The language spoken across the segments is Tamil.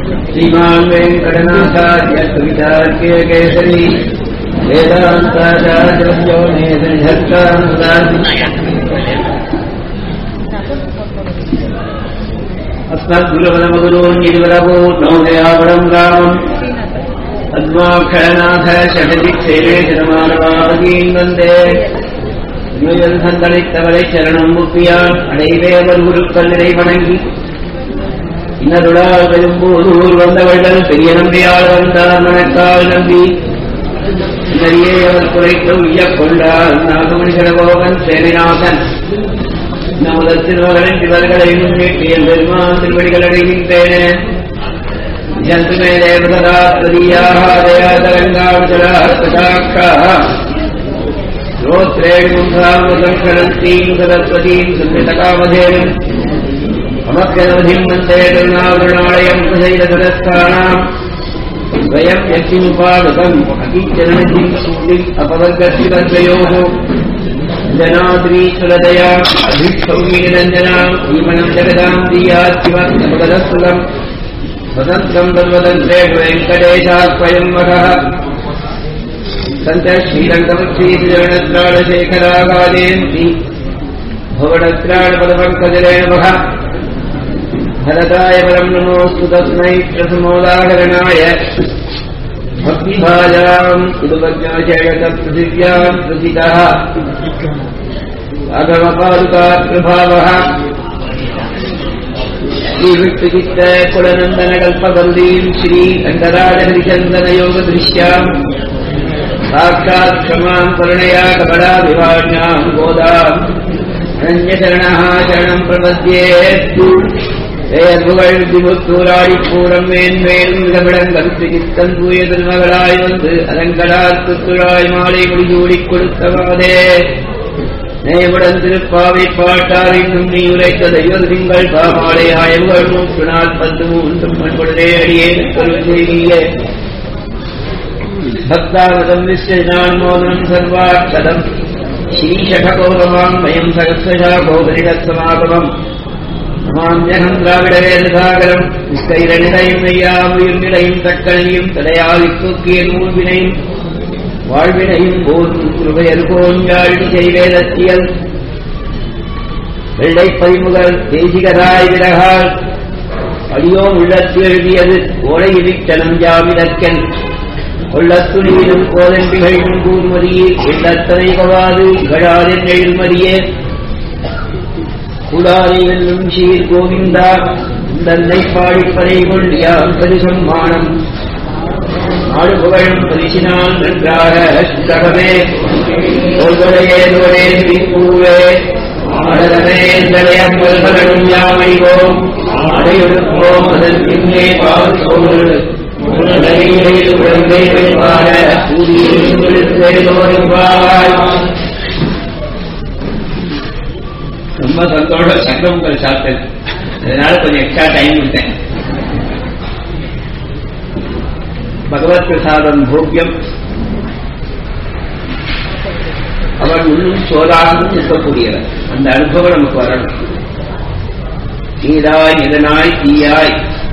श्रीमान् वेङ्कटनाथार्य कवितार्के केसरी वेदान्ताचार्यो नेसनिधत्तानुदानि अस्मद्गुरुवरमगुरोन्यदिवरपूर्णोदयापरम् रामम् பத்மாட்சரநாத சடதிக்ஷேரே ஜனமானவாபதீம் வந்தே நுயல் சந்தளித்தவரை சரணம் முப்பியான் அடைவேவர் குருக்கள் நிறை வணங்கி இன்னருளால் பெரும்பூதூர் வந்தவர்கள் பெரிய நம்பியால் வந்தார் மணக்கால் நம்பி இன்னறியே அவர் குறைத்து உய்யக் கொண்டார் நாகமணிகர கோபன் சேனிநாதன் நமது திருமகளின் இவர்களை முன்னேற்றிய பெருமான் திருவடிகள் அடைகின்றேனே जन्तुमे देवतरात्मदीयाः दयातरङ्गावचरात्मसाक्षाः श्रोत्रेणुमुखामृतम् करन्तीम् सरस्वतीम् सुकृतकामधेनुम् अमक्यनवधिम् वन्दे करुणावृणालयम् प्रसैलसरस्थानाम् स्वयम् यक्षिमुपागतम् अकिञ्चननिधिम् सूतिम् अपवर्गशिवद्वयोः जनाद्रीश्वरदया अभिक्षौमीनिरञ्जनाम् जीवनम् जगदाम् दीयात्मगदस्तुतम् स्वतन्त्रम् तद्वदन्त्रेषु वेङ्कटेशात्वयम् वरः सन्त श्रीरङ्गमक्षीतिरणत्राणशेखरागादेन्ति भुवनत्राणपदपङ्कजरेण वः भरताय परम् नमोऽस्तु तस्मै प्रसमोदाहरणाय भक्तिभाजाम् उदुपज्ञाचेगतपृथिव्याम् प्रथितः अगमपादुकाप्रभावः श्रीविष्णुचित्त कुलनन्दनकल्पवल्लीम् श्री रङ्गराजहरिचन्दनयोगदृश्याम् साक्षात् क्षमाम् करुणया कपडाभिवाण्याम् गोदाम् अनन्यशरणः शरणम् प्रपद्ये பெயர்புகழ் திமுத்தூராடிப்பூரம் மேன்மேலும் இடமிடங்கள் சிகித்தன் தூய திருமகளாய் வந்து அலங்கடார் புத்துழாய் மாலை முடிசூடிக் கொடுத்தவாதே நேயமுடன் திருப்பாவை பாட்டார் இன்னும் நீ உரைத்த தெய்வ திங்கள் பாமாலை ஆயவுகள் நூற்று நாற்பத்து மூன்றும் மண்புடனே அடியே கருவியே भक्तावदम् विश्वनान्मोदनम् सर्वाक्षदम् श्रीषठकौरवाङ्मयम् सहस्रशाकोपनिषत्समागमम् மாமியகம் திராவிடவேதசாகரம் நிஷ்கைரநிலையும் நெய்யாம் உயிர்நிலையும் தக்கனையும் தலையாவி தூக்கிய நூல்வினையும் வாழ்வினையும் போதும் குருவையர் கோஞ்சாழி செய்வேதத்தியல் வெள்ளை பதிமுகல் தேசிகராய் விரகால் அடியோ உள்ளத்து எழுதியது ஓலை இடித்தனம் ஜாமிதக்கன் கொள்ளத்துணியிலும் கோதன்பிகளும் கூர்மதியே எள்ளத்தனை கவாது இகழாதென் எழுமதியே கூடாரை வெல்லும் சீர் கோவிந்தா தன்னை பாடிப்பதை கொள்ளியாம் பரிசம்மானம் நாடு புகழும் பரிசினால் நன்றாக சுத்தகமே ஒருவரையே நோடே திருப்பூவே ஆடலமே தலையம்பல்களும் யாமைவோம் அடையொடுப்போம் அதன் பின்னே பாவத்தோடு உலகையில் உடம்பை வைப்பாக சூரியன் பாவாய் ரொம்ப சந்தோஷம் சங்கமங்கள் சாப்பிட்டது அதனால கொஞ்சம் எக்ஸ்ட்ரா டைம் விட்டேன் பகவத் பிரசாதம் போக்கியம் அவர் உள்ளும் சோதாகவும் இருக்கக்கூடியவர் அந்த அனுபவம் நமக்கு வரணும் நீராய் இதனாய் தீயாய்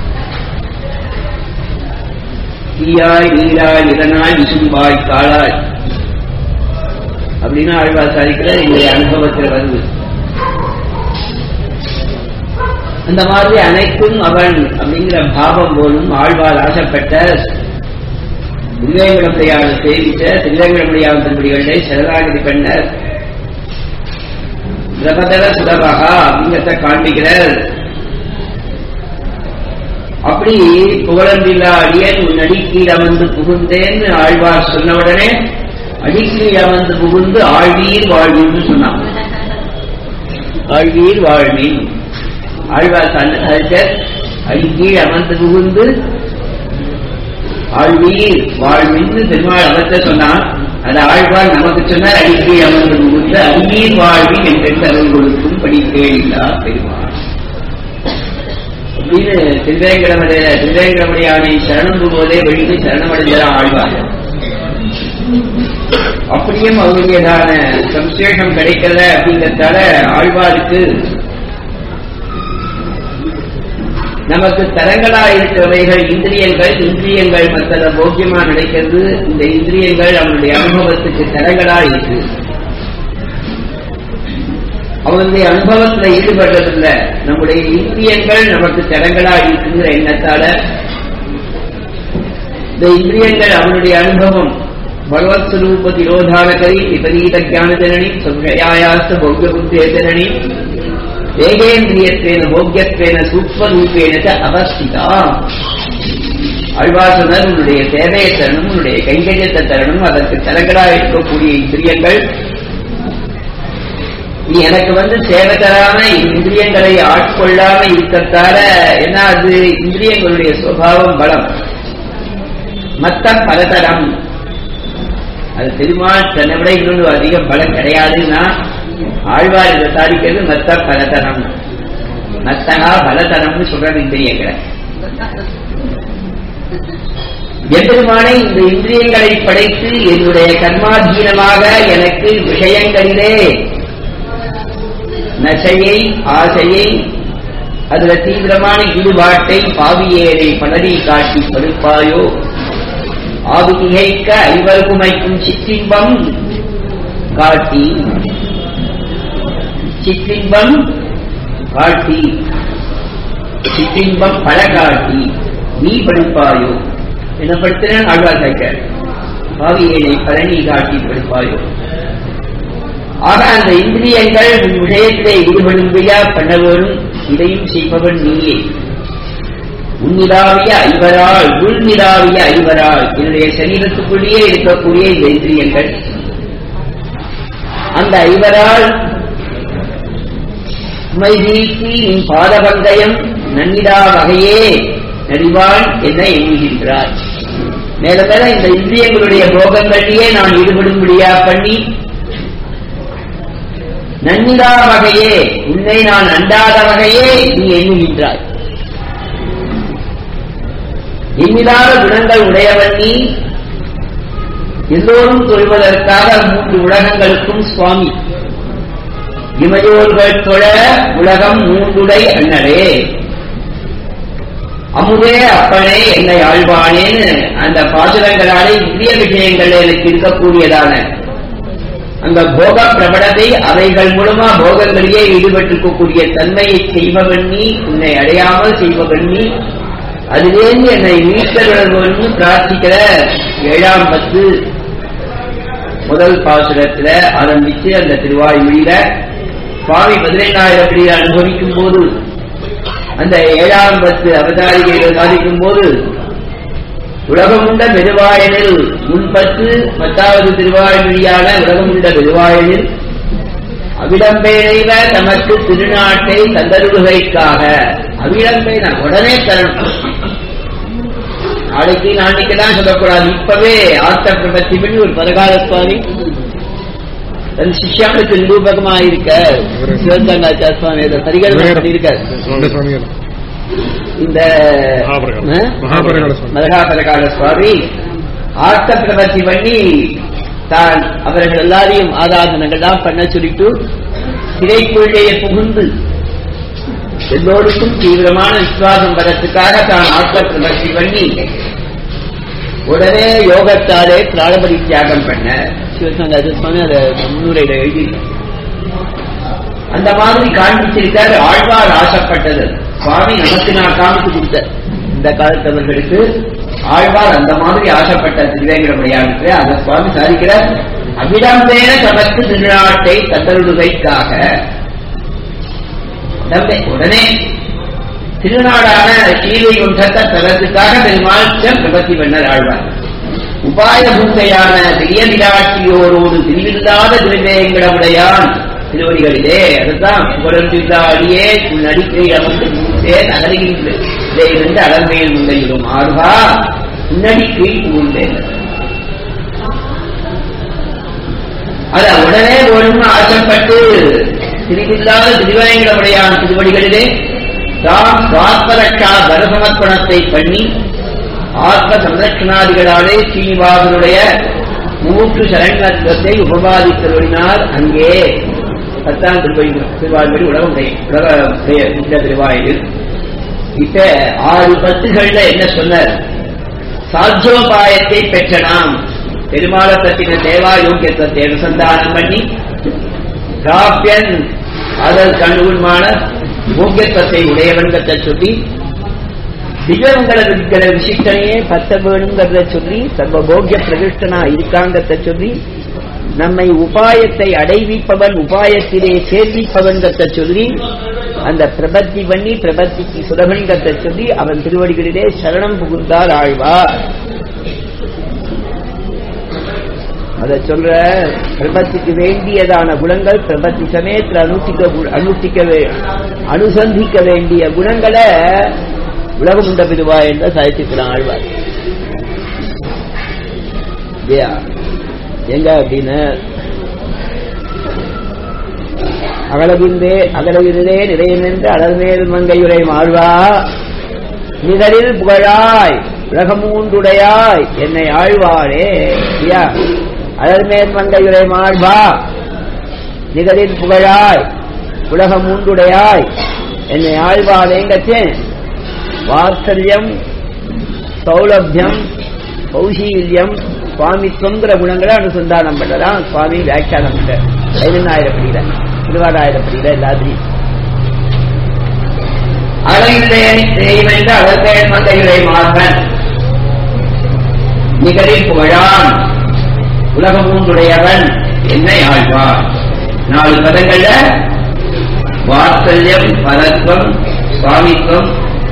தீயாய் நீராய் இதனாய் விசும்பாய் காளாய் அப்படின்னு ஆழ்வார் சாதிக்கிற என்னுடைய அனுபவத்தில் வருது அந்த மாதிரி அனைத்தும் அவன் அப்படிங்கிற பாவம் போலும் ஆழ்வார் ஆசைப்பட்ட திருவேங்கடமுடையான சேவித்த திருவேங்கடமுடையான திருப்படிகளிலே சரணாகதி பண்ண பிரபதர சுலபகா அப்படிங்கிறத காண்பிக்கிறார் அப்படி புகழன்றில்லா அடியன் உன் அடிக்கீழ் அமர்ந்து புகுந்தேன்னு ஆழ்வார் சொன்ன உடனே அடிக்கீழ் அமர்ந்து புகுந்து ஆழ்வீர் வாழ்வின்னு சொன்னான் ஆழ்வீர் வாழ்வின் ஆழ்வார் சன்னதர் அடிக்கீழ் அமர்ந்து புகுந்து ஆழ்வீர் வாழ்வின்னு பெருமாள் அவர்த்த சொன்னான் அது ஆழ்வார் நமக்கு சொன்னார் அடிக்கீழ் அமர்ந்து புகுந்து அங்கீர் வாழ்வின் என்றென்று அருள் கொடுக்கும் படிக்கேளில்லா பெருமாள் அப்படின்னு திருவேங்கடமடைய திருவேங்கடமடையானை சரணம் போதே வெளியிட்டு சரணமடைஞ்சார் ஆழ்வார் அப்படியும் அவருடையதான சம்சேஷம் கிடைக்கல அப்படிங்கறதால ஆழ்வாருக்கு நமக்கு தரங்களா இருக்கிறவைகள் இந்திரியங்கள் இந்திரியங்கள் மற்ற போக்கியமா கிடைக்கிறது இந்த இந்திரியங்கள் அவனுடைய அனுபவத்துக்கு தரங்களா இருக்கு அவனுடைய அனுபவத்துல ஈடுபடுறதில்ல நம்முடைய இந்திரியங்கள் நமக்கு தரங்களா இருக்குங்கிற எண்ணத்தால இந்த இந்திரியங்கள் அவனுடைய அனுபவம் பகவத் ஸ்வரூப திரோதானகரி விபரீத ஜான ஜனனி சம்சயாயாஸ்த பௌத்த புத்தே ஜனனி வேகேந்திரியத்வேன போக்கியத்வேன சூக்மரூபேன ச அவஸ்திதா அழ்வாசனர் உன்னுடைய தேவையை தரணும் உன்னுடைய கைங்கரியத்தை தரணும் அதற்கு தரங்களாக இருக்கக்கூடிய இந்திரியங்கள் நீ எனக்கு வந்து சேவை தராம இந்திரியங்களை ஆட்கொள்ளாம இருக்கத்தால என்ன அது இந்திரியங்களுடைய சுவாவம் பலம் மத்த பலதரம் அது பெருமாள் தன்னை விட இன்னொன்று அதிக பலம் கிடையாதுன்னா ஆழ்வார் இதை சாதிக்கிறது மத்த பலதரம் மத்தகா பலதரம்னு சொல்றாங்க இந்திரியங்களை எம்பெருமானை இந்த இந்திரியங்களை படைத்து என்னுடைய கர்மாதீனமாக எனக்கு விஷயங்களிலே நசையை ஆசையை அதுல தீவிரமான ஈடுபாட்டை பாவியேரை பலரி காட்டி படுப்பாயோ ஆவிதிகைக்க ஐவர்குமைக்கும் சிற்றின்பம் காட்டி சிற்றின்பம் காட்டி சிற்றின்பம் பல காட்டி நீ படுப்பாயோ என்ன படுத்தினான் ஆழ்வார் கேட்க பாவியேனை பழனி காட்டி படுப்பாயோ ஆக அந்த இந்திரியங்கள் உன் விஷயத்திலே ஈடுபடும்படியா பண்ண வேணும் இதையும் செய்பவன் நீயே உன்னிடாவிய ஐவரால் உள்நிடாவிய ஐவரால் என்னுடைய சரீரத்துக்குள்ளேயே இருக்கக்கூடிய இந்த இந்திரியங்கள் அந்த ஐவரால் மைதீக்கி நின் பாதபந்தயம் நன்னிடா வகையே நடிவான் என எண்ணுகின்றார் மேல மேல இந்த இந்திரியங்களுடைய போகங்களிலேயே நான் ஈடுபடும்படியா பண்ணி நன்னிடா வகையே உன்னை நான் அண்டாத வகையே நீ எண்ணுகின்றாய் எண்ணிலாத குணங்கள் உடையவன் நீ எல்லோரும் தொழுவதற்காக மூன்று உலகங்களுக்கும் சுவாமி இமையோர்கள் தொழ உலகம் மூன்றுடை அண்ணரே அமுதே அப்பனே என்னை ஆழ்வானேன்னு அந்த பாசுரங்களாலே இந்திய விஷயங்கள் எனக்கு இருக்கக்கூடியதான அந்த போக பிரபலத்தை அவைகள் மூலமா போகங்களிலே ஈடுபட்டிருக்கக்கூடிய தன்மையை செய்பவன் நீ உன்னை அடையாமல் செய்பவன் நீ அதிலேருந்து என்னை மீட்டவர்கள்னு பிரார்த்திக்கிற ஏழாம் பத்து முதல் பாசுரத்துல ஆரம்பிச்சு அந்த திருவாய்மொழியில சுவாமி பதினைந்தாயிரம் அனுபவிக்கும் போது அந்த ஏழாம் பத்து அவதாரிகைகள் சாதிக்கும் போது உலகமுண்ட பெருவாயனில் முன்பத்து பத்தாவது திருவாய்மொழியான உலகமுண்ட பெருவாயனில் அவிடம்பேனைவ தமக்கு திருநாட்டை தந்தருளுகைக்காக அவிடம்பை நான் உடனே தரணும் நாளைக்கு நாளைக்கு தான் சொல்லக்கூடாது இப்பவே ஆத்த பிரபத்தி பண்ணி ஒரு பரகாலத்வாரி தன் சிஷ்யாவுக்கு நிரூபகமா இருக்க சிவகங்காச்சார சுவாமி இதை பரிகரணம் பண்ணியிருக்கார் சுவாமிகள் இந்த மகாபரகால. ஆ? மகாபரகால சுவாமி. மகாபரகால சுவாமி ஆத்த பிரபத்தி பண்ணி தான் அவர்கள் எல்லாரையும் ஆராதனைகள்லாம் பண்ண சொல்லிட்டு திரைக்குள்ளேயே புகுந்து எல்லோருக்கும் தீவிரமான விசுவாசம் வரத்துக்காக தான் ஆத்த பிரபத்தி பண்ணி உடனே யோகத்தாலே பிராணபடி தியாகம் பண்ண சிவசங்க சுவாமி அதை முன்னுரையில எழுதி அந்த மாதிரி காண்பிச்சிருக்காரு ஆழ்வார் ஆசைப்பட்டது சுவாமி நமக்கு நான் காமிச்சு கொடுத்த இந்த காலத்தவர்களுக்கு ஆழ்வார் அந்த மாதிரி ஆசைப்பட்ட திருவேங்கடமுடியானுக்கு அந்த சுவாமி சாதிக்கிறார் அவிடம்பேன தமக்கு திருநாட்டை தந்தருடுகைக்காக உடம்பே உடனே திருநாடான ஸ்ரீவைகுண்டத்தை தரத்துக்காக பெருமாள் பிரபத்தி பண்ணர் ஆழ்வார் உபாய பூத்தையான பெரிய விராட்சியோரோடு பிரிவில்லாத திருவேங்கடமுடையான் திருவடிகளிலே அதுதான் புகழந்தில்லா அடியே உன் அடிக்கை அமர்ந்து பூந்தே நகரிலிருந்து அலர்மையில் முந்தையிலும் ஆர்வா உன்னடிக்கை பூந்தேன் அத உடனே வேணும்னு ஆசைப்பட்டு பிரிவில்லாத திருவேங்கடமுடையான் திருவடிகளிலே தாம் சுவாத்மரட்சா தரசமர்ப்பணத்தை பண்ணி ஆத்ம சம்ரட்சணாதிகளாலே ஸ்ரீனிவாசனுடைய மூன்று சரணத்துவத்தை உபபாதித்தருளினார் அங்கே பத்தாம் திருவடி திருவாய்மொழி உலகம் உடைய- உலக உடைய இந்த திருவாயில் இப்ப ஆறு பத்துகள்ல என்ன சொன்னார் சாத்தியோபாயத்தை பெற்ற நாம் பெருமாளை பற்றின தேவா யோக்கியத்தை அனுசந்தானம் பண்ணி காப்பியன் அதல் கண்ணுகுமான யோக்கியத்துவத்தை உடையவன்கிறத சொல்லி திகவங்கள இருக்கிற விசிஷ்டனையே பத்த வேணுங்கிறத சொல்லி சர்வ போக்கிய பிரகிருஷ்டனா இருக்காங்கிறத சொல்லி நம்மை உபாயத்தை அடைவிப்பவன் உபாயத்திலே சேர்விப்பவன்கிறத சொல்லி அந்த பிரபத்தி பண்ணி பிரபத்திக்கு சுலபன்கிறத சொல்லி அவன் திருவடிகளிலே சரணம் புகுந்தார் ஆழ்வார் அத சொல்ற பிரபத்திக்கு வேண்டியதான குணங்கள் பிரபத்தி சமயத்தில் அனுஷ்டிக்க அனுஷ்டிக்க வே- அனுசந்திக்க வேண்டிய குணங்களை உலகம் உண்ட பிதுவா என்று சாதிச்சுக்கிறான் ஆழ்வார் இல்லையா எங்க அப்படின்னு அகலகின்றே அகலகின்றே நிறையமென்று அடர்மேல் மங்கையுரை மாழ்வா நிகரில் புகழாய் உலகமூன்றுடையாய் என்னை ஆழ்வாரே ஐயா அடர்மேல் மங்கையுரை மாழ்வா நிகரில் புகழாய் உலகமூன்றுடையாய் என்னை ஆழ்வாரேங்கச்சேன் வாத்சல்யம் சௌலபியம் கௌசீல்யம் சுவாமித்வங்கிற குணங்களை அனுசந்தானம் பண்ணதான் சுவாமி வியாக்கியானம் பண்ண பதினாயிரப்படியில திருவாராயிரப்படியில எல்லாத்திலையும் அழகின்ற அழகேன் மந்தையுரை மார்பன் நிகரில் புகழான் உலகமூன்றுடையவன் என்னை ஆழ்வார் நாலு பதங்கள்ல வாத்சல்யம் பரத்வம் சுவாமித்வம்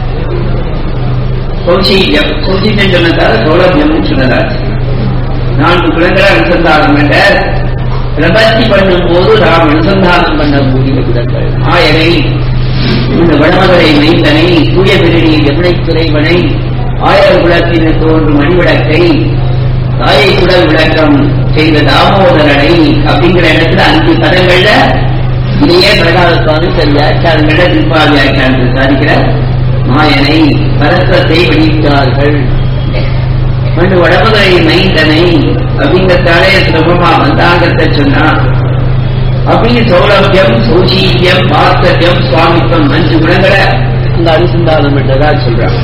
கௌசீல்யம் கௌசீல்யம் சொன்னதால சௌலபியம் சொன்னதாச்சு நான்கு குணங்களை அனுசந்தானம் என்ற பிரபத்தி பண்ணும் போது நாம் அனுசந்தானம் பண்ணக்கூடிய குணங்கள் ஆயனை இந்த வடமதுரை மைந்தனை தூய பெருடி யமுனை துறைவனை ஆயிரம் குலத்தின் தோன்றும் மணிவிளக்கை தாயை குடல் விளக்கம் செய்த தாமோதரனை அப்படிங்கிற இடத்துல அஞ்சு பதங்கள்ல இதையே பிரகார சுவாமி தன் வியாக்கியானங்கள திருப்பா வியாக்கியானத்தில் சாதிக்கிற மாயனை பரஸ்பரத்தை வெளியிட்டார்கள் மண்ணு வடமதுரை மைந்தனை அப்படிங்கிறதாலே சுலபமா வந்தாங்கத்தை சொன்னா அப்படின்னு சௌலபியம் சௌசீல்யம் வாத்தர்யம் சுவாமித்வம் அஞ்சு குணங்களை இந்த அனுசந்தானம் என்றதா சொல்றாங்க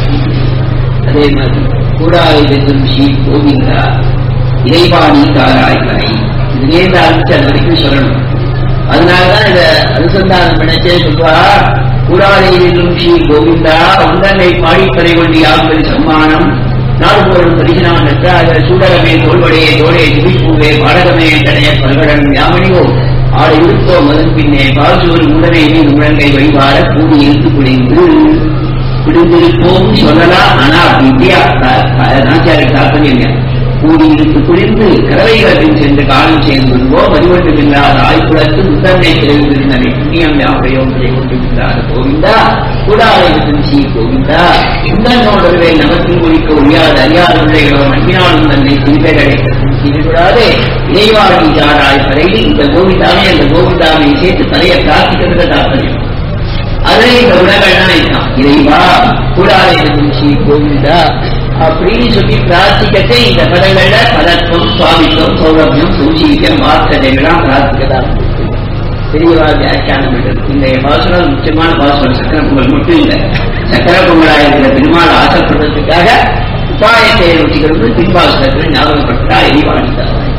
அதே மாதிரி கூடாயுதம் ஸ்ரீ கோவிந்தா இறைவாணி தாராய் கரை இது நேர்ந்த ஆரம்பிச்சு அது வரைக்கும் சொல்லணும் அதனாலதான் இத அனுசந்தானம் பண்ணச்சே சொல்வா கூடாதையிலும் ஸ்ரீ கோவிந்தா உந்தனை பாடிப்பறை கொண்டு யாப்பது சம்மானம் நாடு போடும் பரிசனான் அதில் சூடகமே தோல்வடையே தோழே துடிப்பூவே பாடகமே தடைய பல்கடன் யாமணியோ ஆடை இருப்போ மதன் பின்னே பாசூர் உடனே மீது முழங்கை வழிபாட கூடி இருந்து குடிந்து குடிந்திருப்போம் சொல்லலாம் ஆனா வித்யா நாச்சாரி தாற்பயம் கூடி இருந்து குடிந்து கறவைகளில் சென்று காலம் சேர்ந்து விடுவோம் வழிபட்டு இல்லாத ஆய்குலத்து முத்தன்னை தெரிவித்திருந்தனை புண்ணியம் யாவையோம் கொண்டிருந்தார் கோவிந்தா கூடாதையும் ஸ்ரீ கோவிந்தா உந்தன்னோடவே நமக்கும் குறிக்க ஒழியாத அறியாத பிள்ளைகளோ நம்பினாலும் தன்னை திருப்பை கிடைக்கூடாது இறைவாழி ஜாராய் வரையில் இந்த கோவிந்தாவை அந்த கோவிந்தாவை சேர்த்து தலையை பிரார்த்திக்கிறது தாற்பயம் அதிலே இந்த உலகெல்லாம் இருக்கான் இறைவா கூடாதையும் ஸ்ரீ கோவிந்தா அப்படின்னு சொல்லி பிரார்த்திக்கத்தை இந்த பதங்கள்ல பதத்துவம் சுவாமித்துவம் சௌரபியம் சூசீகம் வார்த்தைகள்லாம் பிரார்த்திக்கதா பெரியவா வியாக்கியானம் பண்றது இந்த பாசுரம் முக்கியமான பாசுரம் சக்கர பொங்கல் மட்டும் இல்லை சக்கர பொங்கலா இருக்கிற பெருமாள் ஆசைப்படுறதுக்காக உபாயத்தை நோக்கிக்கிறது பின்பாசுரத்தில் ஞாபகப்படுத்தா எரிவாணித்தாராய்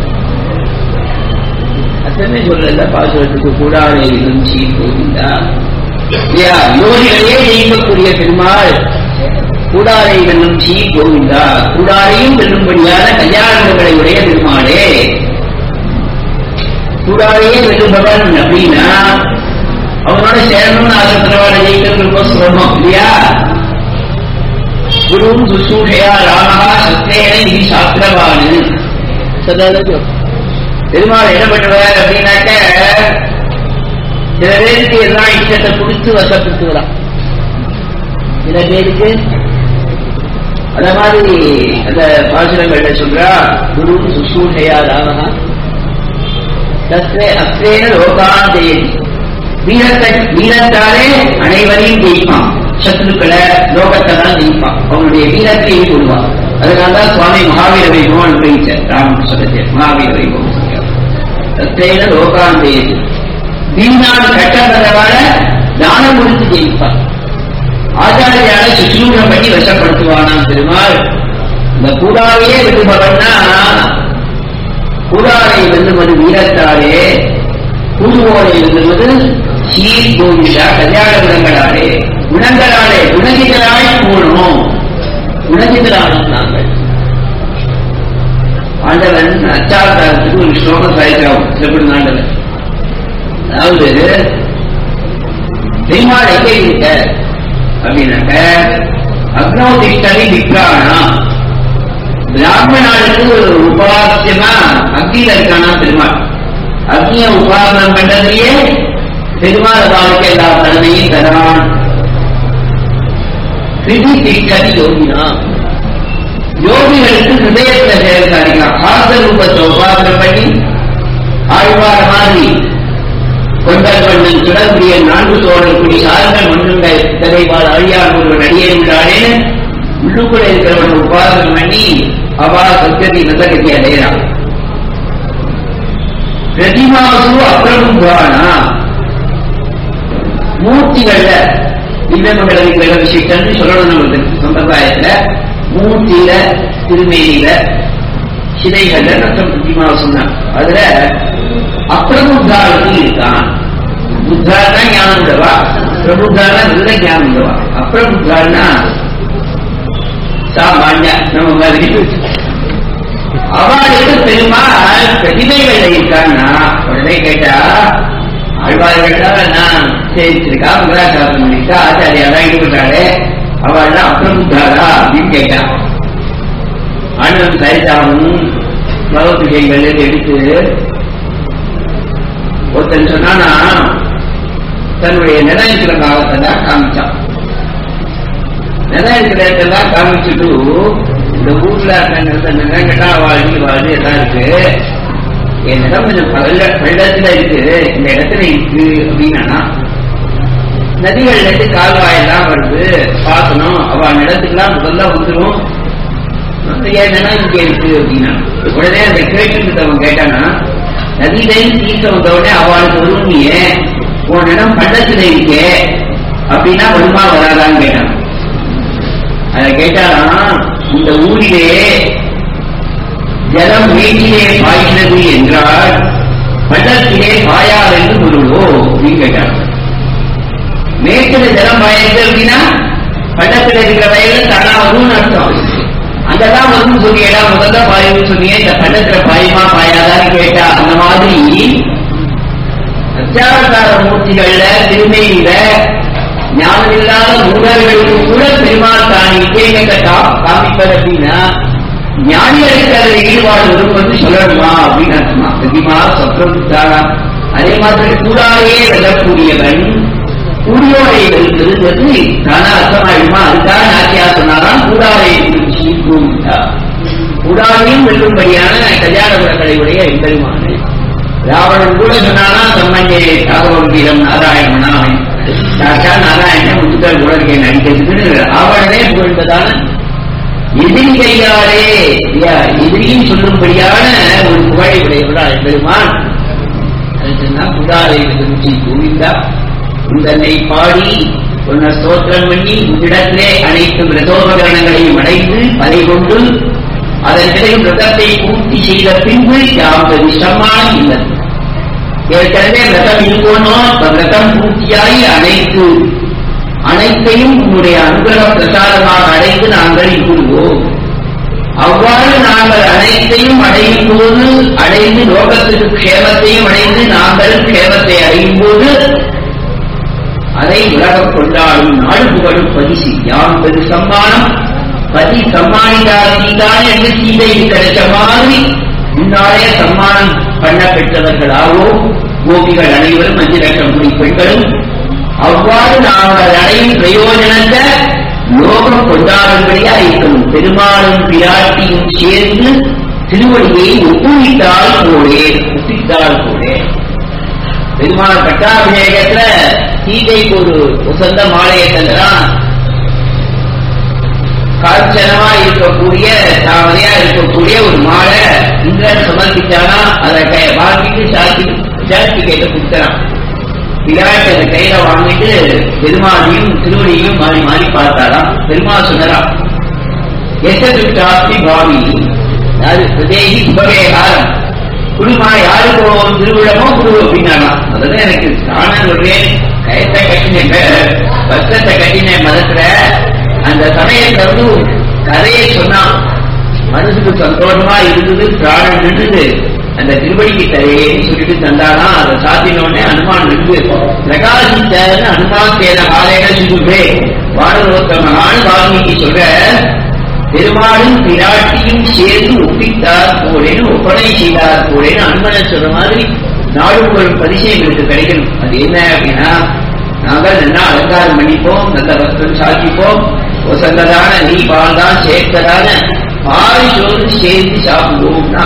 அத்தனை சொல்லல பாசுரத்துக்கு கூடாத இருந்துச்சு கோவிந்தா யோகிகளே ஜெயிக்கக்கூடிய பெருமாள் கூடாரை வெல்லும் ஸ்ரீ கோவிந்தா கூடாரையும் வெல்லும்படியான கல்யாணங்களை உடைய பெருமாளே கூடாரையே வெல்லுபவன் அப்படின்னா அவனோட சேரணும்னு ஆசைப்படுறவாட ஜெயிக்கிறது ரொம்ப சுலபம் இல்லையா குரும் சுசூஷயா ராமஹா சத்தேன இது சாஸ்திரவானு சொல்றது பெருமாள் என்ன பண்ணுவார் அப்படின்னாக்க சில பேருக்கு எல்லாம் இஷ்டத்தை கொடுத்து வசப்படுத்துகிறான் சில பேருக்கு அத மாதிரி அந்த பாசுரங்கள்ல சொல்றா குரு சுசூஷையா ராமனா தஸ்ரே அஸ்ரேன லோகான் ஜெயதி வீரத்தை வீரத்தாலே அனைவரையும் ஜெயிப்பான் சத்ருக்களை லோகத்தை தான் ஜெயிப்பான் அவனுடைய வீரத்தையும் சொல்லுவான் அதனால தான் சுவாமி மகாவீர வைபவம் அனுபவிச்சார் ராமகிருஷ்ணத்தை மகாவீர வைபவம் தஸ்ரேன லோகான் ஜெயதி வீணான் கட்டப்பட்டவாட தானம் கொடுத்து ஜெயிப்பான் ஆச்சாரியால சுற்றுலூரம் பண்ணி வசப்படுத்துவானாம் பெருமாள் இந்த கூடாரையே விடுபவன்னா கூடாரை வெல்லுவது வீரத்தாலே கூடுவோரை வெல்லுவது சீர் கோவிலா கல்யாண குணங்களாலே குணங்களாலே குணகிதராய் கூடணும் குணகிதரானும் நாங்கள் ஆண்டவன் அச்சாரத்துக்கு ஒரு ஸ்லோகம் சாய்க்கிறான் சிறப்பு ஆண்டவன் அதாவது பெருமாள் எங்கே இருக்க அப்படின்னாக்க அக்னோதிஷ்டனை விக்ரானா பிராமணாளுக்கு ஒரு உபாசியமா அக்னியில இருக்கானா பெருமாள் அக்னிய உபாசனம் பண்றதுலயே பெருமாள் வாழ்க்கை எல்லா தலைமையும் தரான் கிருதி திஷ்டனி யோகினா யோகிகளுக்கு ஹிருதயத்துல செயல்காரிக்கலாம் ஆச ரூபத்தை உபாசனம் பண்ணி ஆழ்வார மாதிரி கொண்டல் பண்ணன் சுடர்முடிய நான்கு தோழக்கூடிய சாரங்கள் மண்ணுங்க தலைவாள் அழியார் ஒருவன் அடியே உள்ளாரேன்னு உள்ளுக்குள்ள இருக்கிறவன் உபாசனம் பண்ணி அவா சத்தியத்தை நல்லகதி அடையலாம் பிரதிமாசு அப்பிரபுவானா மூர்த்திகள்ல திவ்யமங்கல விக்கிரக விசிஷ்டன்னு சொல்லணும் நம்மளுக்கு சம்பிரதாயத்துல மூர்த்தியில திருமேனியில சிலைகள்ல நஷ்டம் பிரதிமாசம் தான் அதுல அப்பிரபுத்தாளுக்கு இருக்கான் புத்தாள்னா ஞானம் உள்ளவா பிரபுத்தாள்னா நல்ல ஞானம் உள்ளவா அப்பிரபுத்தாள்னா சாமான்யா நம்ம மாதிரி அவளுக்கு பெருமாள் பிரதிமைகள் இருக்கான்னா உடனே கேட்டா ஆழ்வார்கள் நான் சேவிச்சிருக்கா முதலாசாசனம் பண்ணிருக்கா ஆச்சாரியாரா ஈடுபட்டாளே அவள்லாம் அப்பிரபுத்தாளா அப்படின்னு கேட்டா ஆண்டவன் சரிதாவும் பகவத்கீதைகள் எடுத்து ஒருத்தன் சொன்னானா தன்னுடைய நிலம் இருக்கிற காலத்தை தான் காமிச்சான் நிலம் இருக்கிற இடத்தெல்லாம் காமிச்சுட்டு இந்த ஊர்ல அந்த நிலங்கட்டா வாழ்க்கை வாழ்வு எல்லாம் இருக்கு என் நிலம் கொஞ்சம் பள்ள பள்ளத்துல இருக்கு இந்த இடத்துல இருக்கு அப்படின்னா நதிகள்ல இருந்து கால்வாயெல்லாம் வருது பார்க்கணும் அவ நிலத்துக்குலாம் முதல்ல வந்துடும் என் நிலம் இங்க இருக்கு அப்படின்னா உடனே அந்த கேட்டு அவன் கேட்டானா நதியிலையும் தீர்த்த வந்த உடனே அவளுக்கு வருவீங்க உன் இடம் பள்ளத்துல இருக்கே அப்படின்னா வருமா வராதான்னு கேட்டான் அதை கேட்டாலாம் இந்த ஊரிலே ஜலம் மேட்டிலே பாய்கிறது என்றால் பள்ளத்திலே பாயாது என்று பொருளோ அப்படின்னு கேட்டான் மேட்டில ஜலம் பாயுது அப்படின்னா பள்ளத்துல இருக்கிற வயல்ல தானா வரும்னு அர்த்தம் அங்கதான் வந்து சொன்னியடா முதல்ல பாயுன்னு சொன்னியே இந்த பள்ளத்துல பாயுமா பாயாதான்னு கேட்டா அந்த மாதிரி அச்சாரக்கார மூர்த்திகள்ல திருமையில ஞானமில்லாத மூடர்களுக்கு கூட பெருமாள் தான் விஷயங்களை காமிப்பது அப்படின்னா ஞானிகளுக்கு அதில் ஈடுபாடு வருவது சொல்லணுமா அப்படின்னு அர்த்தமா பிரதிமா சொற்றாரா அதே மாதிரி கூடாயே வெல்லக்கூடியவன் கூடியோரை வெல்கிறது தானா அர்த்தமாயிடுமா அதுக்காக நாட்டியா சொன்னாதான் கூடாரை கூட்டா கூடாரையும் வெல்லும்படியான கல்யாண குணங்களை உடைய பெருமானை ராவணன் கூட சொன்னானா தம்மஞ்சே ராகவன் வீரம் நாராயணனா சாட்சா நாராயணன் முத்துக்கள் கூட இருக்கேன் நடிக்கிறதுக்கு ராவணனே புகழ்ந்ததான எதிரி கையாலே எதிரியும் சொல்லும்படியான ஒரு புகழை உடையவரா பெருமான் அதுக்குதான் குடாரை ருச்சி கோவிந்தா உந்தன்னை பாடி உன்னை ஸ்தோத்திரம் பண்ணி உன்னிடத்திலே அனைத்து விரதோபகரணங்களையும் அடைந்து பலை கொண்டு அதன் பிறகு விரதத்தை பூர்த்தி செய்த பின்பு யாம் விஷமான இல்லை ஏற்கனவே விரதம் இருக்கணும் விரதம் பூர்த்தியாகி அனைத்து அனைத்தையும் உன்னுடைய அனுகிரக பிரசாரமாக அடைந்து நாங்கள் கூறுவோம் அவ்வாறு நாங்கள் அனைத்தையும் அடையும் போது அடைந்து லோகத்துக்கு க்ஷேமத்தையும் அடைந்து நாங்கள் க்ஷேமத்தை அடையும் போது அதை உலகம் கொண்டாடும் நாடு புகழும் பரிசு யாம் பெரு சம்மானம் பதி சம்மானிதார் சீதான் என்று சீதைக்கு கிடைச்ச மாதிரி முன்னாலே சம்மானம் பண்ண பெற்றவர்களாவோ கோபிகள் அனைவரும் அஞ்சு லட்சம் குடி பெண்களும் அவ்வாறு நாங்கள் அடையும் பிரயோஜனத்தை லோகம் கொண்டாடும்படியா இருக்கணும் பெருமாளும் பிராட்டியும் சேர்ந்து திருவடியை ஒப்புவித்தால் போலே ஒப்பித்தால் போலே பெருமாள் பட்டாபிஷேகத்துல சீதைக்கு ஒரு உசந்த மாலையை தந்துறான் காஞ்சனமா இருக்கக்கூடிய தாமரையா இருக்கக்கூடிய ஒரு மாலை இந்திரன் சமர்ப்பிச்சானா அதை வாங்கிட்டு சாத்தி சாத்தி கேட்டு கொடுத்துறான் பிராட்டி அந்த கையில வாங்கிட்டு பெருமாளையும் திருவடியும் மாறி மாறி பார்த்தாராம் பெருமாள் சொன்னாராம் எசதுட்டாஸ்தி பாவி அது பிரதேகி உபவேகாரம் குடுமா யாருக்கு ஒரு திருவிழமோ குரு அப்படின்னாலாம் அதுதான் எனக்கு நானும் சொல்றேன் கயத்தை கட்டினேன் பஸ்தத்தை கட்டினேன் மதத்துல அந்த சமயத்துல வந்து கதையை சொன்னான் மனசுக்கு சந்தோஷமா இருந்தது பிராணம் நின்றுது அந்த திருவடிக்கு தரையேன்னு சொல்லிட்டு தந்தானா அதை சாத்தினோடனே அனுமான் நின்று பிரகாசித்தன்னு அனுமான் சேன காலையில சொல்லுவே வானரோத்தமகான்னு வால்மீகி சொல்ற பெருமாளும் பிராட்டியும் சேர்ந்து ஒப்பித்தார் போலேன்னு ஒப்பனை செய்தார் போலேன்னு அனுமனை சொல்ற மாதிரி நாடும் ஒரு பரிசை எங்களுக்கு கிடைக்கணும் அது என்ன அப்படின்னா நாங்கள் நல்லா அலங்காரம் பண்ணிப்போம் நல்ல வஸ்திரம் சாத்திப்போம் ஒசந்ததான நீ பால் தான் சேர்த்ததான பால் சோறு சேர்த்து சாப்பிடுவோம்னா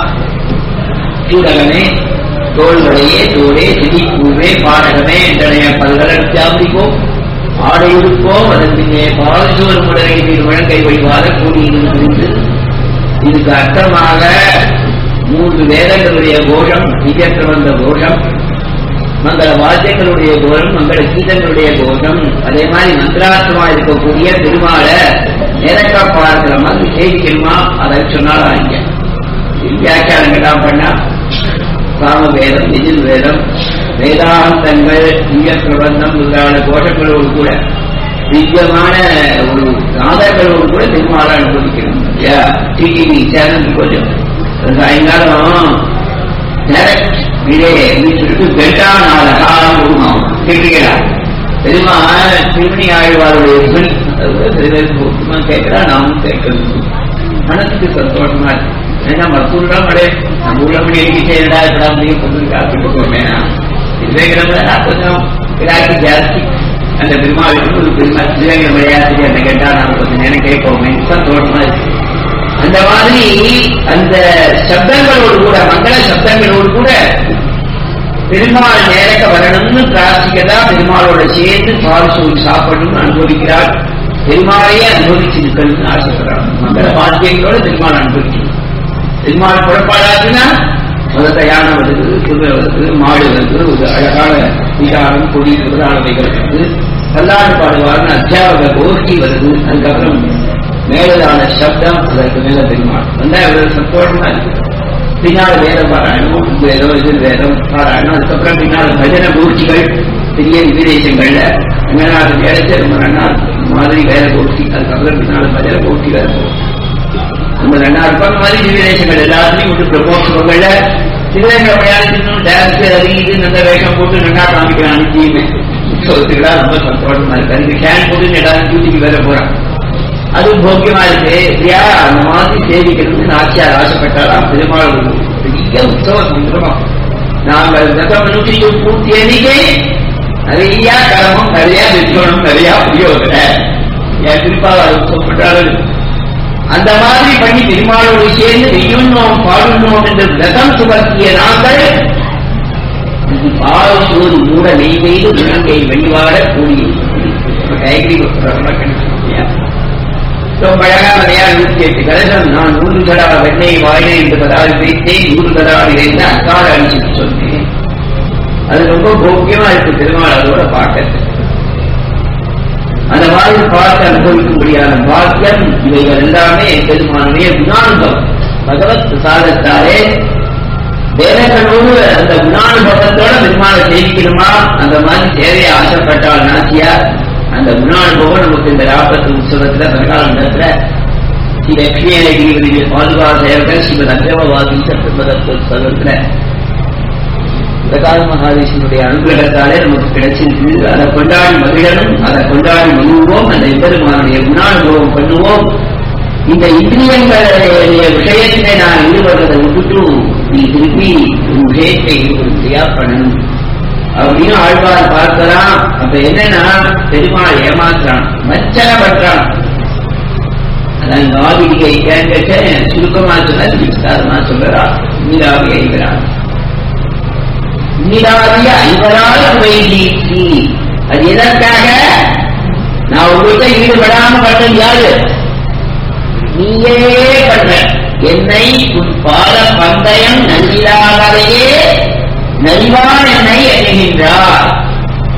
சூடகமே தோள்வளையே தோளே திதிப்பூவே பாடகமே என்றனைய பல்கலன் சாப்பிடிப்போம் ஆடை உடுப்போம் அதன் பின்னே பால் சோறு முடரை நீர் முழங்கை வழிவாத கூடியிருந்து இதுக்கு அர்த்தமாக மூன்று வேதங்களுடைய கோஷம் நிஜற்ற வந்த கோஷம் மங்கள வாத்தியங்களுடைய கோஷம் மங்கள கீதங்களுடைய கோஷம் அதே மாதிரி மந்திரார்த்தமா இருக்கக்கூடிய பெருமாளை நேரக்கா பார்க்கிற மாதிரி சேவிக்கணுமா அதை சொன்னாலும் இங்க வியாக்கியானங்கள்லாம் பண்ணா சாம வேதம் நிஜில் வேதம் வேதாந்தங்கள் திவ்ய பிரபந்தம் முதலான கோஷங்களோடு கூட திவ்யமான ஒரு நாதர்களோடு கூட பெருமாளை அனுபவிக்கணும் இல்லையா டிடிவி சேனல் கொஞ்சம் சாயங்காலம் டேரக்ட் இதே சொல்லிட்டு பெட்டா நாடகம் கொடுக்கும் கேட்டீங்களா பெருமாள் திருமணி ஆழ்வாருடைய சொல் அது கூட சில பேருக்கு முக்கியமா கேட்கிறா நாமும் கேட்கணும் மனசுக்கு சந்தோஷமா இருக்கு ஏன்னா மருத்துவம் கிடையாது நம்ம உள்ள மணி எண்ணிக்கை என்னடா இப்படா முடியும் கொண்டு காப்பிட்டு போவேனா விவேகிரம கொஞ்சம் கிராக்கி ஜாஸ்தி அந்த பெருமாளுக்கு ஒரு பெருமாள் விவேகிற விளையாட்டு என்ன கேட்டா நாம கொஞ்சம் நேரம் கேட்போமே சந்தோஷமா இருக்கு அந்த மாதிரி அந்த சப்தங்களோடு கூட மங்கள சப்தங்களோடு கூட பெருமாள் நேரக்க வரணும்னு பிரார்த்திக்கதா பெருமாளோட சேர்ந்து பால் சோறு சாப்பிடணும்னு அனுபவிக்கிறார் பெருமாளையே அனுபவிச்சு இருக்கணும்னு ஆசைப்படுறாங்க மங்கள வாத்தியங்களோட பெருமாள் அனுபவிக்கணும் பெருமாள் புறப்பாடாச்சுன்னா முதல்ல யானை வருது குதிரை வருது மாடு வருது ஒரு அழகான விகாரம் கொடி முதலானவைகள் வருது பல்லாண்டு பாடுவார்னு அத்தியாவக கோஷ்டி வருது அதுக்கப்புறம் மேலதான சப்தம் அதற்கு மேல பெருமாள் வந்தா இவ்வளவு சந்தோஷமா இருக்கு பின்னால் வேத பாராயணம் வேதம் இது வேதம் பாராயணம் அதுக்கப்புறம் பின்னால் பஜன கோஷ்டிகள் பெரிய விதேசங்கள்ல ரங்கநாதன் வேலைச்சு ரொம்ப நன்னா இருக்கும் மாதிரி வேத கோஷ்டி அதுக்கப்புறம் பின்னால் பஜன கோஷ்டி வேற நம்ம நன்னா இருப்பாங்க மாதிரி விதேசங்கள் எல்லாத்துலயும் விட்டு பிரபோஷங்கள்ல சிவகங்கை விளையாட்டு டான்ஸ் அது இது நல்ல வேஷம் போட்டு நல்லா காமிக்கிறான் அனுப்பியுமே உற்சவத்துக்குடா ரொம்ப சந்தோஷமா இருக்கு அதுக்கு கேன் போட்டு எல்லாரும் டியூட்டிக்கு வேற போறான் அது போக்கியமா இருக்கு இல்லையா அந்த மாதிரி சேவிக்கிறது நாச்சியார் ஆசைப்பட்டாலாம் பெருமாள் ஒரு பெரிய உற்சவ சந்திரமா நாங்கள் தசமனுக்கு பூர்த்தி எண்ணிக்கை நிறைய கரமும் நிறைய விற்கணும் நிறைய புரியோதனை என் திருப்பாளர் உற்சவப்பட்டாலும் அந்த மாதிரி பண்ணி பெருமாளோடு சேர்ந்து வெய்யுண்ணோம் பாடுண்ணோம் என்று விரதம் சுமத்திய நாங்கள் இது பால் சோறு மூட நெய் செய்து முழங்கை வழிபாட கூடிய கைகி ரொம்ப அழகா நிறையா நூற்றி எட்டு கலசம் நான் நூறு கடா வெண்ணெய் வாயினை என்று பதால் வைத்தேன் நூறு கடா இறைந்து அக்கால அடிச்சு சொன்னேன் அது ரொம்ப போக்கியமா இருக்கு பெருமாள் அதோட பார்க்க அந்த மாதிரி பார்த்து அனுபவிக்கும்படியான பாக்கியம் இவைகள் எல்லாமே பெருமானுடைய குணானுபவம் பகவத் பிரசாதத்தாலே வேதங்களோடு அந்த குணானுபவத்தோட பெருமாளை சேவிக்கணுமா அந்த மாதிரி சேவையை ஆசைப்பட்டால் நாச்சியார் அந்த குணானுபவம் நமக்கு இந்த ராபத்து உற்சவத்துல பிரகாரத்துல ஸ்ரீ லட்சுமியகிரியுடைய பாதுகா சேவகர் ஸ்ரீமத் அக்ரமவாதி சத்மதத்துவத்துல பிரகார மகாதேசனுடைய அனுகிரகத்தாலே நமக்கு கிடைச்சிருக்கு அதை கொண்டாடி மகிழனும் அதை கொண்டாடி மகிழ்வோம் அந்த பெருமானுடைய குணானுபவம் பண்ணுவோம் இந்த இந்திரியங்களுடைய விஷயத்திலே நான் ஈடுபடுறதை விட்டுட்டு நீ திருப்பி உன் விஷயத்தை ஈடுபடுத்தியா பண்ணணும் அப்படின்னு ஆழ்வார் பார்க்கலாம் அப்ப என்னன்னா பெருமாள் ஏமாத்துறான் மச்சன பண்றான் அதான் காவிரியை கேட்க சுருக்கமா சொன்னா விஸ்தாரமா சொல்றா நீராவி ஐவரான் நீராவிய ஐவரால் துறை நீக்கி அது எதற்காக நான் உங்கள்கிட்ட ஈடுபடாம பண்றது யாரு நீயே பண்ற என்னை உன் பாத பந்தயம் நன்றிலாகவே நறிவான் என்னை எண்ணுகின்றார்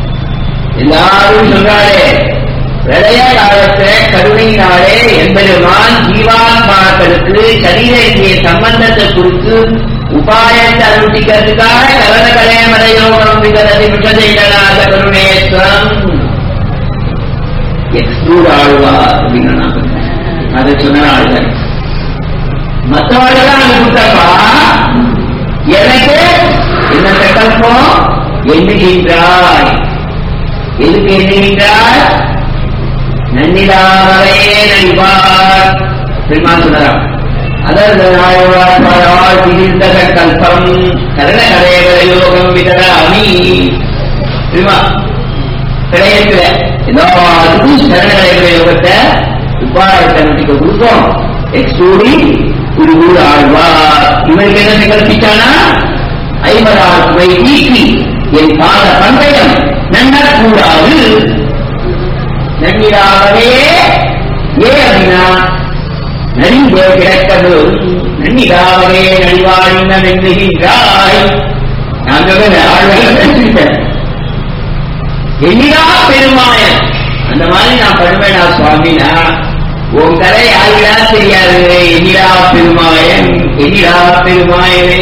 எல்லாரும் சொல்றாளே பிரளய காலத்துல கருணையினாலே எம்பெருமான் ஜீவாத்மாக்களுக்கு சரீர இந்திய சம்பந்தத்தை குறித்து உபாயத்தை அனுஷ்டிக்கிறதுக்காக கலன கலையமலையோகம் விகரதி விஷதைகளாக கருணேஸ்வரம் எக்ஸ்க்ளூட் ஆழ்வா அப்படின்னு நான் சொன்னேன். அதை சொன்ன ஆளுநர் மற்றவர்களெல்லாம் அனுப்பிட்டப்பா எனக்கு என்ன சங்கல்பம் எண்ணுகின்றாய் எதுக்கு எண்ணுகின்றாய் நன்னிலாவே நடிவார் பெருமாள் சொன்னாராம் அதற்கு ஆழ்வார் திகிழ்ந்த கல்பம் கரண கரையவர யோகம் விதராமி பெருமா கிடையத்துல எல்லாத்துக்கும் சரண கரையவர யோகத்தை உபாயத்தை நம்பிக்கை கொடுத்தோம் எக்ஸ்க்ளூடிங் ஒரு ஊர் ஆழ்வார் இவருக்கு என்ன நிகழ்த்திட்டானா ஐம்பதாவது சுவை நீக்கி என் பாத பந்தயம் நன்னக்கூடாது நன்னிடாகவே ஏ அப்படின்னா நடிந்தே கிடக்கது நன்னிடாகவே நடிவாழின வென்றுகின்றாய் நாங்கள் ஆழ்வார் என்னிடா பெருமாயன் அந்த மாதிரி நான் பண்ணுவேனா சுவாமினா உன் கதை யாருடா தெரியாது என்னிடா பெருமாயன் என்னிடா பெருமாயனே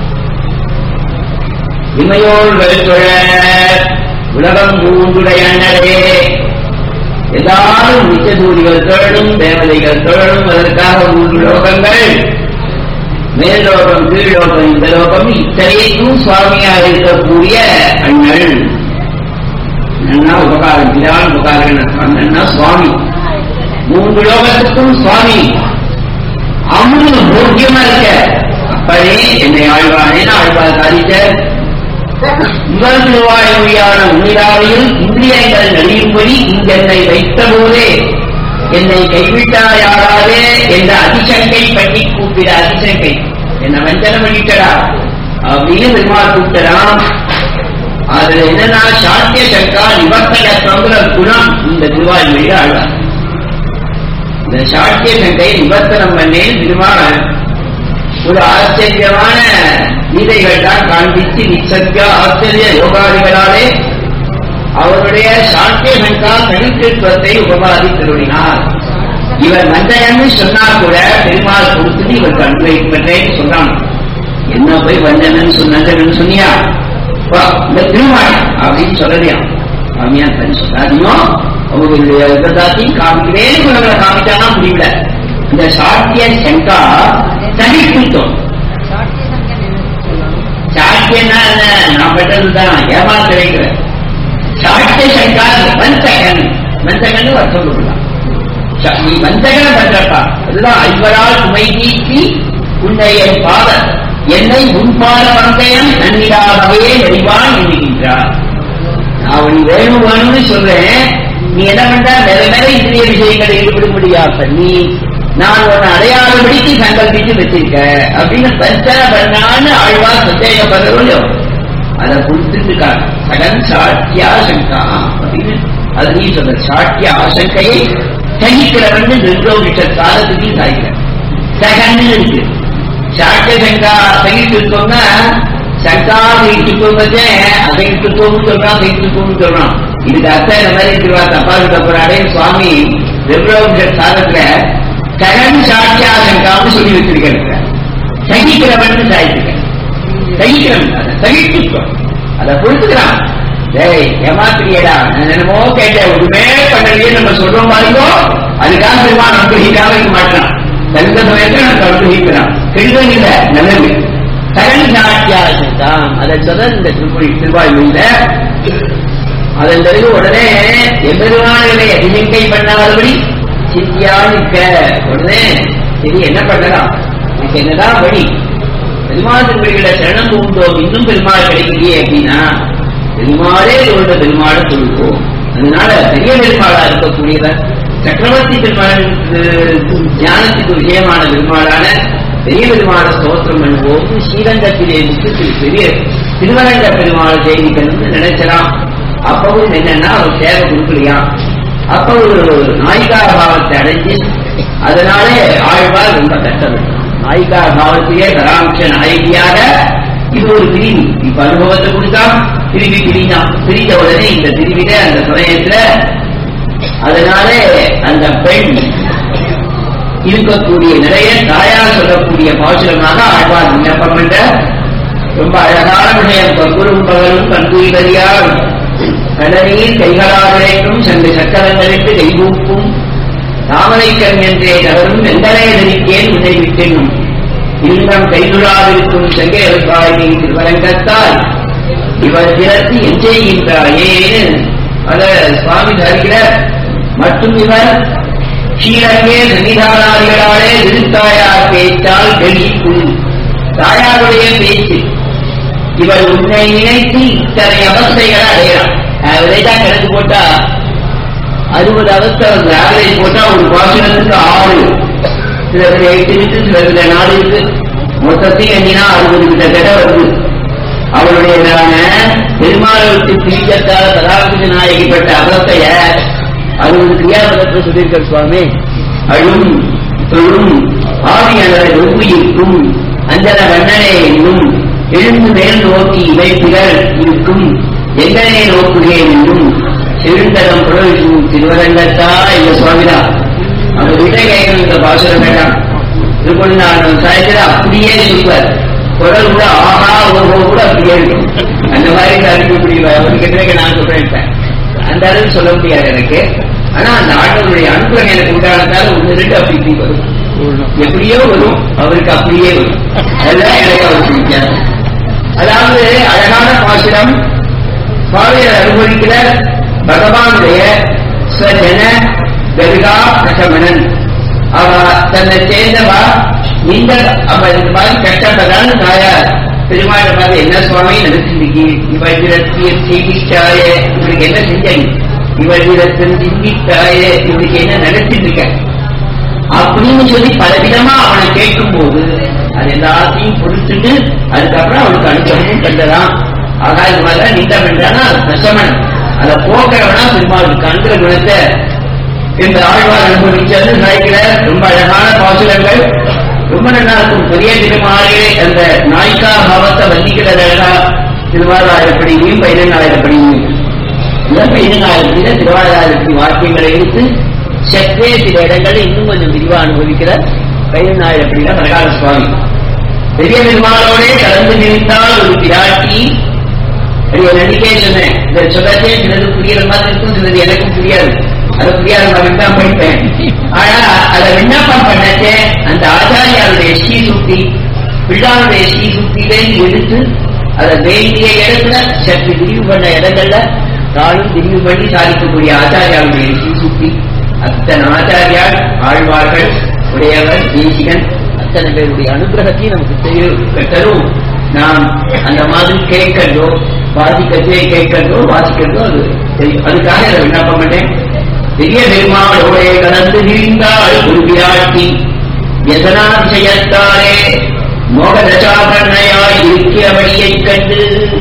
இமையோர் வெறுத்தொழ உலகம் மூன்றுடைய அண்ணரே எல்லாரும் நிச்சதூரிகள் தொழலும் தேவதைகள் தொழலும் அதற்காக மூன்று லோகங்கள் மேல்லோகம் கீழ்லோகம் இந்த லோகம் இத்தனைக்கும் சுவாமியாக இருக்கக்கூடிய அண்ணல் நன்னா உபகாரம் பிதான் உபகாரம் நன்னா சுவாமி மூன்று லோகத்துக்கும் சுவாமி அமுது போக்கியமா இருக்க அப்பனே என்னை ஆழ்வானே ஆழ்வார் சாதித்த முதல் திருவாயுமையான உயிராவையில் இந்திரியங்கள் நடியும்படி இங்கென்னை வைத்த போதே என்னை கைவிட்டாயாராதே என்ற அதிசங்கை பற்றி கூப்பிட அதிசங்கை என்ன வஞ்சனம் பண்ணிட்டடா அப்படின்னு பெருமாள் கூப்பிட்டறான் அதுல என்னன்னா சாத்திய சங்கா நிவர்த்தனங்கிற குணம் இந்த திருவாயுமையில ஆழ்வார் இந்த சாட்டிய சங்கை நிவர்த்தனம் பண்ணேன் திருமாவன் ஒரு ஆச்சரியமான கீதைகள் தான் காண்பித்து நிச்சத்திய ஆச்சரிய யோகாதிகளாலே அவருடைய சாட்டிய சங்கா தனித்துவத்தை உபமாதி திருடினார் இவர் வந்தகன்னு சொன்னா கூட பெருமாள் கொடுத்துட்டு இவருக்கு அனுபவிப்பட்டேன்னு சொன்னான் என்ன போய் வந்தனன்னு சொன்னதுன்னு சொன்னியா வா, இந்த திருமாள் அப்படின்னு சொல்லலையா சாமியா தனி சொல்லாதையும் அவங்களுடைய விரதாத்தையும் காமிக்கிறேன்னு உங்களை காமிச்சானா முடியல இந்த சாத்திய சங்கா தனித்துவம் சாட்டியன்னா என்ன நான் பெற்றதுதான் ஏமா கிடைக்கிற சாட்டிய சங்கா வந்தகன் வந்தகன் அர்த்தம் கொடுக்கலாம் ச- நீ வந்தகன பண்றப்பா அதுதான் ஐவரால் உமை நீக்கி உன்னை என் பாத என்னை முன்பாத வந்தயம் நன்னிடாகவே நெறிவான் எண்ணுகின்றார் நான் நீ வேணும் வேணும்னு சொல்றேன் நீ என்ன பண்ற வேற வேற இந்திரிய விஷயங்களை ஈடுபடும்படியா பண்ணி நான் உன்னை அடையாளபடிக்கு சங்கல்பிச்சு வச்சிருக்க அப்படின்னு பஞ்சன பண்ணான்னு ஆழ்வார் சந்தேகப்படுறவங்களோ அதை கொடுத்துருக்காங்க சகன் சாட்டியா சங்கா அப்படின்னு அது நீ சொல்ற சாட்டிய ஆசங்கையை சகிக்கிறவன் நிர்லோகிட்ட காலத்துக்கு சாய்க்கிற சகன்னு இருக்கு சாட்டிய சங்கா சகிச்சுட்டோம்னா சங்கா சகிச்சுட்டோம்னு அசகிச்சுட்டோம்னு சொல்றான் சகிச்சுட்டோம்னு சொல்றான் இதுக்கு அர்த்தம் இந்த மாதிரி திருவா தப்பா இருக்க போறாடே சுவாமி நிர்லோகிட்ட காலத்துல சகன் சாட்டியா சங்கான்னு சொல்லி வச்சிருக்க சகிக்கிறவன் சாய்ச்சிருக்க சகிக்கிறவன் அதை சகிச்சுக்கோ அதை பொறுத்துக்கிறான் டேய் ஏமாத்திரியடா நான் என்னமோ கேட்டேன் ஒண்ணுமே பண்ணலையே நம்ம சொல்றோம் பாருங்கோ அதுக்காக பெருமான் அனுகிரகிக்காம இருக்க மாட்டான் தகுந்த சமயத்தில் நமக்கு அனுகிரகிக்கிறான் கெடுதல் இல்ல நல்லது சகன் சாட்டியாசம் அதை சொல்ல இந்த திருப்பதி திருவாயுல அதன் பிறகு உடனே எம்பெருமானங்களை அதிசங்கை பண்ணாதபடி சித்தியா நிற்க உடனே சரி என்ன பண்ணலாம் இதுக்கு என்னதான் வழி பெருமாள் திருப்பதிகளை சரணம் பூண்டோம் இன்னும் பெருமாள் கிடைக்கலையே அப்படின்னா பெருமாளே சொல்ற பெருமாளை சொல்லுவோம் அதனால பெரிய பெருமாளா இருக்கக்கூடியவர் சக்கரவர்த்தி பெருமாள் ஞானத்துக்கு விஷயமான பெருமாளான பெரிய பெருமாளை ஸ்தோத்திரம் பண்ணுவோம் ஸ்ரீரங்கத்திலே விட்டு பெரிய திருவரங்க பெருமாள் ஜெயிக்கணும்னு நினைச்சலாம் அப்பவும் என்னன்னா அவர் சேவை கொடுக்கலையா அப்ப ஒரு நாயிகா பாவத்தை அடைஞ்சு அதனாலே ஆழ்வார் ரொம்ப கஷ்டப்பட்டார் நாயிகா பாவத்திலே கராம்ச நாயகியாக இது ஒரு பிரிவு இப்ப அனுபவத்தை கொடுத்தா திரும்பி பிரிஞ்சான் பிரிஞ்ச உடனே இந்த திருவிட அந்த சமயத்துல அதனாலே அந்த பெண் இருக்கக்கூடிய நிலைய தாயார் சொல்லக்கூடிய பாசுரமாக ஆழ்வார் விண்ணப்பம் என்ற ரொம்ப அழகான விஷயம் பகுரும் பகலும் கண்குயிலறியார் கடலில் கைகளால் இழைக்கும் சென்று சக்கரங்களுக்கு கைகூப்பும் தாமரை கண் என்றே நகரும் வெந்தலை நெருக்கேன் உன்னை விட்டென்னும் இல்லம் கைதுழாவிருக்கும் செங்கையற்காயின் திருவரங்கத்தால் இவர் திறத்து எஞ்செய்கின்றாயேன்னு அத சுவாமி தருகிறார் மற்றும் இவர் ஸ்ரீரங்கே சன்னிதானாதிகளாலே திருத்தாயார் பேச்சால் வெளியிக்கும் தாயாருடைய பேச்சு இவர் உன்னை நினைத்து இத்தனை அவஸ்தைகளை அடையலாம் அவரேதான் கணக்கு போட்டா அறுபது அவஸ்தை அந்த ஆவரேஜ் போட்டா ஒரு பாசனத்துக்கு ஆறு சில பேர் எட்டு இருக்கு சில பேர் நாலு இருக்கு மொத்தத்தையும் எண்ணினா அறுபது கிட்டத்தட்ட வருது அவளுடையதான பெருமாளுக்கு பிரிக்கத்தால் கதாபித நாயகிப்பட்ட அவஸ்தைய அறுபது கிரியாபதத்தில் சொல்லியிருக்கார் சுவாமி அழும் தொழும் ஆவியனர் ஒவ்வுயிர்க்கும் அஞ்சன வண்ணனே என்னும் எழுந்து மேல் நோக்கி இவைப்புகள் இருக்கும் எங்கனே நோக்குகிறேன் என்னும் செழுந்தரம் புலவிக்கும் திருவரங்கத்தா எங்க சுவாமிதா அந்த வீட்டை கேட்கணும் இந்த பாசுரம் வேண்டாம் திருப்பதி நான் சாயத்தில் அப்படியே சொல்வார் குரல் கூட ஆஹா ஓஹோ கூட அப்படியே இருக்கும் அந்த மாதிரி அறிவிக்க முடியல ஒரு கிட்ட நான் சொல்றேன் இப்ப. அந்த அளவுக்கு சொல்ல முடியாது எனக்கு ஆனா அந்த ஆண்டவருடைய அனுகிரகம் எனக்கு உண்டானதால ஒன்று ரெண்டு அப்படி இப்படி வரும் எப்படியோ வரும் அவருக்கு அப்படியே வரும் அதெல்லாம் எனக்கு அவருக்கு வித்தியாசம் அதாவது அழகான பாசுரம் சுவாமியை அனுபவிக்கிற பகவானுடைய ஸ்வஜன கருகா பிரசமணன் அவ தன்னை சேர்ந்தவா இந்த அவ இந்த மாதிரி கஷ்டப்படான்னு தாயார் பெருமாளை பார்த்து என்ன சுவாமி நடத்திருக்கீ இவழிடத்திய சிகிச்சாய இவருக்கு என்ன செஞ்சீங்க இவழிடத்தின் சிந்தித்தாய இவருக்கு என்ன நடத்திட்டு இருக்க அப்படின்னு சொல்லி பலவிதமா அவனை கேட்கும் போது அது எல்லாத்தையும் பொறுத்துட்டு அதுக்கப்புறம் அவனுக்கு அனுபவமும் கண்டதான் ஆகா இது மாதிரிலாம் நீட்டம் என்றானா தசமன் அதை போக்குறவனா பெருமாளுக்கு கண்கிற குணத்தை இந்த ஆழ்வார் அனுபவிச்சது நினைக்கிற ரொம்ப அழகான பாசுரங்கள் ரொம்ப நல்லா இருக்கும் பெரிய திருமாலே அந்த நாய்க்கா பாவத்தை வந்திக்கிறது அழகா திருவாரூராயிரப்படியும் பதினெண்ணாயிரப்படியும் இந்த பதினெண்ணாயிரத்தில திருவாரூராயிரத்தி வாக்கியங்களை எடுத்து சற்றே சில இடங்களில் இன்னும் கொஞ்சம் விரிவா அனுபவிக்கிற பதினெண்ணாயிரப்படியில பிரகார சுவாமி பெரிய பெருமாளோடே கலந்து நினைத்தால் ஒரு பிராட்டி பெரிய நடிகை சொன்னேன் இந்த சொல்லத்தே சிலது புரியுற மாதிரி இருக்கும் சிலது எனக்கும் புரியாது அது புரியாத மாதிரி தான் படிப்பேன் ஆனா அதை விண்ணப்பம் பண்ணச்சே அந்த ஆச்சாரியாருடைய ஸ்ரீ சுத்தி பிள்ளாருடைய ஸ்ரீ சுத்தியிலேருந்து எடுத்து அதை வேண்டிய இடத்துல சற்று விரிவு பண்ண இடங்கள்ல தானும் விரிவு பண்ணி சாதிக்கக்கூடிய ஆச்சாரியாருடைய ஸ்ரீ சுத்தி அத்தனை ஆச்சாரியார் ஆழ்வார்கள் உடையவர் தேசிகன் அத்தனை பேருடைய அனுகிரகத்தையும் நமக்கு தெரிய தரும் நாம் அந்த மாதிரி கேட்கிறதோ வாசிக்கிறதே கேட்கிறதோ வாசிக்கிறதோ அது தெரியும் அதுக்காக இதை விண்ணப்பம் பண்ணேன் பெரிய பெருமாளோட கலந்து விரிந்தாள் குருவியாட்டி எதனால் செய்யத்தாரே மோகதசாபண்ணையாய் இருக்கிறபடியைக் கண்டு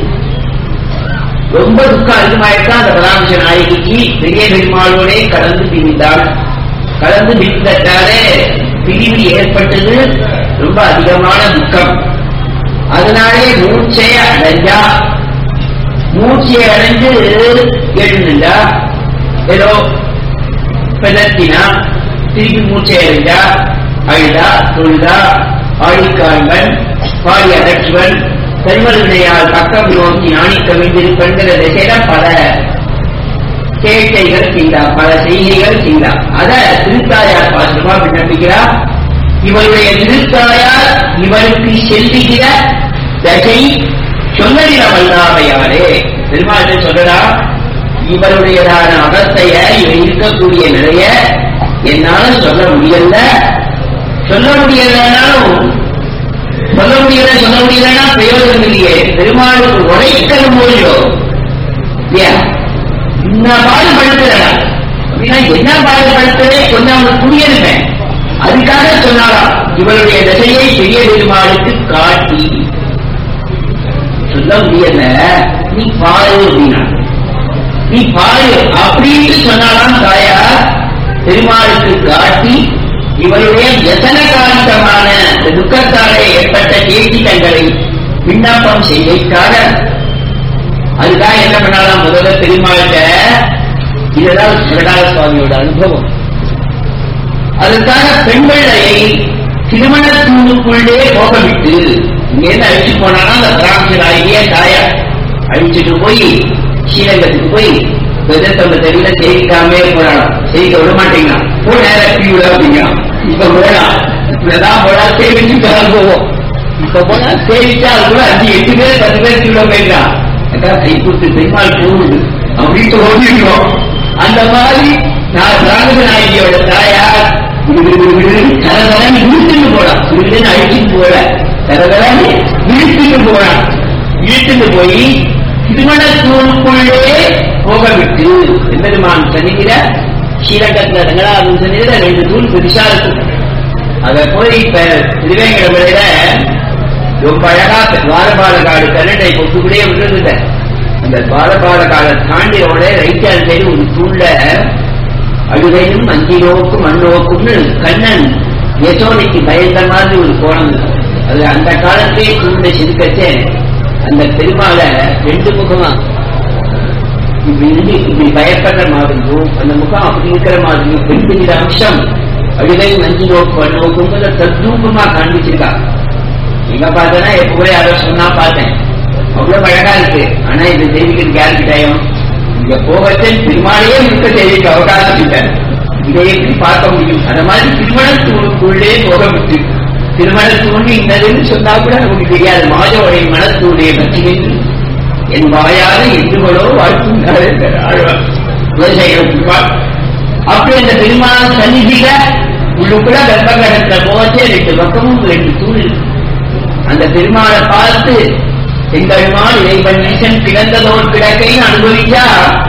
ரொம்ப துக்கம் அதிகமாயிட்டா அந்த பராமரிச நாயகிக்கு பெரிய பெருமாளோட கலந்து பிரிந்தாள் கலந்து பிரிந்தட்டாலே பிரிவு ஏற்பட்டது ரொம்ப அதிகமான துக்கம் அதனாலே மூச்சைய அடைஞ்சா மூச்சை அடைஞ்சு எழுந்துட்டா ஏதோ பிளத்தினா திருப்பி மூச்சை அடைஞ்சா அழுதா தொழுதா ஆழிக்காண்பன் பாடி அகற்றுவன் பெருமருடையால் பக்கம் நோக்கி நாணி கவிழ்ந்திருப்பென்கிற திசையில பல கேட்கைகள் செய்தார் பல செய்கைகள் செய்தார் அத திருத்தாயார் பாசுரமா விண்ணப்பிக்கிறார் இவருடைய திருத்தாயார் இவருக்கு செல்லுகிற தசை சொல்லலிட வல்லாமையாரே பெருமாள் சொல்லடா இவருடையதான அவஸ்தைய இவர் இருக்கக்கூடிய நிலைய என்னால சொல்ல முடியல சொல்ல முடியலனாலும் சொல்ல முடியல சொல்ல முடியலன்னா பிரயோஜனம் இல்லையே பெருமாளுக்கு உரைக்கணும் மொழியோ இல்லையா என்ன பாடுபடுத்துறா அப்படின்னா என்ன பாடுபடுத்தவே கொஞ்சம் அவனுக்கு புரியணுமே அதுக்காக சொன்னாராம் இவருடைய திசையை பெரிய பெருமாளுக்கு காட்டி சொல்ல முடியல நீ பாரு அப்படின்னா நீ பாரு அப்படின்னு சொன்னாலாம் தாயா பெருமாளுக்கு காட்டி இவருடைய எத்தன காரணமான இந்த துக்கத்தாலே ஏற்பட்ட கேட்டிட்டங்களை விண்ணப்பம் செய்வதற்காக அதுக்காக என்ன பண்ணாலாம் முதல்ல பெருமாள்கிட்ட இதுதான் சகடார சுவாமியோட அனுபவம் அதற்காக பெண்பிள்ளையை திருமணத்தூணுக்குள்ளே போக விட்டு இங்கேருந்து அழிச்சு போனானா அந்த பிராமணர் ஆகிய தாயார் அழிச்சிட்டு போய் ஸ்ரீரங்கத்துக்கு போய் விதத்தொண்ட தெரியல செய்திக்காமே போறாளாம் செய்திக்க விட மாட்டேங்கிறான் போ நேர பியூல அப்படிங்கிறான் இப்ப போலாம் இப்பதான் போனா சேவிச்சு போவோம் இப்ப போனா சேவிச்சா அது கூட அஞ்சு எட்டு பேர் பத்து பேர் கிலோ போயிட்டான் கை கொடுத்து பெருமாள் போகுது அப்படின்னு ஓடிடுவோம் அந்த மாதிரி நான் ராகவநாயகியோட தாயார் தரதரன்னு இழுத்துட்டு போறான் இழுத்துன்னு அழிச்சுட்டு போல தரதரன்னு இழுத்துட்டு போறான் இழுத்துட்டு போய் திருமணத்தூருக்குள்ளே போக விட்டு எம்பெருமான் சன்னிதிர ஸ்ரீரங்கத்துல ரங்கநாதன் சன்னிதிர ரெண்டு தூள் பெருசா இருக்கும் அத போய் இப்ப திருவேங்கடமலையில ரொம்ப அழகா துவாரபாலகாடு கல்லண்டை கொத்துக்கூடே விட்டுருந்த அந்த துவாரபாலகாலை தாண்டி உடனே ரைட் ஹேண்ட் சைடு ஒரு தூண்ல அழுகையும் அஞ்சி நோக்கும் மண்ணோக்கும்னு கண்ணன் யசோனிக்கு பயந்த மாதிரி ஒரு கோணம் இருக்கு. அது அந்த காலத்திலே தூண்ட செதுக்கச்சே அந்த பெருமாளை ரெண்டு முகமா இப்படி இருந்து இப்படி பயப்படுற மாதிரியும் அந்த முகம் அப்படி இருக்கிற மாதிரியும் பெண்கிற அம்சம் அழுகை மஞ்சு நோக்கு நோக்குங்கிற தத்ரூபமா காண்பிச்சிருக்கா எங்க பார்த்தேன்னா எப்ப கூட யாரோ சொன்னா பார்த்தேன் அவ்வளவு அழகா இருக்கு ஆனா இது செய்திக்கு யாருக்கு டயம் இங்க போகத்தே திருமாலையே இருக்க செய்திக்கு அவகாசம் இல்லை இதை எப்படி பார்க்க முடியும் அந்த மாதிரி திருமணத்தூருக்குள்ளே போக விட்டு திருமணத்தூண்டு இன்னதுன்னு சொன்னா கூட நமக்கு தெரியாது மாதவடைய மனத்தூடைய பற்றி என் வாயார எட்டுகளோ வாழ்த்துங்கள் ஆழ்வார் விவசாயிகள் அப்படி அந்த பெருமாள் சன்னிதியில உள்ளுக்குள்ள கர்ப்பகடத்துல போச்சே ரெண்டு பக்கமும் ரெண்டு தூள் இருக்கு. அந்த பெருமாளை பார்த்து எங்கள்மாள் இறைவன் ஈசன் கிடந்ததோர் கிடக்கைன்னு அனுபவிச்சா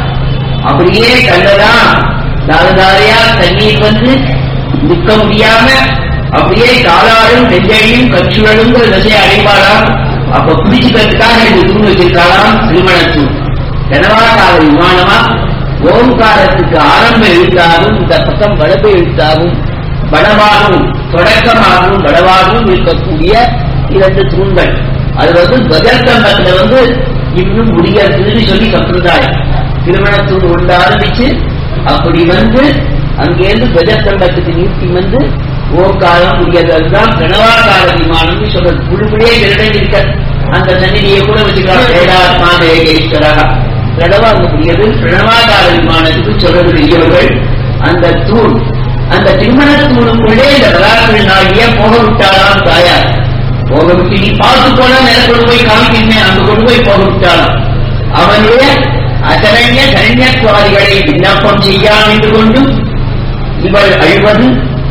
அப்படியே கண்டதான் தாரதாரையா தண்ணீர் வந்து நிற்க முடியாம அப்படியே காலாடும் நெஞ்சையும் கச்சுழலுங்கிற திசையை அடைவாளாம் அப்ப பிடிச்சுக்கிறதுக்காக ரெண்டு தூண் வச்சிருக்காளாம் திருமணத்தூண் கனவாக்கால விமானமா ஓம்காரத்துக்கு ஆரம்ப எழுத்தாகவும் இந்த பக்கம் வடபு எழுத்தாகவும் வடவாகவும் தொடக்கமாகவும் வடவாகவும் இருக்கக்கூடிய இரண்டு தூண்கள் அது வந்து துவஜஸ்தம்பத்துல வந்து இன்னும் முடியாதுன்னு சொல்லி சம்பிரதாயம் திருமணத்தூண் ஒன்று ஆரம்பிச்சு அப்படி வந்து அங்கேருந்து துவஜஸ்தம்பத்துக்கு நீட்டி வந்து ஓங்காரம் முடியாது அதுதான் கனவாகார விமானம்னு சொல்றது புழுபுடியே இருக்க அந்த சந்நிதியை கூட வச்சுக்கலாம் வேடாத்மா தேகேஸ்வரா கடவாங்க முடியாது பிரணவாகார விமானத்துக்கு சொல்றது பெரியவர்கள் அந்த தூண் அந்த திருமண தூணுக்குள்ளே இந்த வரலாற்று நாளிய போக விட்டாளாம் தாயார் போக விட்டு நீ பார்த்து போனா நேரம் கொண்டு போய் காமிக்கிறேன் அங்க கொண்டு போய் போக விட்டாளாம் அவனுடைய அசரண்ய சரண்யத்வாதிகளை விண்ணப்பம் செய்யாமல் கொண்டும் இவள் அழிவது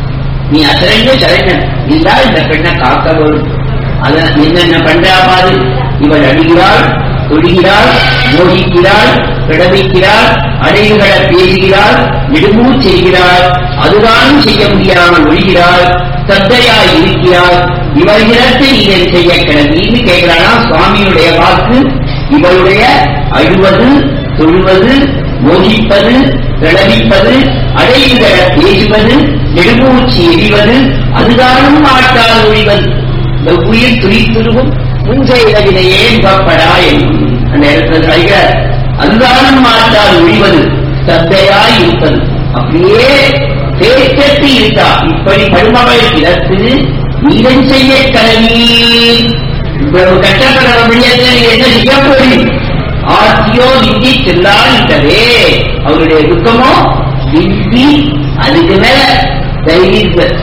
நீ அசரண்ய சரண்யன் இல்லா இந்த பெண்ணை காக்க வரும் அதன் என்னென்ன பண்றா பாரு இவள் அழுகிறாள் தொழுகிறாள் மோகிக்கிறாள் பிடவிக்கிறாள் அடைவுகளை பேசுகிறாள் நெடுமூ செய்கிறாள் அதுதான் செய்ய முடியாமல் ஒழிகிறாள் சத்தையாய் இருக்கிறாள் இவர்களிடத்து இதை செய்ய கிளம்பின்னு கேட்கிறானா சுவாமியுடைய வாக்கு இவளுடைய அழுவது தொழுவது மோகிப்பது பிளவிப்பது அடைவுகளை பேசுவது நெடுமூச்சு எரிவது அதுதானும் மாட்டால் ஒழிவது இந்த உயிர் துரித்துருவும் முன் செய்தவினையே முகப்படா என்னும் அந்த இடத்துல அழிக அதுதானும் மாட்டால் ஒழிவது சத்தையாய் இருப்பது அப்படியே தேக்கத்து இருக்கா இப்படி பருமகள் கிடத்து நீதம் செய்ய கலவி இவ்வளவு கஷ்டப்படுற முடியத்தை என்ன செய்ய போறீங்க ஆர்த்தியோ நிந்தி செல்லாண்டவே அவருடைய துக்கமோ நிந்தி அதுக்கு மேல தைரியம்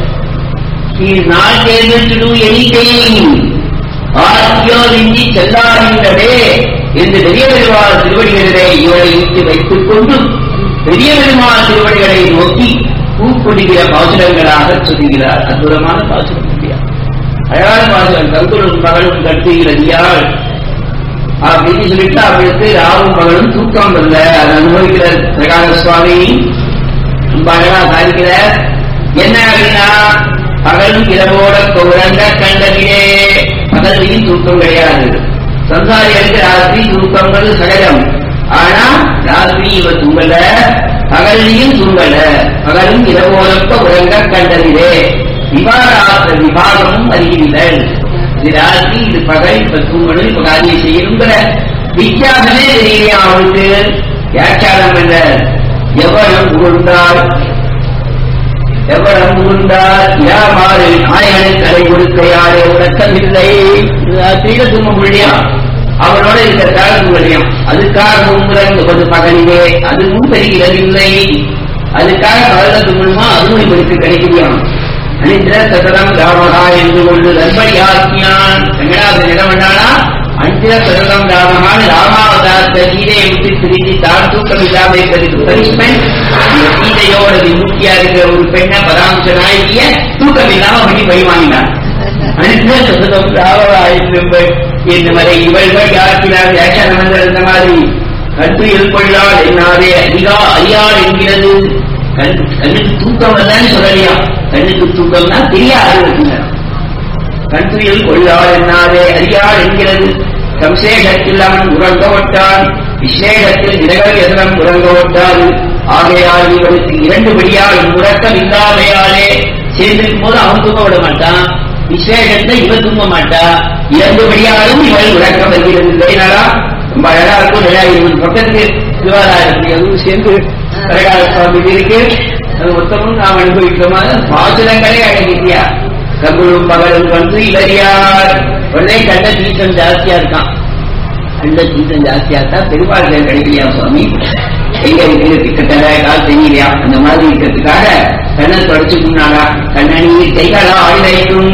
He is not able to do anything. ஆர்த்தியோ நிந்தி செல்லாகின்றதே என்று பெரிய பெருமாள் திருவடிகளிலே இவரை இட்டு வைத்துக் கொண்டு பெரிய பெருமாள் திருவடிகளை நோக்கி பூக்கொடுகிற பாசுரங்களாக சொல்லுகிறார் அற்புதமான பாசுரம் இல்லையா அழகான பாசுரம் கருத்துடன் மகளும் கட்டுகிறதியால் அப்படின்னு சொல்லிட்டு அவளுக்கு ராவும் மகளும் தூக்கம் வரல அதை அனுபவிக்கிற பிரகார சுவாமி ரொம்ப அழகா சாதிக்கிறார் என்ன அப்படின்னா பகலும் இரவோட உறங்க கண்டதிலே பகலையும் தூக்கம் கிடையாது சம்சாரிகளுக்கு ராத்திரி தூக்கங்கள் சகஜம் ஆனா ராத்திரி இவ தூங்கல பகல்லையும் தூங்கல பகலும் இரவோடப்ப உறங்க கண்டதிலே விவாராத்த விவாகமும் அறிகிறீர்கள் இது ராத்திரி இது பகல் இப்ப தூங்கணும் இப்ப காரியம் செய்யணுங்கிற வித்தியாசமே தெரியலையா அவருக்கு வியாக்கியானம் என்ற எவனம் புகழ்ந்தார் எவனம் புகழ்ந்தார் யாமாறு நாயகன் தலை கொடுக்க யாரே உறக்கமில்லை தீர தும்ம முடியா அவனோட இருக்கிற காலம் முடியும் அதுக்காக உங்கள் ஒரு பகலிலே அதுவும் பெறுகிறதில்லை அதுக்காக பகல தும்முமா அதுவும் இவருக்கு கிடைக்கிறான் அனிந்திர சதனம் ராமகா என்று கொண்டு தர்மடியாக்கியான் ரங்கநாதன் என்ன பண்ணானா அஞ்சிர சதனம் ராமகான் ராமாவதாரத்தை சீதையை விட்டு திரும்பி தான் தூக்கம் இல்லாமல் இருக்கிறதுக்கு பனிஷ்மெண்ட் அந்த சீதையோட விமுக்தியா இருக்கிற ஒரு பெண்ணை பராமரிச்ச நாயகிய தூக்கம் இல்லாம பண்ணி பழி வாங்கினான் அனிந்திர சதனம் ராமகா என்று என்று வரை இவர்கள் யாருக்கிறார் வியாக்கியானம் இருந்த மாதிரி கல்வியில் கொள்ளாள் என்னாரே அதிகா அறியாள் என்கிறது கண் கண்ணுக்கு தூக்கம் இல்லைன்னு சொல்லலையா கண்ணுக்கு தூக்கம்னா தெரியாது அப்படிங்கிறார். கண்துயில் கொள்ளாள் என்னாரே அறியாள் என்கிறது சம்சேஷத்தில் அவன் உறங்க விட்டான் விசேஷத்தில் நிலகள் எதிரம் உறங்க விட்டால் ஆகையால் இவனுக்கு இரண்டு படியால் உறக்கம் இல்லாமையாலே சேர்ந்திருக்கும் போது அவன் தூங்க விட மாட்டான் விசேஷத்தை இவன் தூங்க மாட்டா இரண்டு படியாலும் இவள் உறக்கம் வருகிறது இல்லைனாலா ரொம்ப அழகா இருக்கும் நல்லா இவன் பக்கத்துக்கு திருவாராயிரத்தி அதுவும் சேர்ந்து கரகால சுவாமி இருக்கு அது மொத்தமும் நாம் அனுபவிக்கிறோமா பாசுரங்களே அடங்கிட்டியா கம்பளும் பகலும் வந்து இவரியார் உடனே கண்ட தீர்த்தம் ஜாஸ்தியா இருக்கான் கண்ட தீர்த்தம் ஜாஸ்தியா இருக்கா பெருமாள் கிடைக்கலையா சுவாமி எங்க இருக்கிறது கிட்டத்தட்ட கால் தெரியலையா அந்த மாதிரி இருக்கிறதுக்காக கண்ணை தொடச்சு முன்னாடா கண்ணனீர் கைகளா ஆழ்வைக்கும்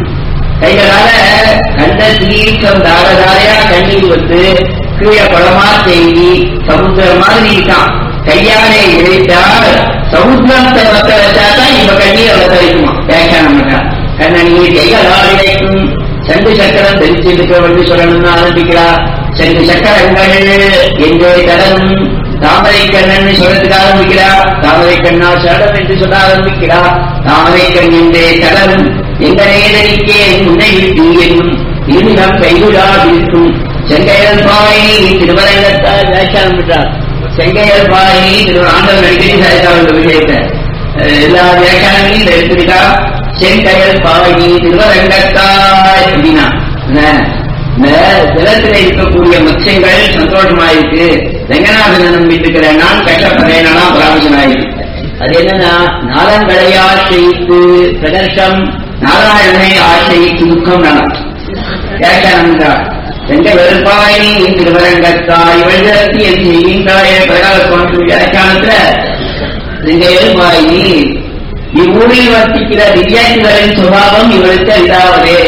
கைகளால கண்ட தீர்க்கம் தாரதாரையா கண்ணீர் வந்து கீழே பழமா செய்தி சமுத்திரம் மாதிரி இருக்கான் கையாலே இழைத்தால் சமுத்திரத்தை வத்த வச்சாதான் இவ கண்ணீரை வத்த வைக்குமா வியாக்கியானம் பண்ணா கண்ணனீர் கைகளால் இழைக்கும் சண்டு சக்கரம் தெரிச்சிருக்க வந்து சொல்லணும்னு ஆரம்பிக்கிறா சண்டு சக்கரங்கள் என்றே தரம் தாமரை கண்ணன் சொல்றதுக்கு ஆரம்பிக்கிறா தாமரை கண்ணா சடம் என்று சொல்ல ஆரம்பிக்கிறா தாமரை கண் என்றே தரம் எங்க நேரடிக்கே உன்னை விட்டு என்னும் இருநிலம் கைவிடாதிருக்கும் செங்கையல் பாய் திருவரங்கத்தால் வியாக்கியானம் பண்றார் செங்கையல் பாய் திரு ஆண்டவர் அடிக்கடி சாய்த்தா இந்த விஷயத்தை அஹ் எல்லா வியாக்கியானங்களையும் இதை எடுத்துக்கிட்டா செங்கையல் பாய் திருவரங்கத்தாய் அப்படின்னா என்ன? இந்த ஜலத்தில் இருக்கக்கூடிய மத்யங்கள் சந்தோஷமா இருக்கு ரங்கநாதனை நம்பிட்டு இருக்கிற நான் கஷ்டப்படுறேன் பராமரிசனாயிருக்கு அது என்னன்னா நாளங்களையா செய்து பிரதர்ஷம் நாராயணனை ஆசைக்கு துக்கம் நலம் வியாக்கியானம்தான் எந்த வெறுப்பாய் திருவரங்கத்தாய் வெள்ளத்தி என் செய்கின்றாய பிரகால சுவாமி வியாக்கியானத்துல எங்க வெறுப்பாயி இவ்வூரில் வர்த்திக்கிற திவ்யாசிகளின் சுபாவம் இவளுக்கு அறிதாவதே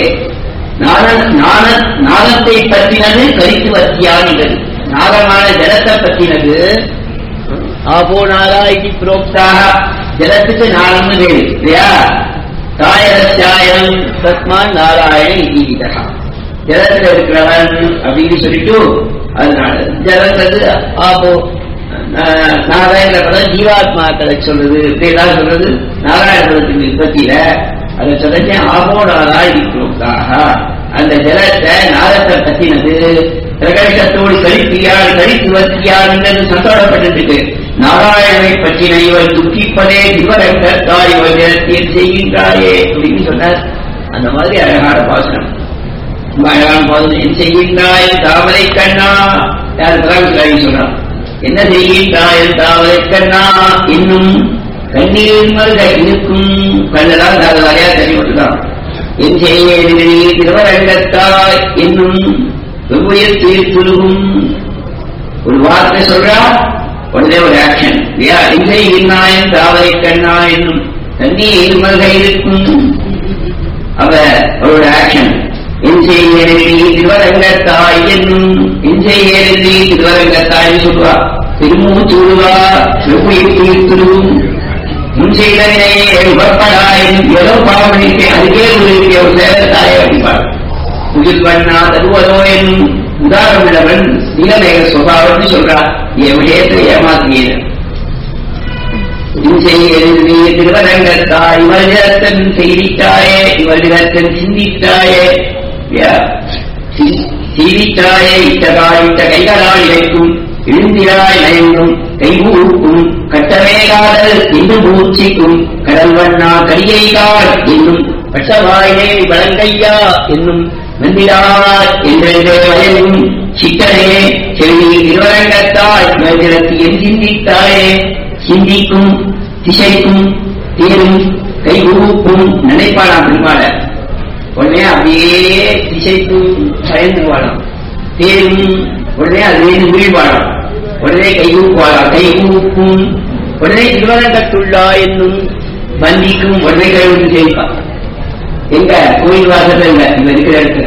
நாதத்தை பற்றினது கரித்து வத்தியாகிறது நாகமான ஜலத்தை பற்றினது ஆபோ நாரா இது புரோக்தாக ஜலத்துக்கு நாளம்னு பேரு இல்லையா தாயரஸ்யாயம் தஸ்மான் நாராயண இதீதா ஜலத்துல இருக்கிறவன் அப்படின்னு சொல்லிட்டு அதனால ஜலங்கிறது ஆபோ நாராயண பதம் ஜீவாத்மாக்களை சொல்றது இப்படியெல்லாம் சொல்றது நாராயணபுரத்தின் உற்பத்தியில அதை சொல்லிச்சு ஆபோ நாரா இருக்கிறோக்காக அந்த ஜலத்தை நாதத்தை பத்தினது பிரகடத்தோடு கழித்தியார் கழித்து வத்தியார் என்றது சந்தோஷப்பட்டு இருக்கு நாராயணனை பற்றின இவள் துக்கிப்பதே திருவரங்கத்தாய் இவள் ஜலத்தில் செய்கின்றாயே அப்படின்னு சொன்னார் அந்த மாதிரி அழகான பாசனம் ரொம்ப அழகான பாசனம் என் செய்கின்றாய் தாமரை கண்ணா யார் பராமரிக்கிறாய் சொல்றான் என்ன செய்கின்றாய் தாமரை கண்ணா இன்னும் கண்ணீர் மருக இருக்கும் கண்ணெல்லாம் தாரதாரியா தெரிவிட்டுதான் என் செய்ய திருவரங்கத்தாய் என்னும் வெவ்வுயிர் தீர்ப்புருகும் ஒரு வார்த்தை சொல்றா உடனே ஒரு ஆக்ஷன் இசை இன்னாயன் தாவரை கண்ணா என்னும் தண்ணீர் மல்க இருக்கும் அவ அவரோட ஆக்ஷன் இன்சை ஏறி திருவரங்கத்தாய் என்னும் இன்சை ஏறி திருவரங்கத்தாய் சொல்வா திருமூச்சு விடுவா வெவ்வுயிர் தீர்த்துருவும் முன்செய்தனை உடற்படாய் ஏதோ பாவம் பண்ணிருக்கேன் அதுக்கே ஒரு ஒரு சேதத்தாயை அடிப்பாள் புதில் பண்ணா தருவதோ என்னும் உதாரணம் உள்ளவன் நீலமேக சுபாவம்னு சொல்றார் என் விஷயத்தை ஏமாத்தியேன் எழுதி திருவரங்கத்தாய் இவளிடத்தன் செய்தித்தாயே இவளிடத்தன் சிந்தித்தாயே செய்தித்தாயே இத்தகாய் இத்த கைகளால் இழைக்கும் எழுந்திராய் நயங்கும் கைகூக்கும் கட்டமேகாதல் என்று மூச்சிக்கும் கடல் வண்ணா கரிகைகால் என்னும் பட்டவாயிலே வளங்கையா என்னும் மந்திரார் என்றென்றே வயங்கும் சித்தனே செவி திருவரங்கத்தாய் மேதிரத்து என் சிந்தித்தாயே சிந்திக்கும் திசைக்கும் தேரும் கைகூப்பும் நினைப்பாளாம் பெருமாள உடனே அப்படியே திசைக்கும் பயந்துவாளாம் தேரும் உடனே அதுலேருந்து வீழ்வாளாம் உடனே கைகூப்பாளாம் கைகூப்பும் உடனே திருவரங்கத்துள்ளா என்னும் வந்திக்கும் உடனே கைவிட்டு செய்வாள் எங்க கோயில் வாசல்ல இல்ல இவ இருக்கிற இடத்துல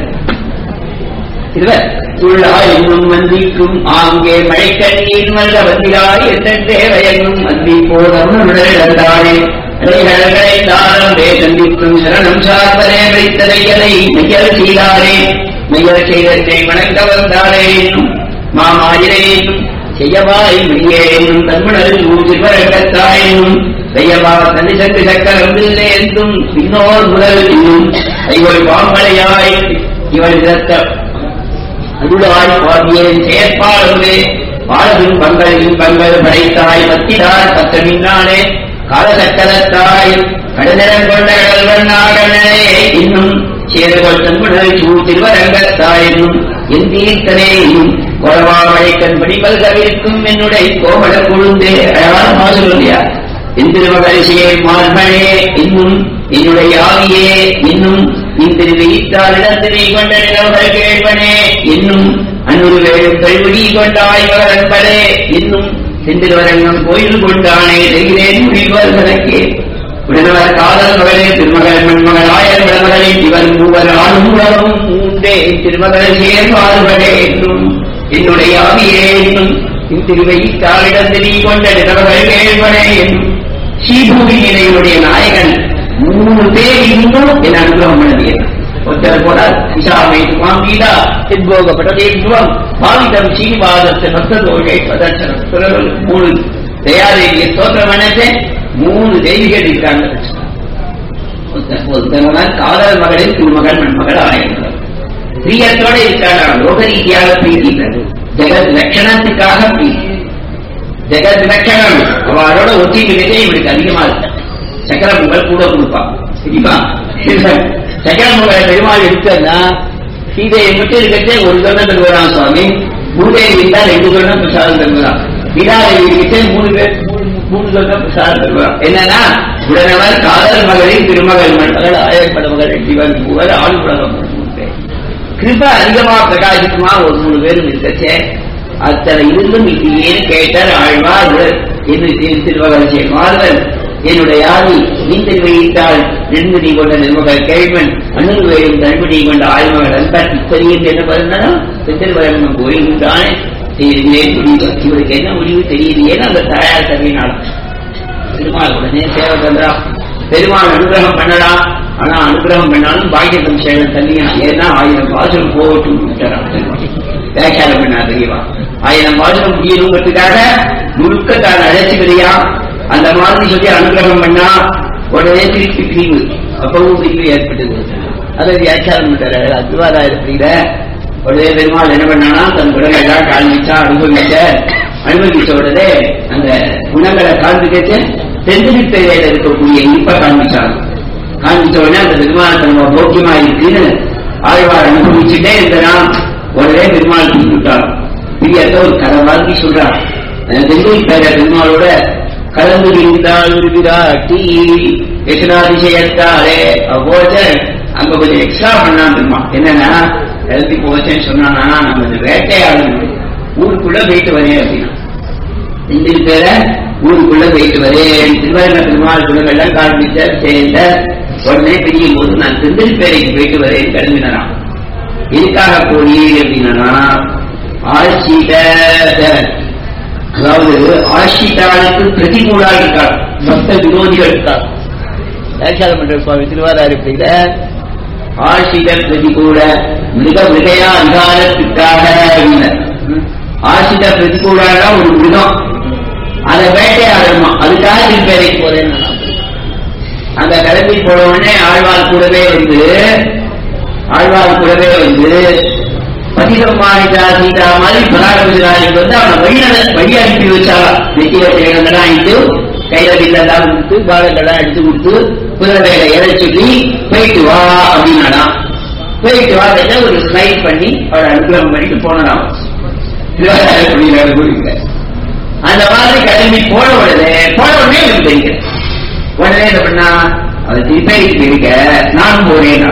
இருவர் உள்ளா என்னும் மந்திக்கும் ஆங்கே மழைக்கண்ணீர் மல்ல வந்திராய் என்றே வயங்கும் அந்தி போதம் உடலாரே அலைகளை தாரம் சந்திக்கும் சரணம் சார்பரே வைத்ததையலை மையல் செய்தாரே மையல் செய்ததை வணங்க வந்தாரே மாமாயிரேனும் செய்யவாய் முடியேனும் தன்மணல் ஊசிவரங்கத்தாயினும் செய்யவா தனி சங்கு சக்கரம் இல்லை என்றும் பின்னோர் முதல் இன்னும் ஐவள் பாம்பளையாய் இவள் இரத்த அருளாய் பாதியேன் செயற்பாடுமே பாலதும் பங்களின் பங்கள் படைத்தாய் பத்திரார் பத்த மின்னானே காலசக்கரத்தாய் கடநிறம் கொண்ட கடல்வண்ணாகனே இன்னும் சேர்கொள் தன்முடல் சூ திருவரங்கத்தாய் என்னும் என் தீர்த்தனே இன்னும் கொலவாமழைக்கண் படிப்பல் கவிருக்கும் என்னுடைய கோமட கொழுந்தே அழகான மாதிரி இல்லையா என் திருமகரிசியே மார்பனே இன்னும் என்னுடைய ஆவியே இன்னும் இந்திருவையிட்டாரிடத்தினை கொண்ட நிலவுகள் கேள்வனே இன்னும் அன்னொரு வேலும் கல்விடி கொண்டாய் மகரன்பனே இன்னும் செந்திருவரங்கம் கோயில் கொண்டானே செய்கிறேன் முடிவர் கணக்கே உடனவர் காதல் மகளே திருமகள் மண்மகள் ஆயர் மகளே இவர் மூவர் ஆளும் உலகம் மூன்றே திருமகள் சேர்வார்களே என்றும் என்னுடைய ஆவியே என்னும் இத்திருவையிட்டாரிடத்தினை கொண்ட நிலவுகள் கேள்வனே என்னும் ஸ்ரீபூமி நிலையுடைய நாயகன் மூணு பேர் இன்னும் என் அனுகிரகம் பண்ணது ஒருத்தர் போனார் இசாமை மாங்கீதா சித்போக படதேத்துவம் பாவிதம் ஸ்ரீபாதத்தை மத்ததோகை பதர்சனம் மூணு தயாதேவிய ஸ்தோத்திரம் பண்ணது மூணு தெய்விகள் இருக்காங்க ஒருத்தர் காதல் மகளின் திருமகள் மண்மகள் ஆயிருந்தார் பிரியத்தோட இருக்காங்க லோக ரீதியாக பிரீதி ஜெகத் லட்சணத்துக்காக பிரீதி ஜெகத் லட்சணம் அவளோட ஒத்திகளுக்கே இவனுக்கு அதிகமா இருக்கு சக்கர பொங்கல் கூட கொடுப்பான் சரிப்பா சக்கர பொங்கலை பெருமாள் எடுத்தா சீதையை மட்டும் இருக்கச்சே ஒரு சொன்ன தருவாராம் சுவாமி பூதேவி இருந்தா ரெண்டு சொன்ன பிரசாதம் தருவாராம் விடாதேவி கிட்டே மூணு பேர் மூணு சொன்ன பிரசாதம் தருவாராம் என்னன்னா உடனவர் காதல் மகளின் திருமகள் மகள் ஆயப்பட மகள் சிவன் புகழ் ஆள் உலகம் கிருப அதிகமா பிரகாசிக்குமா ஒரு மூணு பேரும் இருக்கச்சே அத்தனை இருந்தும் இல்லையே கேட்டார் ஆழ்வார் என்று திருவகரசியை மாறுதல் என்னுடைய ஆதி நீந்தல் வைத்தால் நெண்மதி கொண்ட நிர்மகள் கேள்வன் அண்ணல் வேலும் தன்மதி கொண்ட ஆழ்மகள் அன்பார் இத்தனையும் என்ன பண்ணா செந்தில் வழங்கும் கோயில் உண்டானே இவருக்கு என்ன முடிவு தெரியலையேன்னு அந்த தாயார் தருவினாலும் பெருமாள் உடனே சேவை பண்றான் பெருமாள் அனுகிரகம் பண்ணலாம் ஆனா அனுகிரகம் பண்ணாலும் பாக்கியம் சேவன் தண்ணியா ஏன்னா ஆயிரம் வாசல் போகட்டும் வியாக்கியானம் பண்ணா தெரியவா ஆயிரம் வாசல் முடியணுங்கிறதுக்காக முழுக்க தான் அழைச்சிக்கிறியா அந்த மாதிரி சொல்லி அனுகிரகம் பண்ணா உடனே திருப்பி பிரிவு அப்பவும் பிரிவு ஏற்பட்டது அதை வியாக்கியானம் பண்றாரு அத்வாதா இருக்கிற உடனே பெருமாள் என்ன பண்ணானா தன் குணங்கள் எல்லாம் காண்பிச்சா அனுபவிச்ச அனுபவிச்ச உடனே அந்த குணங்களை காண்பிக்க தென்திருப்பேரையில இருக்கக்கூடிய இனிப்ப காண்பிச்சாங்க காண்பிச்ச உடனே அந்த பெருமாள் நம்ம போக்கியமா இருக்குன்னு ஆழ்வார் அனுபவிச்சுட்டே இருந்தான் உடனே பெருமாள் விட்டான் பிரியத்தை ஒரு கதை வாங்கி சொல்றான் தென்திருப்பேர பெருமாளோட கலந்து இருந்தால் ஒரு விராட்டி எத்தனாதிசயத்தாரே அவ்வளோத அங்க கொஞ்சம் எக்ஸ்ட்ரா பண்ணான் பெருமாள் என்னன்னா கிளம்பி போச்சேன்னு சொன்னானா நம்ம இந்த வேட்டையாடணும் ஊருக்குள்ள போயிட்டு வரேன் அப்படின்னா இந்த பேர ஊருக்குள்ள போயிட்டு வரேன் திருவரங்க பெருமாள் குணங்கள்லாம் காண்பிச்ச சேர்ந்த உடனே பிரியும் போது நான் திருநெல்வேலிக்கு போயிட்டு வரேன் கிளம்பினான் எதுக்காக போய் அப்படின்னா ஆசித அதாவது ஆசிதாளுக்கு பிரதிகூலா இருக்கார் பக்த விரோதிகள் இருக்கார் வியாக்கியானம் பண்ற சுவாமி திருவாரூர் அப்படிங்கிற ஆசித பிரதிகூல மிருக மிருகையா அதிகாரத்துக்காக அப்படின்னார் ஆசித பிரதிகூலானா ஒரு மிருகம் அதை வேட்டையாடணுமா அதுக்காக திருப்பேரைக்கு போறேன்னு நான் அந்த கிளம்பி போன உடனே ஆழ்வார் கூடவே வந்து ஆழ்வார் கூடவே வந்து பதிகமானிதா சீதா மாதிரி பராகராஜுக்கு வந்து அவனை வழி வழி அனுப்பி வச்சாங்க நெத்திய சேகங்கள்லாம் ஆயிட்டு கையில வில்லெல்லாம் கொடுத்து பாலங்கள்லாம் எடுத்து கொடுத்து குதிரையில ஏற சொல்லி போயிட்டு வா அப்படின்னாடா போயிட்டு வா ஒரு ஸ்லைட் பண்ணி அவளை அனுகிரகம் பண்ணிட்டு போனடாம் திருவாரூர் கூடியிருக்க அந்த மாதிரி கிளம்பி போன உடனே போன உடனே இவன் தெரியுது உடனே என்ன பண்ணா அவன் திருப்பதிக்கு இருக்க நானும் போறேன்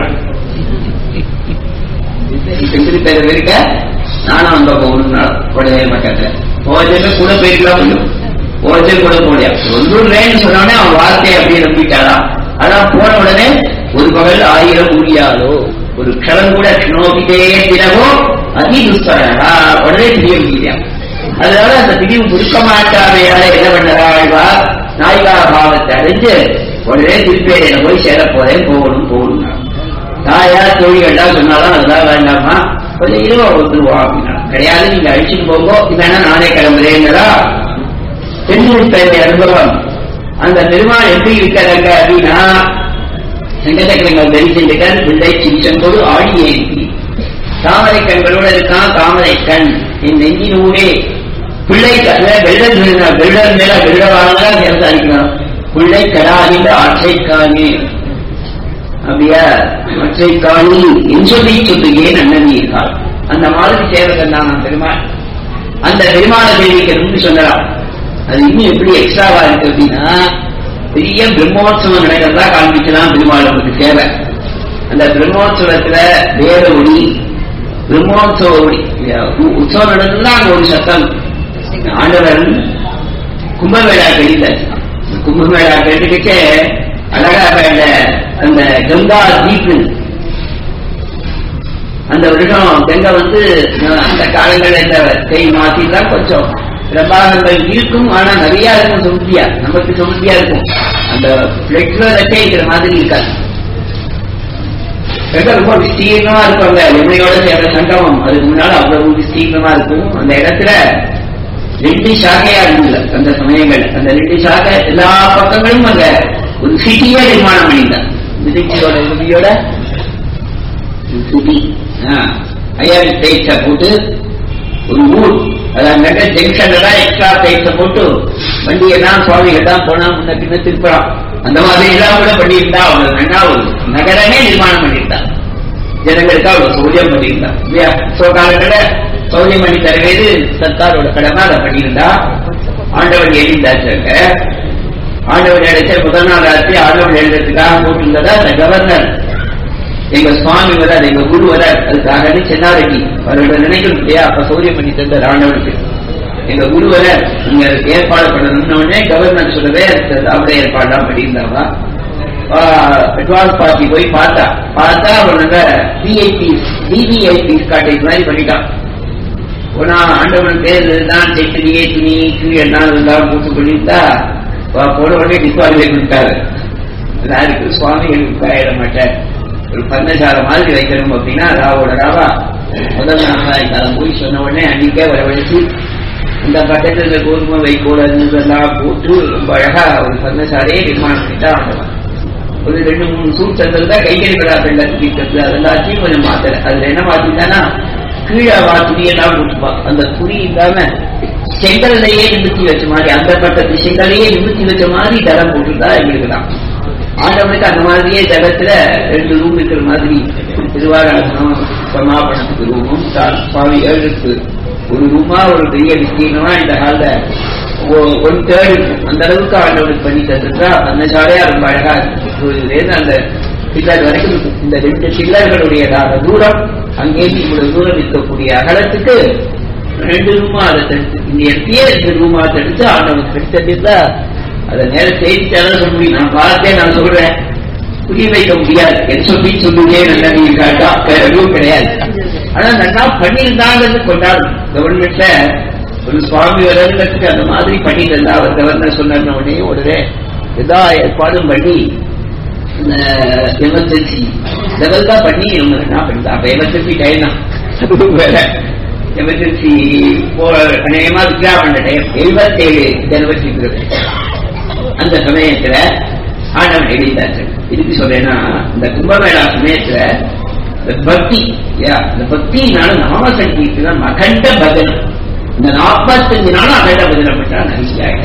திருப்பதி இருக்க நானும் அங்க போகணும்னா உடனே பக்கத்துல போச்சே கூட போயிருக்கலாம் முடியும் போச்சே கூட போடியா சொல்லுறேன்னு சொன்னோடனே அவன் வார்த்தையை அப்படியே நம்பிட்டாளா அதான் போன உடனே ஒரு பகல் ஆயிரம் முடியாதோ ஒரு க்ஷணம் கூட நோக்கிட்டே தினமோ அதி துஸ்தரா உடனே தெரிய முடியா அதனால அந்த பிரிவு முழுக்க மாட்டாமையால என்ன பண்ணறாழ்வா நாயிகா பாவத்தை அடைஞ்சு உடனே திருப்பேரையில போய் சேர போறேன் போகணும் போகணும் தாயா தோழிகள்லாம் சொன்னாலும் அதெல்லாம் வேண்டாமா கொஞ்சம் இருவா வந்துருவா அப்படின்னா கிடையாது நீங்க அழிச்சுட்டு போங்கோ இல்லைன்னா நானே கிளம்புறேங்கிறா தென்னிருப்பேரை அனுபவம் அந்த பெருமாள் எப்படி இருக்கிறாங்க அப்படின்னா செங்கச்சக்கரங்கள் தரிசிருக்கார் பிள்ளை சிச்சங்கோடு ஆடி ஏறி தாமரை கண்களோட இருக்கான் தாமரை கண் என் நெஞ்சினூடே பிள்ளை வெள்ளம் வெள்ளம் மேல வெள்ளவாங்க விவசாரிக்கலாம் பிள்ளை கடாகின்ற ஆற்றைக்கானே அப்படியா ஆற்றைக்காணி என் சொல்லி சொல்லுகிறேன் அண்ணன் அந்த மாதிரி சேவகன் தான் பெருமாள் அந்த பெருமாள தேவிக்கு சொல்லலாம் அது இன்னும் எப்படி எக்ஸ்ட்ராவா இருக்கு அப்படின்னா பெரிய பிரம்மோற்சவம் நடக்கிறதா காண்பிச்சுதான் பெருமாள் நமக்கு தேவை அந்த பிரம்மோற்சவத்துல வேத ஒளி பிரம்மோற்சவ ஒளி உற்சவம் நடந்ததுன்னா அங்க ஒரு சத்தம் ஆண்டவன் கும்பமேளா கழித்தார் கும்பமேளா கழிச்சுக்கிட்டு அழகாக அந்த அந்த கங்கா தீப்பு அந்த வருஷம் கங்கை வந்து அந்த காலங்களில் இந்த கை மாத்திலாம் கொஞ்சம் பிரபாகங்கள் இருக்கும் ஆனா நிறைய இருக்கும் சமுத்தியா நமக்கு சமுத்தியா இருக்கும் அந்த பிளெக்ஸ்ல ரெட்டைங்கிற மாதிரி இருக்காது ரொம்ப விஸ்தீர்ணமா இருப்பாங்க எம்மையோட சேர்ந்த சங்கமம் அதுக்கு முன்னால அவ்வளவு விஸ்தீர்ணமா இருக்கும் அந்த இடத்துல ரெண்டு சாகையா இருந்தது அந்த சமயங்கள் அந்த ரெண்டு சாகை எல்லா பக்கங்களும் அங்க ஒரு சிட்டியே நிர்மாணம் பண்ணியிருந்தார் விதிச்சியோட உதவியோட சிட்டி ஐயாயிரம் ஸ்டேட்ஸ போட்டு ஒரு ஊர் அதாவது ஜங்ஷன்ல தான் எக்ஸ்ட்ரா பிளேட்ஸ போட்டு வண்டியெல்லாம் சுவாமிகள் தான் போனா முன்ன பின்ன திருப்பலாம் அந்த மாதிரி எல்லாம் கூட பண்ணியிருந்தா அவங்க நல்லா ஒரு நகரமே நிர்மாணம் பண்ணியிருந்தா ஜனங்களுக்கு அவ்வளவு சௌரியம் பண்ணியிருந்தா இல்லையா சோ காலங்கள சௌரியம் பண்ணி தர வேறு சர்க்காரோட கடமை அதை பண்ணியிருந்தா ஆண்டவன் எழுந்தாச்சாங்க ஆண்டவன் எடுத்த முதல் நாள் ராத்திரி ஆண்டவன் எழுதுறதுக்காக போட்டிருந்ததா அந்த கவர்னர் எங்க சுவாமி வராது எங்க குரு வராது அதுக்காக சென்னாரெட்டி அவரோட நினைக்கணும் இல்லையா அப்ப சௌரியம் பண்ணி தந்த ராணவனுக்கு எங்க குரு வர நீங்க ஏற்பாடு பண்ணணும்னு உடனே கவர்னர் சொல்லவே அப்படி ஏற்பாடுலாம் பண்ணியிருந்தாங்க அட்வான்ஸ் பார்ட்டி போய் பார்த்தா பார்த்தா அவனோட விஐபி விவிஐபி காட்டேஜ் மாதிரி பண்ணிட்டான் போனா ஆண்டவன் பேர் தான் செட்டினியே துணி கீழே எல்லாம் போட்டு பண்ணிட்டா போன உடனே டிஸ்குவாலிஃபை பண்ணிட்டாரு யாருக்கு சுவாமிகளுக்கு ஆயிட மாட்டேன் ஒரு பந்தசால மாதிரி வைக்கணும் அப்படின்னா ராவோட ராவா முதல் நாள் போய் சொன்ன உடனே அன்னைக்கே வரவழைச்சு இந்த பக்கத்துல கோதுமை வைக்கோலெல்லாம் போட்டு ரொம்ப அழகா ஒரு பந்தசாலையே நிர்மாணம் பண்ணிட்டா ஆண்டவன் ஒரு ரெண்டு மூணு சூழ்ச்சல் தான் கைகறி பதார்த்தங்கள் இருக்கிறது அதெல்லாத்தையும் கொஞ்சம் மாத்தல அதுல என்ன மாத்திட்டானா கீழே வா துணியெல்லாம் போட்டுப்பா அந்த துணி இல்லாம செங்கல்லையே நிமித்தி வச்ச மாதிரி அந்த பக்கத்து செங்கலையே நிமித்தி வச்ச மாதிரி தரம் போட்டுட்டா எங்களுக்கு தான் ஆண்டவனுக்கு அந்த மாதிரியே ஜகத்துல ரெண்டு ரூம் இருக்கிற மாதிரி திருவாராசனம் சமாபனத்துக்கு ரூமும் சுவாமி ஏழுக்கு ஒரு ரூமா ஒரு பெரிய விஸ்தீர்ணமா இந்த ஹால்ல ஒன் தேர்ட் இருக்கும் அந்த அளவுக்கு ஆண்டவனுக்கு பண்ணி தந்துட்டா அந்த சாலையா ரொம்ப அழகா இருக்கு அந்த பில்லர் வரைக்கும் இருக்கும் இந்த ரெண்டு பில்லர்களுடைய தூரம் அங்கேயும் இவ்வளவு தூரம் இருக்கக்கூடிய அகலத்துக்கு ரெண்டு ரூமா அதை தடுத்து இந்த இடத்தையே ரெண்டு ரூமா தடுத்து ஆண்டவனுக்கு எடுத்துட்டா அதை நேரம் செய்தித்தாலும் சொல்ல முடியும் நான் பார்த்தே நான் சொல்றேன் புரிய வைக்க முடியாது என் சொல்லி சொல்லுவே நல்ல நீ காட்டா வேற எதுவும் கிடையாது ஆனா நல்லா பண்ணியிருந்தாங்கன்னு கொண்டாடும் கவர்மெண்ட்ல ஒரு சுவாமி வரத்துக்கு அந்த மாதிரி பண்ணிட்டு அவர் கவர்னர் சொன்ன உடனே உடனே எல்லா ஏற்பாடும் பண்ணி எமர்ஜென்சி லெவல் தான் பண்ணி இவங்க என்ன பண்ணிட்டா அப்ப எமர்ஜென்சி டைம் தான் வேற எமர்ஜென்சி அநேகமா வித்யா பண்ண டைம் எழுபத்தேழு ஜனவரி பிப்ரவரி அந்த சமயத்துல ஆண்டவன் எழுதிட்டாரு இதுக்கு சொல்றேன்னா இந்த கும்பமேளா சமயத்துல இந்த பக்தி இந்த பக்தினால நாம சங்கீர்த்தனம் அகண்ட பஜனம் இந்த நாற்பத்தஞ்சு நாளும் அகண்ட பஜனம் பண்ணா நரிசியாக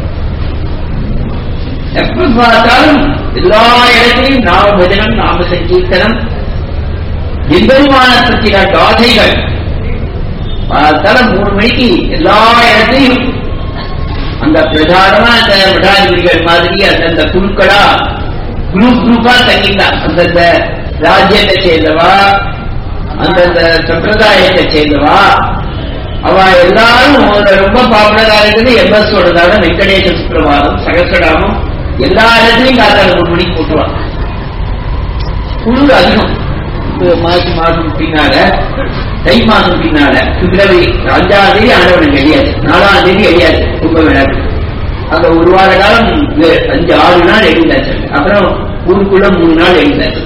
எப்ப பார்த்தாலும் எல்லா இடத்திலையும் நாம பஜனம் நாம சங்கீர்த்தனம் எம்பெருமான பற்றின காதைகள் பார்த்தால மூணு மணிக்கு எல்லா இடத்தையும் அந்த பிரதானமா அந்த மடாதிபதிகள் மாதிரி அந்தந்த குழுக்களா குரூப் குரூப்பா தங்கிட்டான் அந்தந்த ராஜ்யத்தை சேர்ந்தவா அந்தந்த சம்பிரதாயத்தை சேர்ந்தவா அவ எல்லாரும் ஒரு ரொம்ப பாப்புலரா இருக்குது எம்எஸோடதான வெங்கடேச சுப்பிரபாதம் சகசடாமம் எல்லா இடத்துலயும் காத்தால ஒரு மணிக்கு போட்டுருவான் குளிர் அதிகம் இந்த மாசி மாதம் பின்னால தை மாதம் பின்னால பிப்ரவரி அஞ்சாம் தேதி ஆண்டவனுக்கு எழியாது நாலாம் தேதி எழியாது கும்பமேளாக்கு அங்க ஒரு வார காலம் இது அஞ்சு ஆறு நாள் எழுந்தாச்சு அப்புறம் ஊருக்குள்ள மூணு நாள் எழுந்தாச்சு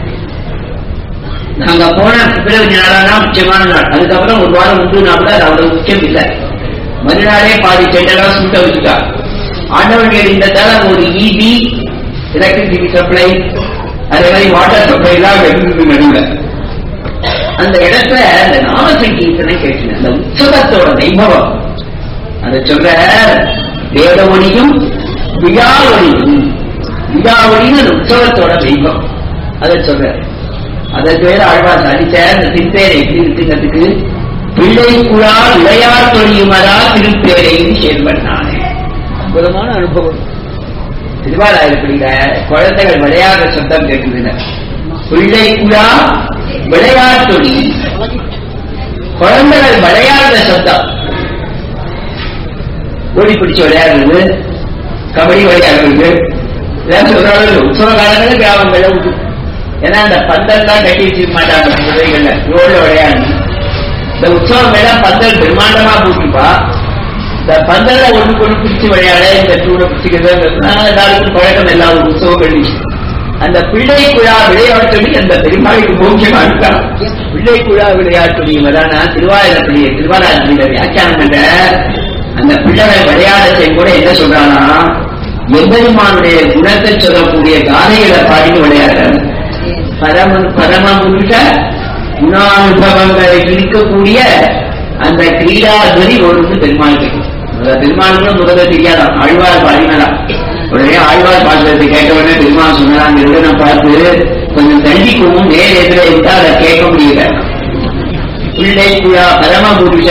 நாங்க போன பிப்ரவரி நாளானா முக்கியமான நாள் அதுக்கப்புறம் ஒரு வாரம் முன்பு நாள் அது அவ்வளவு முக்கியம் இல்லை மறுநாளே பாதி செட்டெல்லாம் சுட்ட வச்சுட்டா ஆண்டவர்கள் இருந்ததால ஒரு இபி எலக்ட்ரிசிட்டி சப்ளை அதே மாதிரி வாட்டர் சப்ளை எல்லாம் இருந்தது நடுவில் அந்த இடத்துல அந்த நாம சங்கீர்த்தனை கேட்டு அந்த உற்சவத்தோட வைபவம் அதை சொல்ற வேத ஒளியும் விழா ஒளியும் விழா ஒளியும் அந்த உற்சவத்தோட வைபவம் அதை சொல்ற அதற்கு வேற ஆழ்வார் சாதிச்ச அந்த திருப்பேரை எப்படி இருக்குங்கிறதுக்கு பிள்ளை குழா விளையார் தொழியுமரா திருப்பேரையும் சேர்வன் நானே அற்புதமான அனுபவம் திருவாராயப்படியில குழந்தைகள் விளையாடுற சத்தம் கேட்குதுல பிள்ளை குழா விளையாட்டொலி குழந்தைகள் விளையாடுற சத்தம் ஓடி பிடிச்சு விளையாடுறது கபடி விளையாடுறது இதெல்லாம் சொல்றாங்க உற்சவ காலங்களில் கிராமங்கள்ல உண்டு ஏன்னா அந்த பந்தல்லாம் கட்டி வச்சிருக்க மாட்டாங்க குதிரைகள்ல ரோட்ல விளையாடு இந்த உற்சவம் எல்லாம் பந்தல் பிரம்மாண்டமா போட்டிருப்பா இந்த பந்தல்ல ஒண்ணு கொண்டு பிடிச்சு விளையாட இந்த டூட பிடிச்சிக்கிறது எல்லாருக்கும் பழக்கம் எல்லா உற்சவங்களையும் அந்த பிள்ளை குழா விளையாட்டு அந்த பெருமாளுக்கு முக்கியமா இருக்கா பிள்ளை குழா விளையாட்டு வரானா திருவாரூரப்பள்ளி திருவாரூரப்பள்ளியில வியாக்கியானம் பண்ற அந்த பிள்ளைகள் விளையாடத்தை கூட என்ன சொல்றானா எம்பெருமானுடைய குணத்தை சொல்லக்கூடிய காதைகளை பாடிட்டு விளையாடுறாங்க பரம பரமபுருஷ குணானுபவங்களை இருக்கக்கூடிய அந்த கிரீடாதுரி ஒரு பெருமாள் கேட்கும் அந்த பெருமாளுக்கும் முதல்ல தெரியாதான் ஆழ்வார் பாடினாலாம் உடனே ஆழ்வார் பாடுறதை கேட்ட உடனே பெருமாள் சொன்னாங்க நான் பார்த்து கொஞ்சம் தண்டிக்கவும் நேர எதிர இருந்தா அதை கேட்க முடியல பிள்ளை குழா பரமபுருஷ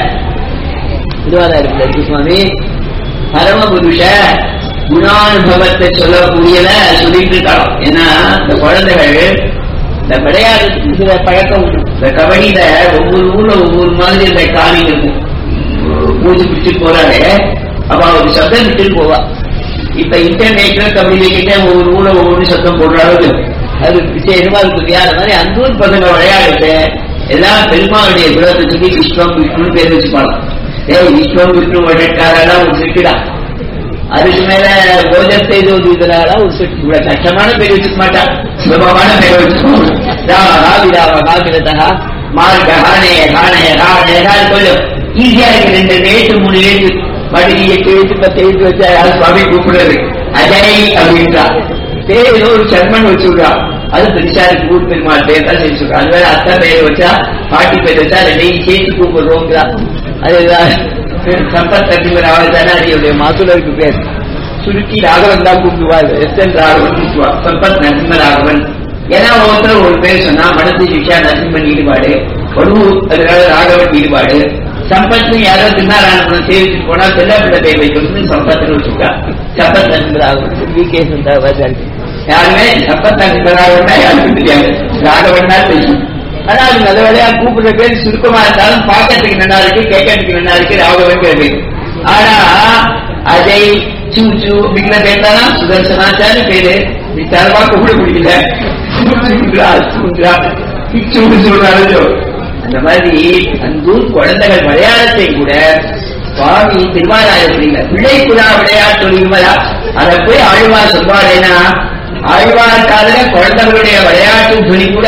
திருவாரூர் சுவாமி பரமபுருஷ குணானுபவத்தை சொல்லக்கூடியத சொல்லிட்டு இருக்காங்க ஏன்னா இந்த குழந்தைகள் இந்த விளையாடு இதுல பழக்கம் உண்டு இந்த கபடியில ஒவ்வொரு ஊர்ல ஒவ்வொரு மாதிரி இந்த காணி இருக்கும் பூஜை பிடிச்சிட்டு போறாரு அப்ப ஒரு சத்தம் விட்டுட்டு போவா இப்ப இன்டர்நெட்ல கபடி கிட்ட ஒவ்வொரு ஊர்ல ஒவ்வொரு சத்தம் போடுற அளவுக்கு அது விசேஷமா இருக்கு யார் மாதிரி அந்த ஊர் பசங்க விளையாடுட்டு எல்லாம் பெருமாளுடைய குலத்தை சொல்லி விஸ்வம் விஷ்ணுன்னு பேர் வச்சுப்பாங்க ஏய் விஸ்வம் விஷ்ணு வழக்காரெல்லாம் ஒரு சிட்டுடா அதுக்கு மேல போஜத்தை இதனால ஒரு செட் இவ்வளவு கஷ்டமான பேர் வச்சுக்க மாட்டான் சுலபமான பேர் வச்சுக்கோம் ராம ராவிராம காவிரதா மார்க ஹானே ஹானே ஹானே ஹான் கொஞ்சம் ஈஸியா இருக்கு ரெண்டு ரேட்டு மூணு ரேட்டு மறுபடி எட்டு எழுத்து பத்து எழுத்து வச்சா யாரும் சுவாமி கூப்பிடுறது அஜய் அப்படின்றா பேர் ஏதோ ஒரு சர்மன் வச்சுடுறா அது பெருசா இருக்கு ஊர் பெருமாள் பேர் தான் சரி சொல்றா அது வேற அத்தா பேர் வச்சா பாட்டி பேர் வச்சா ரெண்டையும் சேர்த்து கூப்பிடுறோங்கிறா அதுதான் சம்பத் கட்டிமர் அவர் தானே அவருடைய மாசுலருக்கு பேர் சுருக்கி ராகவன் தான் கூப்பிடுவார் எஸ் என் ராகவன் கூப்பிடுவார் சம்பத் நரசிம்ம ராகவன் ஏன்னா ஒருத்தர் ஒரு பேர் சொன்னா மனசு சிக்ஷா நரசிம்மன் ஈடுபாடு வடு அதனால ராகவன் ஈடுபாடு சம்பத்னு யாரோ திருநாராயணபுரம் சேவிச்சுட்டு போனா செல்லப்பிள்ளை பேர் வைக்கணும்னு சம்பத்னு வச்சுக்கா சம்பத் நரசிம்ம ராகவன் வி கே சந்தாவாச்சாரி யாருமே சம்பத் நரசிம்ம ராகவன் யாருக்கும் தெரியாது ராகவன் தான் தெரியும் ஆனா அது நல்ல வேலையா கூப்பிடுற பேர் சுருக்கமா இருந்தாலும் பார்க்கறதுக்கு நல்லா இருக்கு கேட்கறதுக்கு நல்லா இருக்கு ராகவன் பேரு ஆனா அஜய் சூச்சு அப்படிங்கிற பேர் தானா சுதர்சனாச்சாரி பேரு நீ தரவா கூப்பிட முடியல சுந்தரா சுந்தரா சூடு சொல்றாரு அந்த மாதிரி அந்த குழந்தைகள் விளையாடத்தை கூட சுவாமி திருமாராயப்படிங்க பிள்ளை குழா விளையாட்டு ஒளியுமலா அதை போய் ஆழ்வார் சொல்வாரேனா ஆழ்வார் காதல குழந்தைகளுடைய விளையாட்டு துணி கூட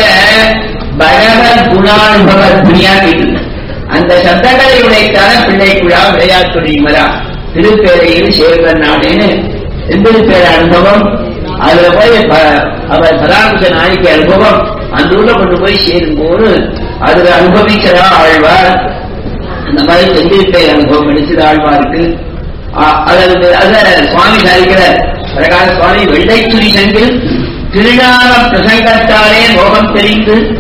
பகவத் குணானுபவ துணியா கேட்டு அந்த சத்தங்களை உடைத்தான பிள்ளை குழா விளையாட்டு ஒளியுமலா திருப்பேரையில் சேர்வன் நாடுன்னு எந்த பேர் அனுபவம் அதுல போய் அவர் பராமரிச்ச நாளைக்கு அனுபவம் அந்த ஊர்ல கொண்டு போய் சேரும்போது அதுல அனுபவிக்கிறா ஆழ்வார் அந்த மாதிரி செந்திருப்பை அனுபவம் கிடைச்சது ஆழ்வாருக்கு அதாவது அத சுவாமி சாதிக்கிறார் பிரகார சுவாமி வெள்ளை துணி செங்கில் திருநாள பிரசங்கத்தாலே மோகம் தெரிந்து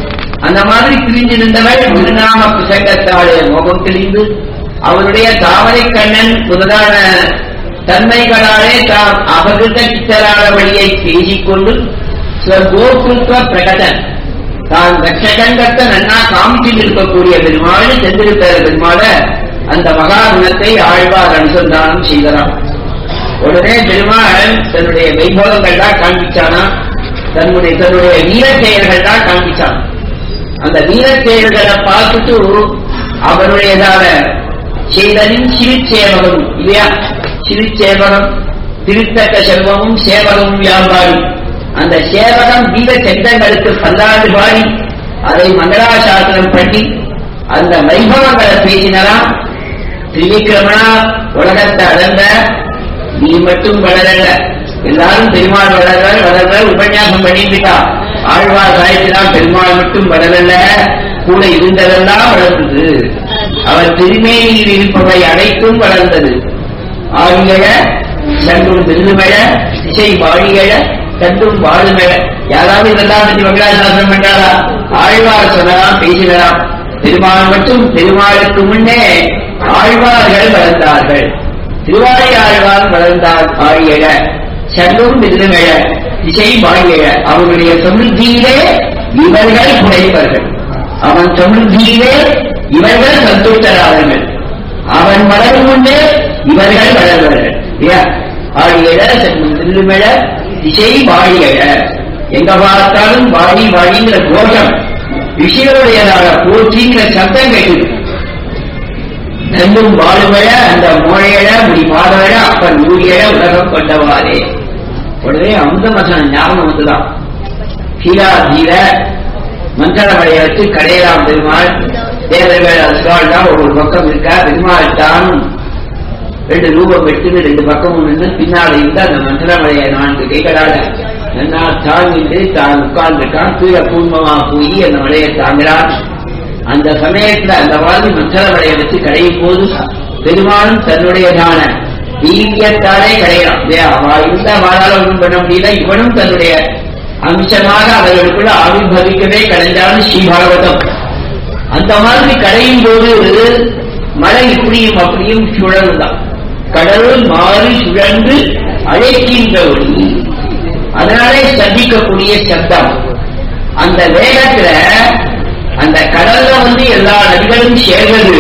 அந்த மாதிரி பிரிஞ்சு நின்றவள் திருநாம புசங்கத்தாலே முகம் தெளிந்து அவருடைய தாமரை கண்ணன் முதலான தன்மைகளாலே தாம் அபகிருத சித்தரான வழியை பேசிக்கொண்டு ஸ்வகோகுத்வ பிரகடன் தான் ரட்சகங்கத்த நன்னா காமிச்சில் இருக்கக்கூடிய பெருமாள் சென்றிருக்கிற பெருமாள அந்த மகாகுணத்தை ஆழ்வார் அனுசந்தானம் செய்கிறான் உடனே பெருமாள் தன்னுடைய வைபவங்கள் தான் காண்பிச்சானா தன்னுடைய தன்னுடைய வீர செயல்கள் தான் காண்பிச்சான் அந்த வீர செயல்களை பார்த்துட்டு அவருடையதான செய்தலின் சிறுச்சேவகம் இல்லையா சிறுச்சேவகம் திருத்தக்க செல்வமும் சேவகமும் வியாபாரி அந்த சேவகம் வீர செந்தங்களுக்கு பல்லாண்டு பாடி அதை மங்களாசாசனம் பண்ணி அந்த வைபவங்களை பேசினலாம் திரிவிக்கிரமணா உலகத்தை அடர்ந்த நீ மட்டும் வளரல எல்லாரும் பெருமாள் வளர வளர உபன்யாசம் பண்ணிட்டு இருக்கா ஆழ்வார் காயத்தான் பெருமாள் மட்டும் வளரல கூட இருந்ததெல்லாம் வளர்ந்தது அவர் திருமேனியில் இருப்பவை அனைத்தும் வளர்ந்தது ஆகியழ சங்கும் விருதுமெழ திசை வாழியழ கண்டும் வாழுமெழ யாராவது இதெல்லாம் பற்றி மங்களாசாசனம் பண்றாரா ஆழ்வார் சொல்லலாம் பேசினலாம் பெருமாள் மட்டும் பெருமாளுக்கு முன்னே ஆழ்வார்கள் வளர்ந்தார்கள் திருவாரி ஆழ்வார் வளர்ந்தார் ஆழியழ சங்கும் விருதுமெழ திசை வாழியழ அவருடைய சமிருத்தியிலே இவர்கள் குறைப்பர்கள் அவன் சமிருத்தியிலே இவர்கள் சந்தோஷரார்கள் அவன் வளரும் முன்னே இவர்கள் வளர்வார்கள் இல்லையா ஆழியழ சங்கும் விருதுமெழ திசை வாழியழ எங்க பார்த்தாலும் வாடி வாடிங்கிற கோஷம் விஷயருடையதாக போற்றிங்கிற சத்தம் கேட்குது நெல்லும் வாழுமழ அந்த மோழையழ முடி பாதழ அப்பன் ஊழியழ உலகம் கொண்டவாறே உடனே அந்த வசனம் ஞாபகம் வந்துதான் கீழா தீர மஞ்சளமலையை வச்சு கடையலாம் பெருமாள் தேவர்கள் அசுவாள் தான் ஒரு பக்கம் இருக்கா பெருமாள் தான் ரெண்டு ரூபம் வெட்டுன்னு ரெண்டு பக்கமும் நின்று பின்னாடி இருந்து அந்த மஞ்சளமலையை நான்கு கைகளால நன்னா தாங்கிட்டு தான் உட்கார்ந்துருக்கான் கீழே பூர்வமா போய் அந்த மலையை தாங்கிறான் அந்த சமயத்துல அந்த மாதிரி மஞ்சளமலையை வச்சு கடையும் போது பெருமாளும் தன்னுடையதான வீரியத்தாலே கடையலாம் இல்லையா அவ இருந்த வாழால ஒன்றும் பண்ண முடியல இவனும் தன்னுடைய அம்சமாக அவர்களுக்குள்ள ஆவிர்வவிக்கவே கடைஞ்சாலும் ஸ்ரீபாகவதம் அந்த மாதிரி கடையும் போது மழை இப்படியும் அப்படியும் சுழல்தான் கடல் மாறி சுழன்று அழைக்கின்ற ஒளி அதனாலே சந்திக்கக்கூடிய சப்தம் அந்த வேகத்துல அந்த கடல்ல வந்து எல்லா நதிகளும் சேர்வது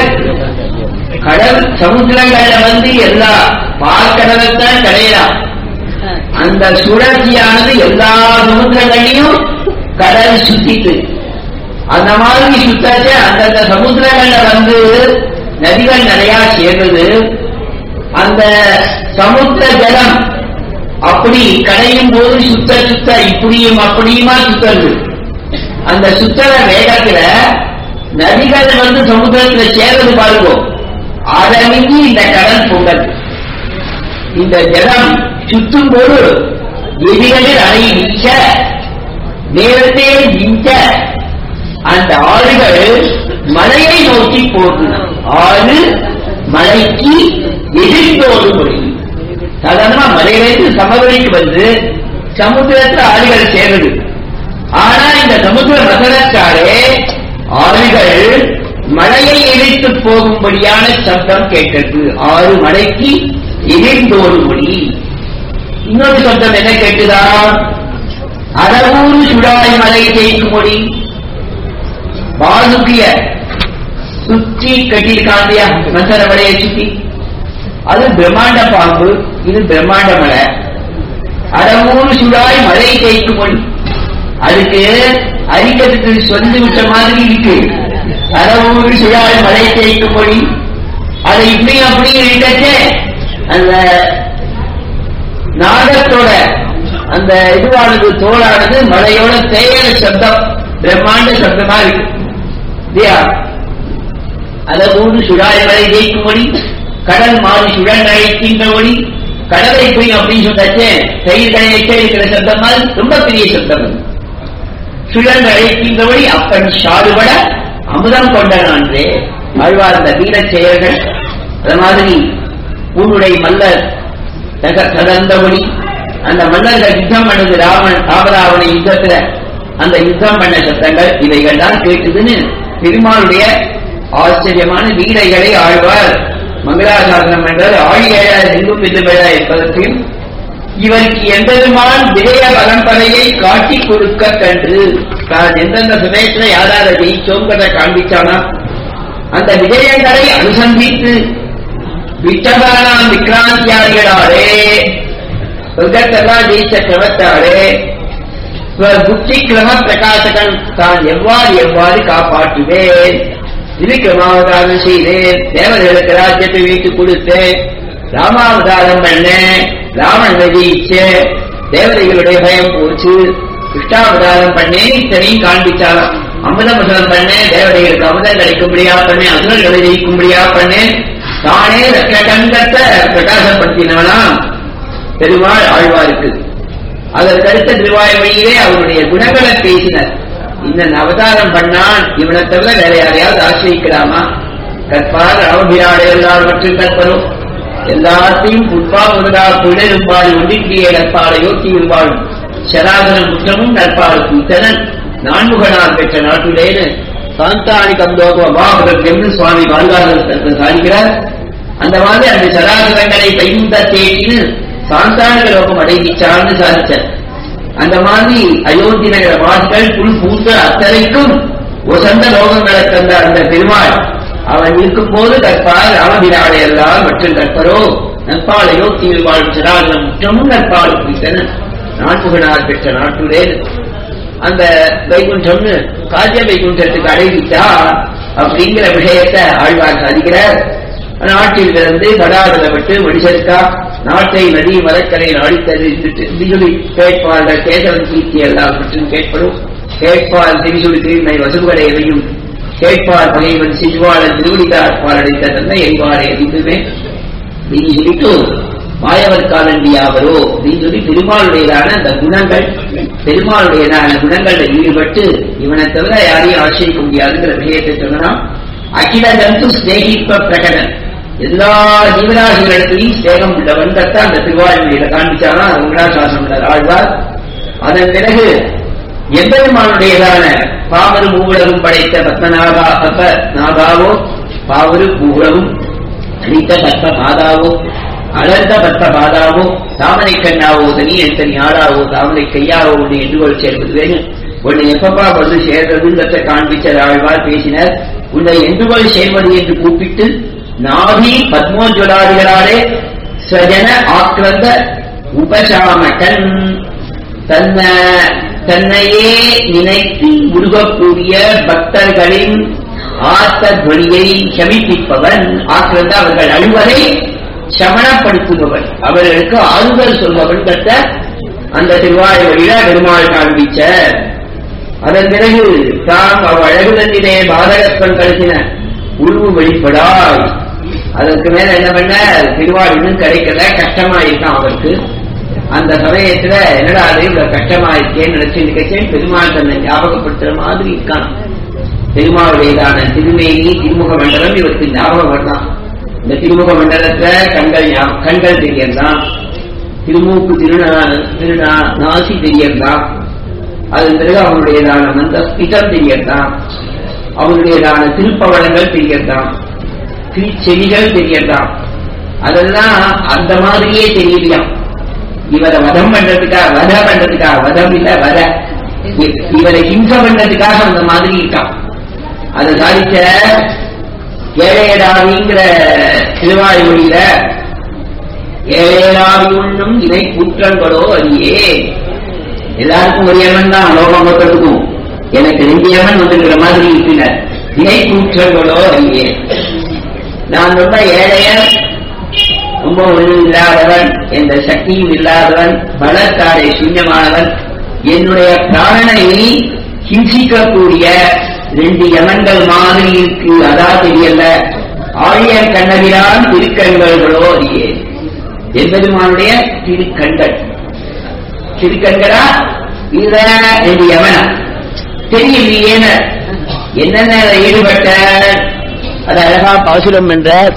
கடல் சமுத்திரங்கள்ல வந்து எல்லா பார்க்கடலைத்தான் கிடையாது அந்த சுழற்சியானது எல்லா சமுத்திரங்களையும் கடல் சுத்திட்டு அந்த மாதிரி சுத்தாச்சு அந்தந்த சமுத்திரங்கள்ல வந்து நதிகள் நிறைய சேர்ந்தது அந்த சமுத்திர ஜலம் அப்படி கடையும் போது சுத்த சுத்த இப்படியும் அப்படியுமா சுத்தது அந்த சுத்தர வேகத்துல நதிகள் வந்து சமுத்திரத்துல சேர்றது பாருங்க அதை மிஞ்சி இந்த கடல் பொங்கல் இந்த ஜலம் சுத்தும் போது எதிகளில் அலை வீச நேரத்தே வீச அந்த ஆறுகள் மலையை நோக்கி போகுது ஆறு மலைக்கு எதிர்ந்தோடு முடியும் சாதாரணமா மலையிலிருந்து சமவெளிக்கு வந்து சமுத்திரத்துல ஆறுகள் சேருது ஆனா இந்த சமுத்திர மசனத்தாலே ஆறுகள் மழையை இழைத்து போகும்படியான சப்தம் கேட்கிறது ஆறு மலைக்கு எதிர்ந்தோடு மொழி இன்னொரு சப்தம் என்ன கேட்டுதா அறவூறு சுடாய் மலை தேய்க்கும் மொழி பாதுகிய சுற்றி கட்டியிருக்காண்டியா மசர மலையை சுத்தி அது பிரம்மாண்ட பாம்பு இது பிரம்மாண்ட மலை அறவூறு சுடாய் மலை தேய்க்கும் மொழி அதுக்கு அரிக்கிறதுக்கு சொல்லி விட்ட மாதிரி இருக்கு அறவூறு சுழாய் மலை தேய்க்கும் மொழி அதை இப்படி அப்படி இருக்கச்சே அந்த நாகத்தோட அந்த இதுவானது தோளானது மலையோட தேயில சப்தம் பிரம்மாண்ட சப்தமா இருக்கு இல்லையா அறவூறு சுழாய் மலை தேய்க்கும் மொழி கடல் மாறி சுழல் அழைக்கின்ற மொழி கடலை போய் அப்படின்னு சொன்னாச்சே தயிர் கடையை இருக்கிற சப்தம் மாதிரி ரொம்ப பெரிய சப்தம் அது சுழல் அழைக்கின்றபடி அப்பன் சாடுபட அமுதம் கொண்ட நான்றே ஆழ்வார் அந்த வீரச் செயல்கள் அது மாதிரி உன்னுடைய மல்லர் தக- தகர்ந்தபடி அந்த மன்னர்கள் யுத்தம் பண்ணது ராவணன் ராமராவண யுத்தத்துல அந்த யுத்தம் பண்ண சத்தங்கள் இவைகள் தான் கேட்குதுன்னு பெருமாளுடைய ஆச்சரியமான வீரைகளை ஆழ்வார் மங்களாசாசனம் என்றால் ஆழி ஏழார் எங்கும் வில்லுபெழா என்பதற்கும் இவருக்கு எந்தெருமான் விஜய பரம்பரையை காட்டிக் கொடுக்க கண்டு தான் எந்தெந்த சமயத்துல யாரார ஜெயிச்சோங்கிறத காண்பிச்சானா அந்த விஜயங்களை அனுசந்தித்து விட்டகானாம் விக்ராந்தியாரிகளாலே சொர்க்கத்தெல்லாம் ஜெயிச்ச கிரமத்தாலே புத்தி கிரம பிரகாசகன் தான் எவ்வாறு எவ்வாறு காப்பாற்றுவேன் இது கிரமாவதாரம் செய்தேன் தேவர்களுக்கு ராஜ்யத்தை வீட்டு கொடுத்தேன் ராமாவதாரம் பண்ணேன் ராவணனை ஜெயிச்சேன் தேவதைகளுடைய பயம் போச்சு கிருஷ்ணாவதாரம் பண்ணேன் இத்தனையும் காண்பிச்சாலும் அமுதமுதலம் பண்ணேன் தேவதைகளுக்கு அமுதம் கிடைக்கும்படியா பண்ணேன் அசுரர்களை ஜெயிக்கும்படியா பண்ணேன் தானே கண்டத்தை பிரகாசப்படுத்தினாலாம் பெருமாள் ஆழ்வாருக்கு அதற்கடுத்த திருவாய்மொழியிலே அவருடைய குணங்களை பேசினர் இந்த அவதாரம் பண்ணான் இவனை தவிர வேற யாரையாவது ஆசிரியிக்கலாமா கற்பார் ராமபிராடு எல்லார் மற்றும் கற்பரும் எல்லாத்தையும் புட்பா முதலா புள்ளெரும்பாடு ஒன்றிக்கிய கற்பாடு யோக்கி இருவாளும் சராதன புத்தமும் கற்பாடு கூத்தனன் நான்முகனார் பெற்ற நாட்டிலேன்னு சாந்தாணி கந்தோக மகாபுரம் என்று சுவாமி பாதுகாதல் சாதிக்கிறார் அந்த மாதிரி அந்த சராசரங்களை கைமுத்த தேடின்னு சாந்தான லோகம் அடைவிச்சான்னு சாதிச்சார் அந்த மாதிரி அயோத்தி நகர வாசிகள் புல் பூத்த அத்தனைக்கும் ஒசந்த லோகங்களை தந்த அந்த பெருமாள் அவன் இருக்கும் போது கற்பார் ராமபிராடை எல்லாம் மற்றும் கற்பரோ நற்பால் அயோத்தியில் வாழும் சராசரம் முற்றமும் நற்பால் குறித்தன நாட்டுகனார் பெற்ற நாட்டுலே அந்த வைகுண்டம்னு காஜ வைகுண்டத்துக்கு அடைவித்தா அப்படிங்கிற விஷயத்தை ஆழ்வார் சாதிக்கிறார் நாட்டில் இருந்து கடாரதப்பட்டு மனுஷருக்கா நாட்டை நதி மரக்கரை நாடித்தது திரிசுடி கேட்பார்கள் கேசவன் கீர்த்தி எல்லாம் மற்றும் கேட்படும் கேட்பால் திரிசுடி திருநை வசுகளை எவையும் கேட்பார் பகைவன் சிஜுவாளன் திருவடிதார் பாலடைத்த தன்னை எவ்வாறு அறிந்துமே அப்படின்னு சொல்லிட்டு மாயவர் காலண்டியாவரோ அப்படின்னு சொல்லி பெருமாளுடையதான அந்த குணங்கள் பெருமாளுடையதான குணங்கள்ல ஈடுபட்டு இவனை தவிர யாரையும் ஆசிரிக்க முடியாதுங்கிற விஷயத்தை சொல்லலாம் அகில ஜந்து ஸ்நேகிப்ப பிரகடன் எல்லா ஜீவராசிகளிடத்திலையும் ஸ்நேகம் உள்ளவன் தான் அந்த திருவாழ்மொழியில காண்பிச்சாலும் வெங்கடாசாசனம் ஆழ்வார் அதன் பிறகு எம்பெருமானுடையதான பாவரு மூவுலகும் படைத்த பத்மநாகா பத்ம நாகாவோ பாவரு மூவுலகும் அளித்த பத்ம பாதாவோ அலர்ந்த பத்ம பாதாவோ தாமரை கண்ணாவோ தனி தனி ஆளாவோ தாமரை கையாவோ ஒன்று எண்டுகோள் சேர்வது வேணும் உன்னை எப்பப்பா வந்து சேர்றதுங்கிறத காண்பிச்ச ஆழ்வார் பேசினர் உன்னை எண்டுகோள் சேர்வது என்று கூப்பிட்டு நாவி பத்மோஜ்வலாதிகளாலே ஸ்வஜன ஆக்கிரந்த உபசாமகன் தன்ன தன்னையே நினைத்து உருகக்கூடிய பக்தர்களின் ஆத்த துவனியை சமிப்பிப்பவன் ஆக்கிரந்த அவர்கள் அழுவதை சமணப்படுத்துபவன் அவர்களுக்கு ஆறுதல் சொல்பவன் கட்ட அந்த திருவாயுவழியில பெருமாள் காண்பிச்ச அதன் பிறகு தாம் அவ் அழகுதந்திலே பாதகப்பன் கழுத்தின உருவு வெளிப்படாய் அதற்கு மேல என்ன பண்ண திருவாள் இன்னும் கிடைக்கல கஷ்டமா இருக்கான் அவருக்கு அந்த சமயத்துல என்னடா அது இவ்வளவு கஷ்டமா இருக்கேன்னு நினைச்சிருக்கேன் பெருமாள் தன்னை ஞாபகப்படுத்துற மாதிரி இருக்கான் பெருமாளுடையதான திருமேனி திருமுக மண்டலம் இவருக்கு ஞாபகம் வரலாம் இந்த திருமுக மண்டலத்துல கண்கள் ஞாபகம் கண்கள் தெரியறதான் திருமூக்கு திருநா திருநா நாசி தெரியறதான் அதன் பிறகு அவனுடையதான மந்த ஸ்பிதம் தெரியறதான் அவனுடையதான திருப்பவளங்கள் தெரியறதான் திருச்செடிகள் தெரியறதான் அதெல்லாம் அந்த மாதிரியே தெரியலையாம் இவரை வதம் பண்றதுக்காக வத பண்றதுக்காக வதம் இல்ல வத இ- இவரை ஹிம்ச பண்றதுக்காக அந்த மாதிரி இருக்கான் அதை சாதிச்ச ஏழையடாவிங்கிற திருவாய்மொழியில ஏழையடாவி உண்ணும் இணை குற்றங்களோ அறியே எல்லாருக்கும் ஒரு எவன் தான் லோகம் மொத்தத்துக்கும் எனக்கு ரெண்டு எவன் வந்துங்கிற மாதிரி இருக்கிறார் இணை கூற்றங்களோ அறியே நான் ரொம்ப ஏழையன் ரொம்ப ஒன்றும் இல்லாதவன் எந்த சக்தியும் இல்லாதவன் பலத்தாரை சூன்யமானவன் என்னுடைய பிராணனை ஹிம்சிக்கக்கூடிய ரெண்டு யமன்கள் மாதிரி இருக்கு அதா தெரியல ஆழியர் கண்ணகிரான் திருக்கண்களோ அறியே எம்பெருமானுடைய திருக்கண்கள் திருக்கண்களா இல்ல ரெண்டு யமனா தெரியலையேன என்னென்ன ஈடுபட்ட அது அழகா பாசுரம் என்றார்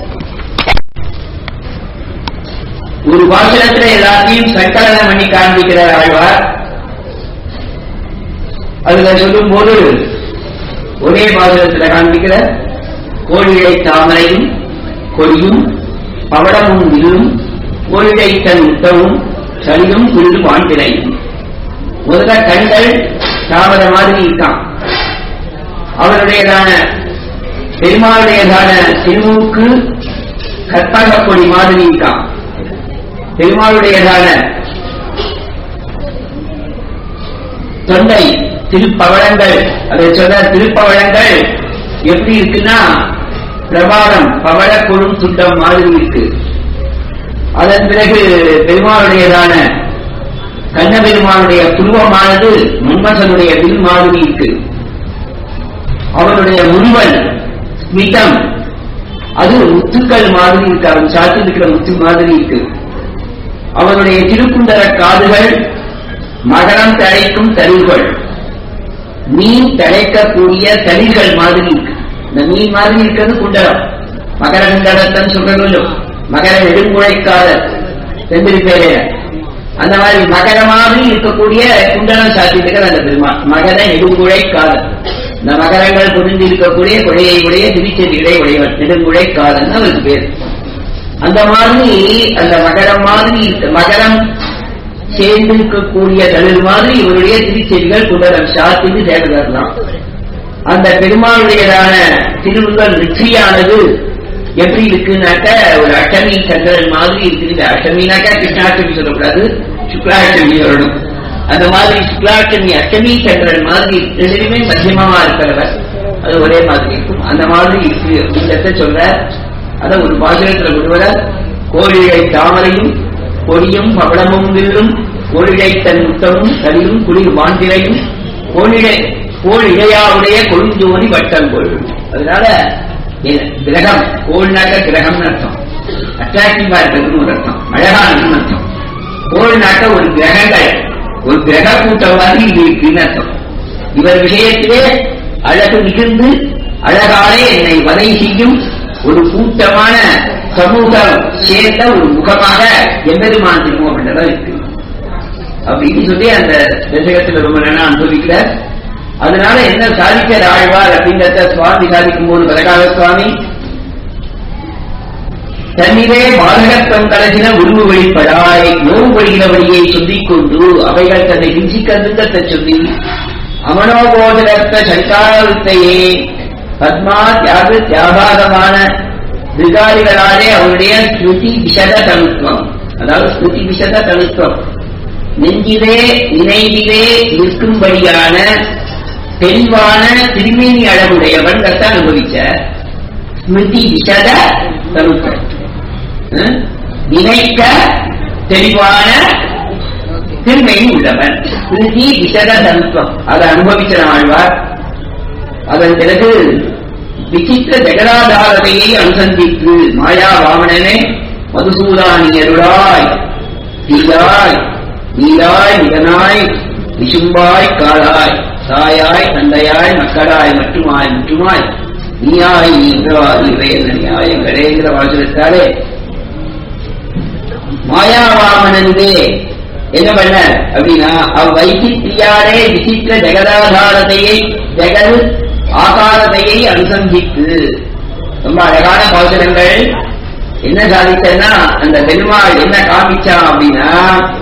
ஒரு பாசுரத்துல எல்லாத்தையும் சங்கலனம் பண்ணி காண்பிக்கிறார் ஆழ்வார் அதுல சொல்லும் போது ஒரே பாசுரத்துல காண்பிக்கிற கோழிழை தாமரையும் கொடியும் பவளமும் வில்லும் கோழிழை தன் முட்டவும் சளியும் புல்லும் ஆண்டிலையும் முதல்ல கண்கள் தாமரை மாதிரி இருக்கான் அவருடையதான பெருமாளுடையதான திருமூக்கு கற்பக கொடி மாதிரி இருக்கான் பெருமாளுடையதான தொண்டை திருப்பவளங்கள் அதை சொல்ற திருப்பவளங்கள் எப்படி இருக்குன்னா பிரபாதம் பவள கொழும் துண்டம் மாதிரி இருக்கு அதன் பிறகு பெருமாளுடையதான கண்ண பெருமானுடைய புருவமானது மன்மசனுடைய வில் மாதிரி இருக்கு அவனுடைய முருவன் ஸ்மிதம் அது முத்துக்கள் மாதிரி இருக்கு அவன் சாத்தி இருக்கிற முத்து மாதிரி இருக்கு அவனுடைய திருக்குண்டர காதுகள் மகரம் தழைக்கும் தளிர்கள் மீன் தழைக்கக்கூடிய தளிர்கள் மாதிரி இருக்கு இந்த மீன் மாதிரி இருக்கிறது குண்டலம் மகர குண்டலத்தன் சொல்றது மகர நெடுங்குழைக்காதர் செந்திருப்பேரே அந்த மாதிரி மகர மாதிரி இருக்கக்கூடிய குண்டலம் சாத்திட்டு அந்த பெருமாள் மகர நெடுங்குழைக்காதர் இந்த மகரங்கள் புரிந்து இருக்கக்கூடிய கொடையை உடைய திருச்செடிகளை உடையவன் நெடுங்குழை காதன் அவருக்கு பேர் அந்த மாதிரி அந்த மகரம் மாதிரி இருக்க- மகரம் சேர்ந்து இருக்கக்கூடிய தளிர் மாதிரி இவருடைய திருச்செடிகள் குண்டலம் சாத்திட்டு சேர்க்கிறலாம் அந்த பெருமாளுடையதான திருவுங்கள் ரிச்சியானது எப்படி இருக்குனாக்க ஒரு அஷ்டமி சந்திரன் மாதிரி இருக்கு இந்த அஷ்டமினாக்கா கிருஷ்ணாஷ்டமி சொல்லக்கூடாது சுக்லாஷ்டமி வரணும் அந்த மாதிரி சுக்லாஷ்டமி அஷ்டமி சந்திரன் மாதிரி ரெண்டுமே மத்தியமமா இருக்கிறவர் அது ஒரே மாதிரி இருக்கும் அந்த மாதிரி இருக்கு அப்படின்றத சொல்ற அத ஒரு பாசுரத்துல விடுவத கோழிழை தாமரையும் கொடியும் பவளமும் வில்லும் கோழிழை தன் முத்தமும் தலியும் குளிர் மாந்திரையும் கோழிழை கோள் இழையாவுடைய கொழுஞ்சோதி வட்டம் கொள் அதனால இது கிரகம் கோள்னாக்க கிரகம்னு அர்த்தம் அட்ராக்டிவா இருக்கிறதுன்னு ஒரு அர்த்தம் அழகானதுன்னு அர்த்தம் கோள்னாக்க ஒரு கிரகங்கள் ஒரு கிரக கூட்டம் மாதிரி இது இருக்குன்னு அர்த்தம் இவர் விஷயத்திலே அழகு மிகுந்து அழகாலே என்னை வதை செய்யும் ஒரு கூட்டமான சமூகம் சேர்ந்த ஒரு முகமாக எம்பெருமான் திருமுகம் என்றதான் இருக்கு அப்படின்னு சொல்லி அந்த தசகத்துல ரொம்ப நேரம் அனுபவிக்கிறார் அதனால என்ன சாதிக்க ஆழ்வார் அப்படின்றத சுவாமி சாதிக்கும் போது வரகால சுவாமி தன்னிலே பாதகத்தம் கலசின உருவு வெளிப்படாய் நோவு வழிகிற வழியை சொல்லிக் கொண்டு அவைகள் தன்னை விஞ்சிக்கந்துங்கத்தை சொல்லி அமனோபோதரத்த சங்காரத்தையே பத்மா தியாக தியாகாரமான விகாரிகளாலே அவருடைய ஸ்ருதி விஷத தனுத்துவம் அதாவது ஸ்ருதி விஷத தனுத்துவம் நெஞ்சிலே நினைவிலே நிற்கும்படியான தெளிவான திருமேனி அளவுடையவன் கத்த அனுபவிச்ச ஸ்மிருதி விஷத தனுத்துவம் அஹ்? நினைக்க தெளிவான திருமேனி உள்ளவன் ஸ்மிருதி விஷத தனுத்துவம் அதை அனுபவிச்ச ஆழ்வார் அதன் பிறகு விசித்திர ஜெகதாதாரதையை அனுசந்தித்து மாயா வாமனனே மதுசூதானியருளாய் தீயாய் நீராய் மிகனாய் விசும்பாய் காளாய் தாயாய் தந்தையாய் மக்களாய் மட்டுமாய் முற்றுமாய் நீயாய் நீங்களாய் இவை என்ன நியாயங்களேங்கிற வாசகத்தாலே மாயாவாமனனுவே என்ன பண்ண அப்படின்னா அவ் வைசித்திரியாரே விசித்திர ஜெகதாதாரதையை ஜெகது ஆகாரதையை அனுசந்தித்து ரொம்ப அழகான பாசுரங்கள் என்ன சாதித்தன்னா அந்த பெருமாள் என்ன காமிச்சான் அப்படின்னா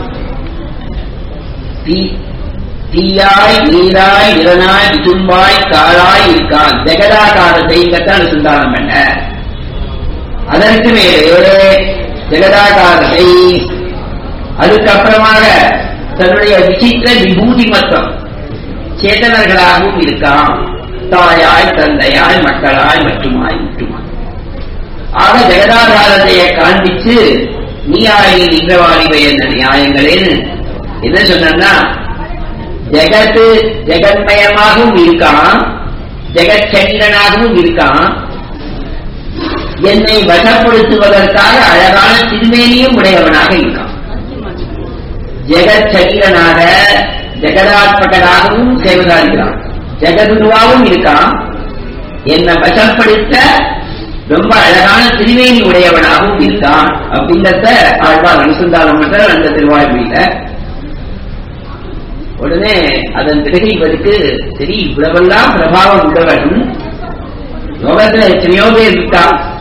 தீ தீயாய் நீராய் நிறனாய் விசும்பாய் காளாய் இருக்கான் ஜெகதாகாரத்தை இங்கத்தான் அனுசந்தானம் பண்ண அதற்கு மேலே ஜெகதாகாரத்தை அதுக்கப்புறமாக தன்னுடைய விசித்திர விபூதி மத்தம் சேதனர்களாகவும் இருக்கான் தாயாய் தந்தையாய் மக்களாய் மட்டுமாய் முட்டுமாய் ஆக ஜெகதாதாரத்தைய காண்பிச்சு நீயாய் நின்றவாளிவை என்ற நியாயங்களேன்னு என்ன சொன்னா ஜெகத்து ஜெகன்மயமாகவும் இருக்கான் ஜெகச்சந்திரனாகவும் இருக்கான் என்னை வசப்படுத்துவதற்காக அழகான திருமேனியும் உடையவனாக இருக்கான் ஜெகச்சரீரனாக ஜெகதாத்மகனாகவும் சேவதாகிறான் ஜெகதுருவாவும் இருக்கான் என்னை வசப்படுத்த ரொம்ப அழகான திருமேனி உடையவனாகவும் இருக்கான் அப்படிங்கிறத ஆழ்வார் அனுசந்தானம் பண்ற அந்த திருவாழ்வியில உடனே அதன் பிறகு இவருக்கு சரி இவ்வளவெல்லாம் பிரபாவம் உள்ளவன் லோகத்துல எத்தனையோ பேர் இருக்கா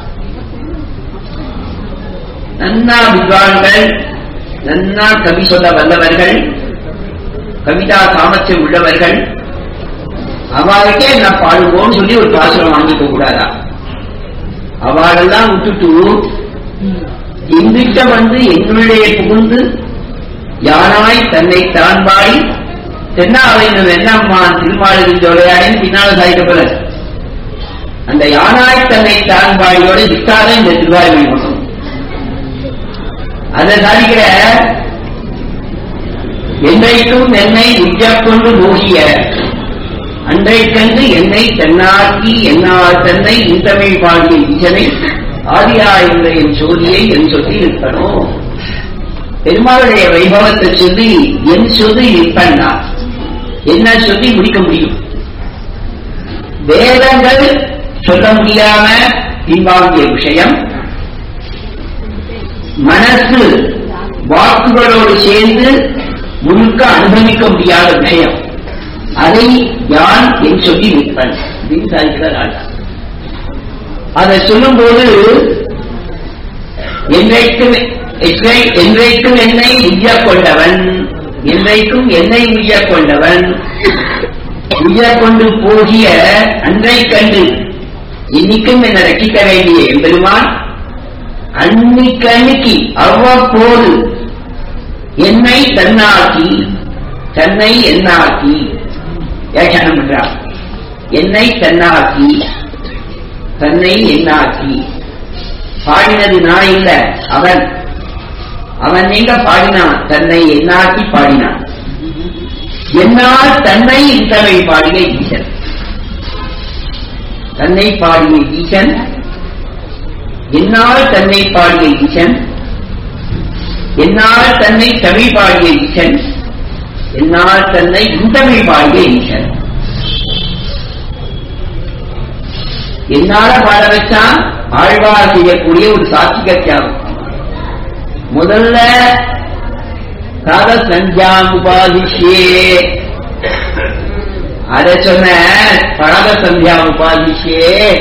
நன்னா வித்வான்கள் நன்னா கவி சொல்ல வல்லவர்கள் கவிதா சாமர்த்தியம் உள்ளவர்கள் அவளுக்கே நான் பாடுவோம்னு சொல்லி ஒரு பாசுரம் வாங்கிக்க கூடாதா அவளெல்லாம் விட்டுட்டு எங்கிட்ட வந்து என்னுடைய புகுந்து யானாய் தன்னை தான் பாடி தென்னாவையின் என்னம்மான் திருமாளின் ஜோலையாடின் பின்னால சாய்க்கப்பட அந்த யானாய் தன்னை தான் பாடியோட விட்டாத இந்த திருவாய்மொழி மொத்தம் அதை சாதிக்கிற என்றைக்கும் என்னை உய்யக்கொண்டு மோகிய அன்றைக்கன்று என்னை தென்னாக்கி என்னால் தன்னை இந்தமிழ் பாடிய ஈசனை ஆதியா என்ற என் சோதியை என் சொல்லி இருக்கணும் பெருமாளுடைய வைபவத்தை சொல்லி என் சொல்லி இருப்பேன்னா என்ன சொல்லி முடிக்க முடியும் வேதங்கள் சொல்ல முடியாம பின்வாங்கிய விஷயம் மனசு வாக்குகளோடு சேர்ந்து முழுக்க அனுபவிக்க முடியாத விஷயம் அதை யான் என் சொல்லி நிற்பன் அப்படின்னு சாதிக்கிறார் ஆண்டார் அதை சொல்லும்போது என்றைக்கும் எற்றை- என்றைக்கும் என்னை உய்ய கொண்டவன் என்றைக்கும் என்னை உய்ய கொண்டவன் உய்ய கொண்டு போகிய அன்றை கண்டு இன்னைக்கும் என்னை ரட்சிக்க வேண்டிய எம்பெருமான் அன்னைக்கு அன்னைக்கு அவ்வப்போது என்னை தன்னாக்கி தன்னை என்னாக்கி வியாக்கியானம் பண்றார் என்னை தன்னாக்கி தன்னை என்னாக்கி பாடினது நான் இல்ல அவன் அவன் எங்க பாடினான் தன்னை என்னாக்கி பாடினான் என்னால் தன்னை இந்தவை பாடிய ஈசன் தன்னை பாடிய ஈசன் என்னால் தன்னை பாடிய ஈசன் என்னால் தன்னை தமிழ் பாடிய ஈசன் என்னால் தன்னை இந்தமிழ் பாடிய ஈசன் என்னால பாட வச்சான் ஆழ்வார் செய்யக்கூடிய ஒரு சாத்திக தியாகம் முதல்ல காத சந்தியாம் உபாதிஷே அத சொன்ன பரத சந்தியாம் உபாதிஷே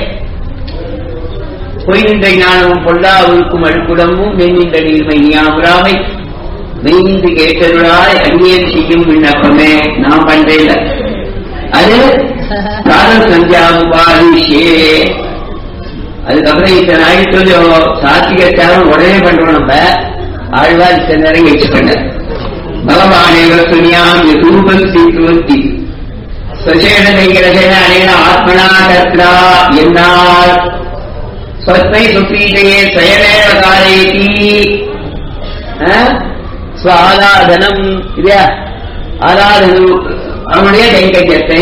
பொய்நின்ற ஞானமும் பொல்லாவுக்கும் அழுக்குடமும் மெய்நின்ற நீர்மை ஞாபராமை மெய்நின்று கேட்டருளாய் அடியேன் செய்யும் விண்ணப்பமே நான் பண்றேன் அது காதல் சந்தியாமுபாதிஷே அதுக்கப்புறம் இத்தனை நாளைக்கு கொஞ்சம் சாத்திகத்தாலும் உடனே பண்றோம் நம்ம ஆழ்வார் இத்தனை நேரம் வச்சு பண்ண பகவானேவ துணியாம் ரூபம் சீக்குவத்தி ஸ்வசேன கைகரசேன அனேன ஆத்மனா தத்ரா என்னால் ஸ்வஸ்மை சுப்பீதையே ஸ்வயமேவ காரயதி ஸ்வாதாதனம் இல்லையா ஆராதனம் அவனுடைய கைங்கரியத்தை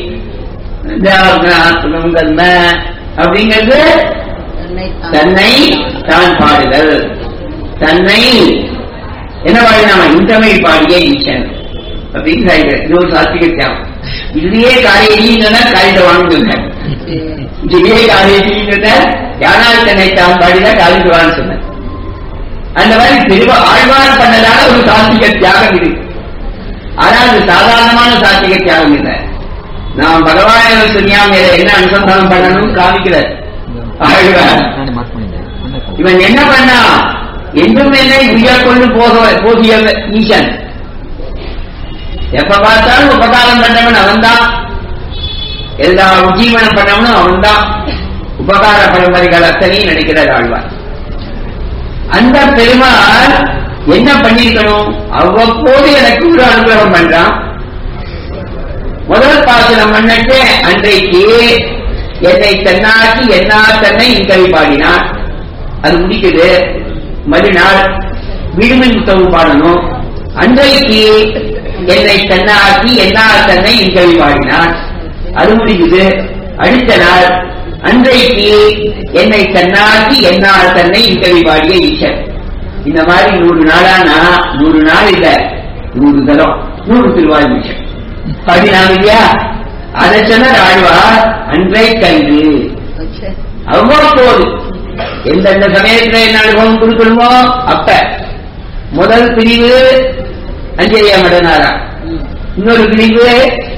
தியானம் தன்ம அப்படிங்கிறது தன்னை தான் பாடுதல் தன்னை என்ன பாடினான் இந்தமை பாடிய ஈசன் அப்படின்னு சாய்கள் இது ஒரு சாத்திக தியாகம் இதுலயே காரியீங்கன்னா காரியத்தை வாங்கிட்டு இதுலயே காரியீங்கிட்ட யானால் தன்னை தான் பாடினா காரியத்தை வாங்க சொன்னேன் அந்த மாதிரி பெருவ ஆழ்வார் பண்ணதால ஒரு சாத்திக தியாகம் இது ஆனால் அது சாதாரணமான சாத்திக தியாகம் இல்லை நாம் பகவான சொன்னியாம என்ன அனுசந்தானம் பண்ணணும் காமிக்கிறார் ஆழ்வார் இவன் என்ன பண்ணா என்றும் என்னை உயர் கொண்டு போக போகிய ஈசன் எப்ப பார்த்தாலும் உபகாரம் பண்ணவன் அவன்தான் எல்லா உஜீவனம் பண்ணவனும் அவன்தான் உபகார பரம்பரைகள் அத்தனையும் நடிக்கிறார் ஆழ்வார் அந்த பெருமாள் என்ன பண்ணிருக்கணும் அவ்வப்போது எனக்கு ஒரு அனுகிரகம் பண்றான் முதல் பாசனம் பண்ணிட்டு அன்றைக்கு என்னை தன்னாக்கி என்னா தன்னை இங்கவி பாடினான் அது முடிக்குது மறுநாள் விடுமை முத்தவும் பாடணும் அன்றைக்கு என்னை தன்னாக்கி என்னா தன்னை இங்கவி பாடினான் அது முடிக்குது அடுத்த நாள் அன்றைக்கு என்னை தன்னாக்கி என்னால் தன்னை இங்கவி பாடிய ஈசன் இந்த மாதிரி நூறு நாளானா நூறு நாள் இல்ல நூறு தரம் நூறு திருவாய் மிஷன் அப்படினாங்க இல்லையா அதை சொன்ன ஆழ்வார் அன்றை கண்டு அவ்வப்போது எந்தெந்த சமயத்துல என்ன அனுபவம் கொடுக்கணுமோ அப்ப முதல் பிரிவு அஞ்சலியா மடனாரா இன்னொரு பிரிவு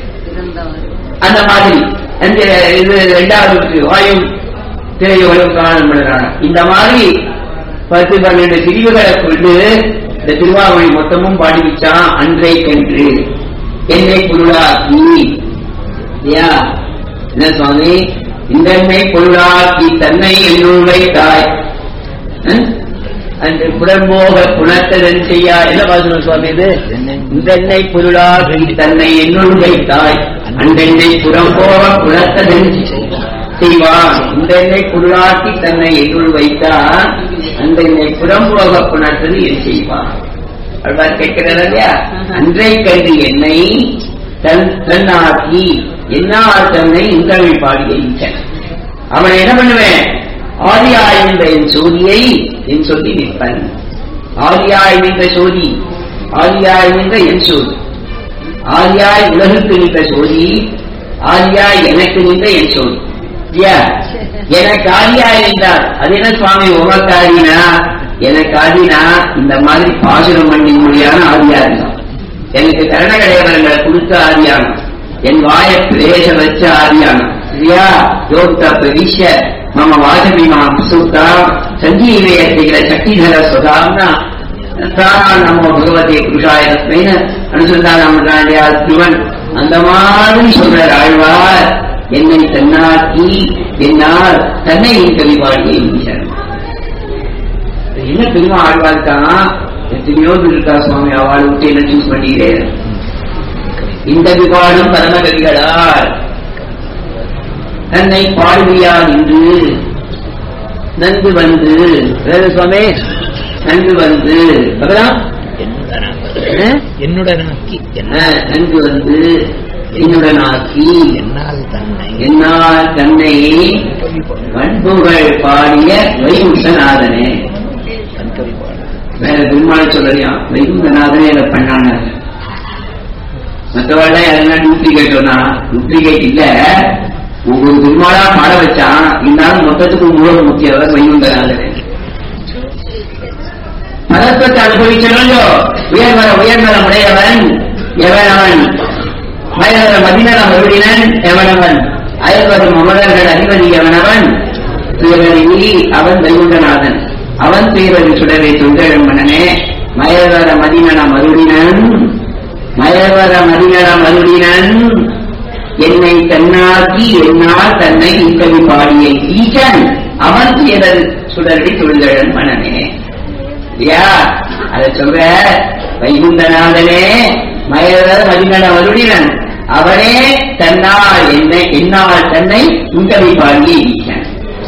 அந்த மாதிரி அந்த இது இரண்டாவது வாயு திரையுகளும் காணப்படுறாங்க இந்த மாதிரி பத்து பன்னெண்டு பிரிவுகளை கொண்டு இந்த திருவாவணி மொத்தமும் பாடி வச்சான் அன்றைக்கன்று என்னை பொருளாக்கி இல்லையா என்ன சுவாமி இந்தன்மை பொருளாக்கி தன்னை என்னுள் வைத்தாய் அஹ்? அன்று புறம்போக குணத்ததன் செய்யா என்ன பாசனம் சுவாமி இது இந்தெண்ணை பொருளாகி தன்னை என்னுள் வைத்தாய் அன்றெண்ணை புறம்போக குணத்ததன் செய்வான் இந்த எண்ணெய் பொருளாக்கி தன்னை என்னுள் வைத்தான் அந்த எண்ணெய் புறம்போக குணத்தது என் செய்வான் அவ்வாறு கேட்கிறார் இல்லையா அன்றை கண்டு என்னை தன் தன்னாக்கி என்னால் தன்னை இந்தமிழ் பாடிய ஈசன் அவன் என்ன பண்ணுவேன் ஆதியாய் என்ற என் சோதியை என் சொல்லி நிற்பன் ஆதியாய் நின்ற சோதி ஆதியாய் நின்ற என் சோதி ஆதியாய் உலகுக்கு நின்ற சோதி ஆதியாய் எனக்கு நின்ற என் சோதி இல்லையா? எனக்கு ஆதியாய் நின்றார் அது என்ன சுவாமி உமக்கு ஆதினா எனக்கு ஆதினா இந்த மாதிரி பாசுரம் பண்ணி முடியான ஆதியா இருந்தான் எனக்கு கரண கடையவர்களை கொடுத்த ஆதியானம் என் வாய பிரேச வச்ச ஆதியானம் சரியா யோக்த பிரவிஷ்ய மம வாசபிமாம் சூக்தா சஞ்சீவயத்திகிற சக்திதர சுதாம்னா தானா நமோ பகவதே புருஷாய தஸ்மைன அனுசந்தானம் திருவன் அந்த மாதிரி சொல்ற ஆழ்வார் என்னை தன்னாக்கி என்னால் தன்னை கவி பாடிய ஈசன் என்ன பெருமா ஆழ்வா இருக்கான் எத்தனையோ பேர் இருக்கா சுவாமி அவள் விட்டு என்ன சூஸ் பண்ணிக்கிறேன் இந்த விவாதம் பரமகவிகளால் தன்னை பாடுவியா நின்று நன்கு வந்து வேற சுவாமி நன்கு வந்து பகலாம் என்னுடனாக்கி அஹ், நன்கு வந்து என்னுடனாக்கி என்னால் தன்னை என்னால் தன்னை வன்புகள் பாடிய வைகுண்டநாதனே தன்கவி பாட வேற பெருமாள் சொல்லலையா வைகுண்டநாதனே இதை பண்ணாங்க மற்றவர்கள எதனா டூப்ளிகேட் சொன்னா டூப்ளிகேட் இல்ல ஒவ்வொரு பெருமாளா பாட வச்சான் இருந்தாலும் மொத்தத்துக்கு மூல முக்கியவர் வைகுண்டநாதனே பதத்தத்தை அனுபவிச்சனோ உயர்மர உயர்மர உடையவன் எவனவன் மயவர மதிநல மருடினன் எவனவன் அயல்வரும் அமரர்கள் அதிபதி எவனவன் பேரறிவி அவன் வைகுண்டநாதன் அவன் பேரறி சுடரை தொண்டரும் மனனே மயவர மதிநல மருடினன் மயவர மதிநல மருடினன் என்னை தன்னாக்கி என்னால் தன்னை இக்கவி பாடிய ஈசன் அவன் பேரறி சுடரை தொண்டரன் மனனே இல்லையா அத சொல்ற வைகுண்டநாதனே மயவர் மதிநல வருடினன் அவனே தன்னால் என்னை என்னால் தன்னை உங்கவி பாடிய ஈசன்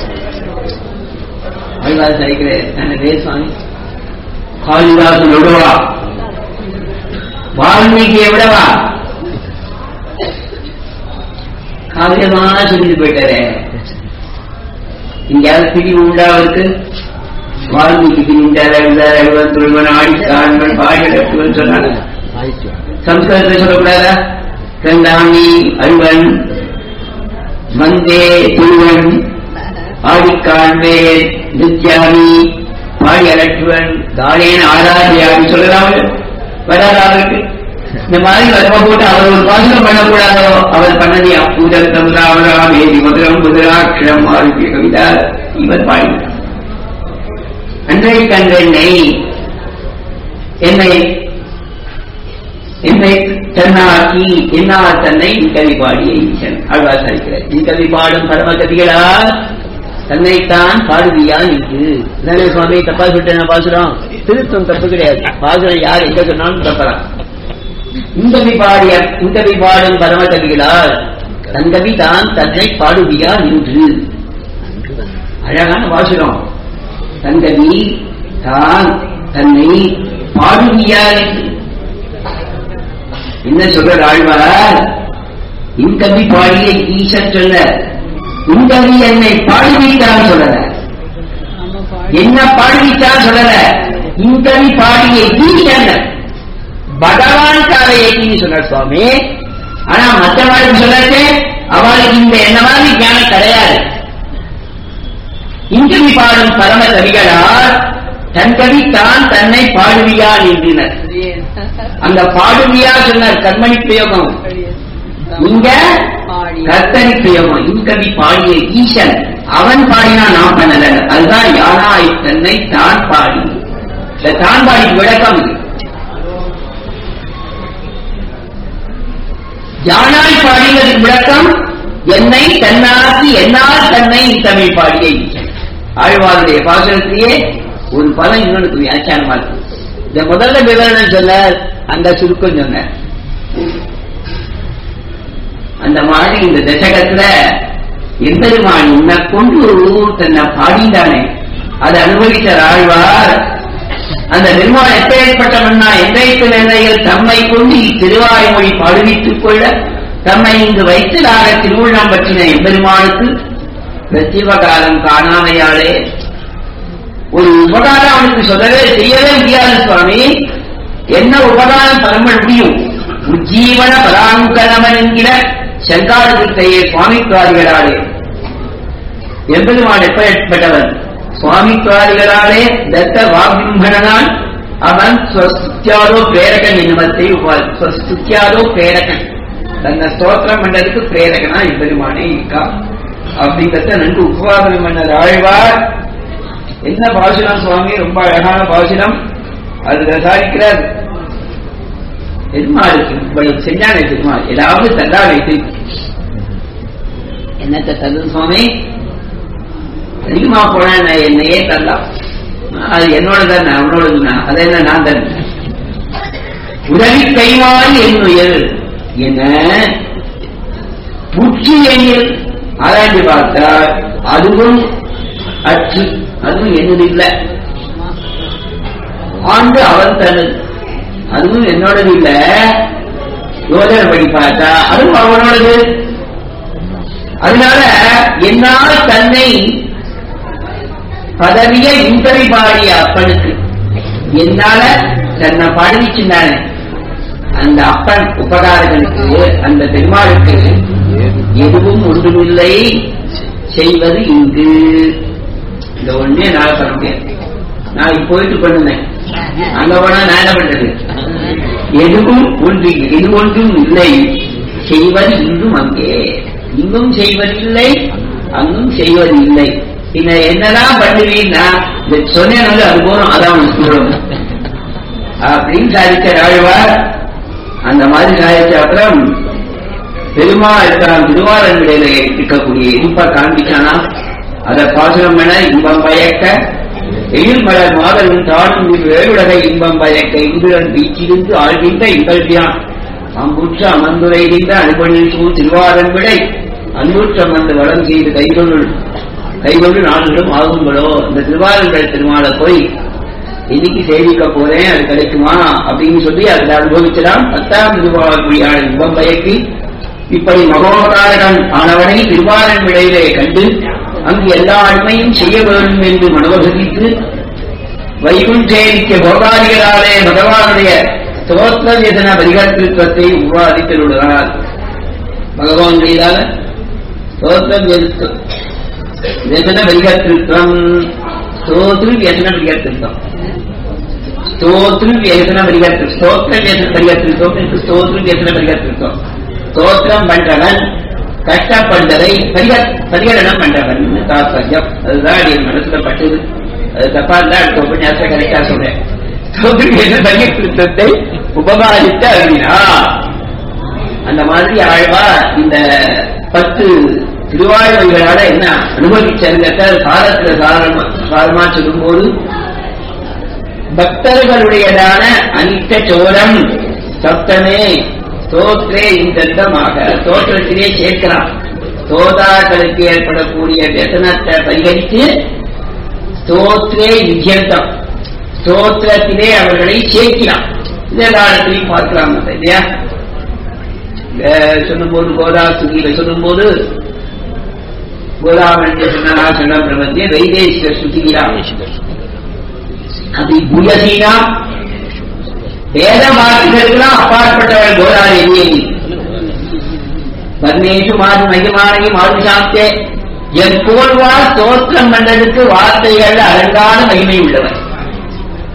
ஆழ்வார் சரிக்கிறேன் நல்லதே சுவாமி காளிதாசன் விடுவா வால்மீகியை விடவா காவியமா சொல்லிட்டு போயிட்டாரே இங்கேயாவது பிரிவு உண்டா அவருக்கு வால்மீகி பிரிந்தார் எழுதார் எழுவன் துருவன் ஆடி காண்பன் பாடி கட்டுவன் சொன்னாங்க சம்ஸ்கிருதத்தை சொல்லக்கூடாதா கண்டாமி அழுவன் மந்தே துருவன் ஆடிக்காண்பே நித்யாமி பாடி அலற்றுவன் தானேன் ஆராதியாமி சொல்லலாம் வராதா அவருக்கு இந்த மாதிரி வரப்ப போட்டு அவர் ஒரு பாசனம் பண்ணக்கூடாதோ அவர் பண்ணது அப்பூதம் ராமராமேதி மதுரம் புதராட்சரம் ஆரோக்கிய கவிதா இவர் பாடினார் அன்றை கண்டென்னை என்னை என்னை தன்னாக்கி என்னால் தன்னை இக்கவி பாடிய ஈசன் ஆழ்வார் சரிக்கிறார் இக்கவி பாடும் பரமகதிகளால் தன்னைத்தான் பாடுவியா நின்று தானே சுவாமி தப்பா சொல்லிட்டேன் பாசுரம் திருத்தம் தப்பு கிடையாது பாசுரம் யார் எங்க சொன்னாலும் தப்பலாம் இந்தவி பாடிய இந்தவி பாடும் பரமகதிகளால் தன்கவி தான் தன்னை பாடுவியா நின்று நன்கு வந்து அழகான வாசுரம் தங்கவி தான் தன்னை பாடுவியா என்று என்ன சொல்ற ஆழ்வார் இன்கவி பாடிய ஈசன் சொல்ல இன்கவி என்னை பாடுவித்தான் சொல்லல என்ன பாடுவித்தான் சொல்லல இன்கவி பாடிய ஈசன் பகவான் காலையேன்னு சொன்னார் சுவாமி ஆனா மற்றவர்களுக்கு சொல்லட்டு அவளுக்கு இந்த என்ன மாதிரி ஞானம் கிடையாது இன்றும் பாடும் பரம கவிகளால் தன் கவி தான் தன்னை பாடுவியால் என்றினர் அந்த பாடுவியா சொன்னார் கண்மணி பிரயோகம் இங்க கர்த்தரி பிரயோகம் இன்கவி பாடிய ஈசன் அவன் பாடினா நான் பண்ணல அதுதான் யானாய் தன்னை தான் பாடி இந்த தான் பாடி விளக்கம் இது யானாய் பாடியதன் விளக்கம் என்னை தன்னாக்கி என்னால் தன்னை தமிழ் பாடிய ஈசன் ஆழ்வாருடைய பாசனத்திலேயே ஒரு பதம் இன்னொன்று வியாக்கியானமா இருக்கு இந்த முதல்ல விவரணம் சொன்ன அந்த சுருக்கம் சொன்ன அந்த மாதிரி இந்த தசகத்துல எம்பெருமான் உன்னை கொண்டு தன்னை பாடிந்தானே அதை அனுபவித்த ஆழ்வார் அந்த நிர்மாணம் எப்பேற்பட்டவன்னா எந்தைக்கு நிலையில் தம்மை கொண்டு இத்திருவாய்மொழி பாடுவித்துக் கொள்ள தம்மை இங்கு வைத்து நாக திருவுள்ளம் பற்றின எம்பெருமானுக்கு பிரத்திவகாலம் காணாமையாளே ஒரு உபகாரம் அவனுக்கு சொல்லவே செய்யவே முடியாது சுவாமி என்ன உபகாரம் பண்ண முடியும் உஜ்ஜீவன பராங்கனவன் என்கிற சங்காரத்தையே சுவாமிக்காரிகளாலே எம்பெருமான் எப்பேற்பட்டவன் சுவாமிக்காரிகளாலே தத்த வாக்பிம்பனால் அவன் ஸ்வஸ்துத்தியாதோ பிரேரகன் என்னவத்தை உபாதி ஸ்வஸ்துத்தியாதோ பிரேரகன் தன்னை ஸ்தோத்திரம் பண்ணதுக்கு பிரேரகனா எம்பெருமானே இருக்கா அப்படிங்கறத நன்கு உபவாதனம் பண்ணது ஆழ்வார் என்ன பாசுரம் சுவாமி ரொம்ப அழகான பாசுரம் அதுல சாதிக்கிறார் பெருமாளுக்கு இவ்வளவு செஞ்சானே பெருமாள் ஏதாவது தந்தா வைத்து என்னத்தை தந்தது சுவாமி அதிகமா போன என்னையே தந்தான் அது என்னோட தானே அவனோடது தான் அதை என்ன நான் தந்தேன் உதவி கைமாறி என்னுயர் என்ன புற்றி எண்ணில் ஆராய்ந்து பார்த்தால் அதுவும் அச்சு அதுவும் என்னது இல்ல ஆண்டு அவன் தனது அதுவும் என்னோடது இல்ல யோஜனை பண்ணி பார்த்தா அதுவும் அவனோடது அதனால என்னால் தன்னை பதவிய இந்தரை பாடிய அப்பனுக்கு என்னால தன்னை பாடுவிச்சுட்டானே அந்த அப்பன் உபகாரங்களுக்கு அந்த பெருமாளுக்கு எதுவும் ஒன்றுமில்லை செய்வது இங்கு இந்த ஒண்ணே நான் பண்ண முடியாது நான் போயிட்டு பண்ணுனேன் அங்க போனா நான் என்ன பண்றது எதுவும் ஒன்று இது ஒன்றும் இல்லை செய்வது இங்கும் அங்கே இங்கும் செய்வதில்லை அங்கும் செய்வது இல்லை பின்ன என்னதான் பண்ணுவீங்கன்னா இந்த சொன்னேன் வந்து அது போறோம் அதான் உனக்கு சொல்லணும் அப்படின்னு சாதிச்ச ஆழ்வார் அந்த மாதிரி சாதிச்ச அப்புறம் பெருமாள் தான் திருவாரன்விடையில இருக்கக்கூடிய இன்ப காண்பிச்சானா அதை பாசுரம் என இன்பம் பயக்க எழில் மலர் மாதரும் தானும் வேறுலக இன்பம் பயக்க இந்திரன் வீச்சிருந்து ஆழ்கின்ற இகழ்வியான் அம்புற்ற அமர்ந்துரைகின்ற அனுபவனில் சூழ் திருவாரன் விடை அன்புற்ற அமர்ந்து வளம் செய்து கைகொள்ளுள் கைகொண்டு நாடுகளும் ஆகுங்களோ இந்த திருவாரன்கள் திருமாலை போய் இன்னைக்கு சேவிக்க போறேன் அது கிடைக்குமா அப்படின்னு சொல்லி அதுல அனுபவிச்சலாம் பத்தாம் திருவாரூரியான இன்பம் பயக்கி இப்படி மகோகாரன் ஆனவனை திருவாரன் விடையிலே கண்டு அங்கு எல்லா அண்மையும் செய்ய வேண்டும் என்று மனோகரித்து வைகுண்டேரிக்க போகாரிகளாலே பகவானுடைய ஸ்தோத்திர யதன பரிகர்த்திருத்தத்தை உருவாதித்துள்ளார் பகவானுடைய ஸ்தோத்திரம் யதன பரிகர்த்திருத்தம் ஸ்தோத்ரு யதன பரிகர்த்திருத்தம் ஸ்தோத்ரு யதன பரிகர்த்தி ஸ்தோத்திர யதன பரிகர்த்திருத்தம் என்று ஸ்தோத்ரு யதன பரிகர்த்திருத்தம் ஸ்தோத்திரம் பண்றவன் கஷ்டப்பட்டதை பரிகரணம் பண்றவன் தாத்பரியம் அதுதான் என் மனசுல பட்டது அது தப்பா இருந்தா அடுத்த உபன்யாசம் கரெக்டா சொல்றேன் பரிகத்தை உபகாரித்து அருளினா அந்த மாதிரி ஆழ்வா இந்த பத்து திருவாழ்வைகளால என்ன அனுபவிச்சருங்கத்த சாரத்துல சாரமா சாரமா சொல்லும்போது பக்தர்களுடையதான அனித்த சோரம் சப்தமே ஸ்தோத்ரே இந்தமாக ஸ்தோத்திரத்திலே சேர்க்கலாம் ஸ்தோதாக்களுக்கு ஏற்படக்கூடிய व्यसனத்தை பரிகரித்து ஸ்தோத்ரே விஜயந்தம் ஸ்தோத்திரத்திலே அவர்களை சேர்க்கலாம் இந்த காலத்திலையும் பார்க்கலாம் இல்லையா சொல்லும்போது கோதா சுகியில சொல்லும்போது கோதாமண்ய சொன்னா சொன்ன பிரபத்திய வைதேசிக சுகிரா அப்படி புயசீனா வேத வாக்குகளுக்கெல்லாம் அப்பாற்பட்டவள் கோதாரி எண்ணியி வர்ணேஷு மாது மகிமானகி மாது சாத்தே என் போல்வா ஸ்தோத்திரம் பண்றதுக்கு வார்த்தைகள் அலங்கான மகிமை உள்ளவர்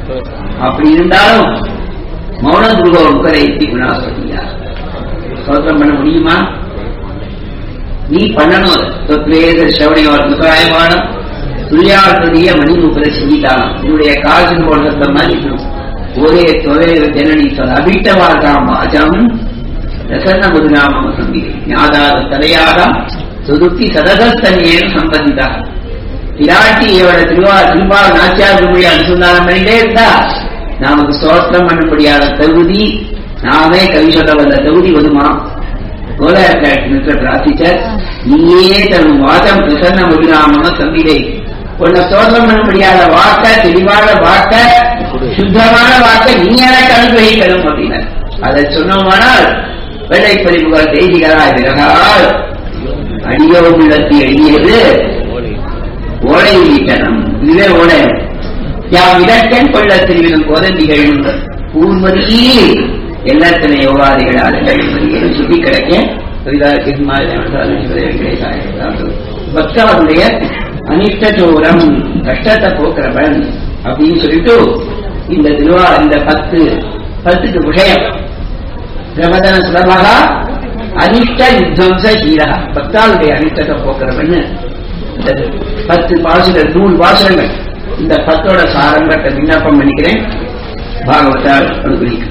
அப்படி இருந்தாலும் மௌன துருக உக்கரைத்தி குணாசதியா சோத்திரம் பண்ண முடியுமா நீ பண்ணணும் தொத்வேத சவணியோர் முகாயமானம் துல்லியார்த்ததிய மணிமுகர சிந்தித்தாலும் என்னுடைய காசின் போடுறத மாதிரி இருக்கணும் ஒரே தொலை ஜனனி சொல் அபிட்டவாதாம் வாஜம் பிரசன்ன முதுநாம சம்பிகை ஞாதாத தலையாதாம் சுதுக்கி சதசஸ்தன்யேன் சம்பந்திதா பிராட்டி இவட திருவா திருவா நாச்சியார் திருமொழி அனுசந்தானம் பண்ணிட்டே இருந்தா நமக்கு ஸ்தோத்திரம் பண்ண முடியாத தகுதி நாமே கவி சொல்ல வந்த தகுதி வருமா கோலாயக்காட்டு பிரார்த்திச்சார் நீயே தன் வாதம் பிரசன்ன முதுநாம சம்பிகை உன்னை ஸ்தோத்திரம் பண்ண முடியாத வாக்க தெளிவான வாக்க சுத்தமான வாக்க நீ எனக்கு அனுகிரகிக்கணும் அப்படின்னார் அதை சொன்னோமானால் வெள்ளை பதிவுகள் தேசிகளாய் விலகால் அடியோ உள்ளத்தை எண்ணியது ஓலை ஈட்டனம் இதுவே ஓலை யாம் இடக்கன் கொள்ள திருவினம் கோதந்திகள் பூர்மதியே எல்லாத்தினை யோகாதிகளால் கழிமதியை சுத்தி கிடைக்க பக்தாவுடைய அனிஷ்டச்சோரம் கஷ்டத்தை போக்குறவன் அப்படின்னு சொல்லிட்டு இந்த திருவா இந்த பத்து பத்துக்கு விஷயம் பிரமதன சுலபக அனிஷ்ட யுத்தம்ச சீரக பக்தாவுடைய அனிஷ்டத்தை போக்குறவன் இந்த பத்து பாசுகள் நூல் பாசுரங்கள் இந்த பத்தோட சாரங்கட்ட விண்ணப்பம் பண்ணிக்கிறேன் பாகவதால் அனுகிரகிக்கும்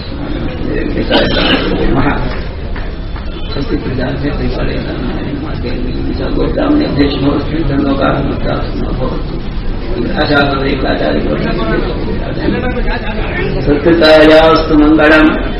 மகா सत्य प्रदान से परिवार माते गोदाम ने देश में श्रीधनों का आचार्य आचार्य सत्यतायास्तु मंगलम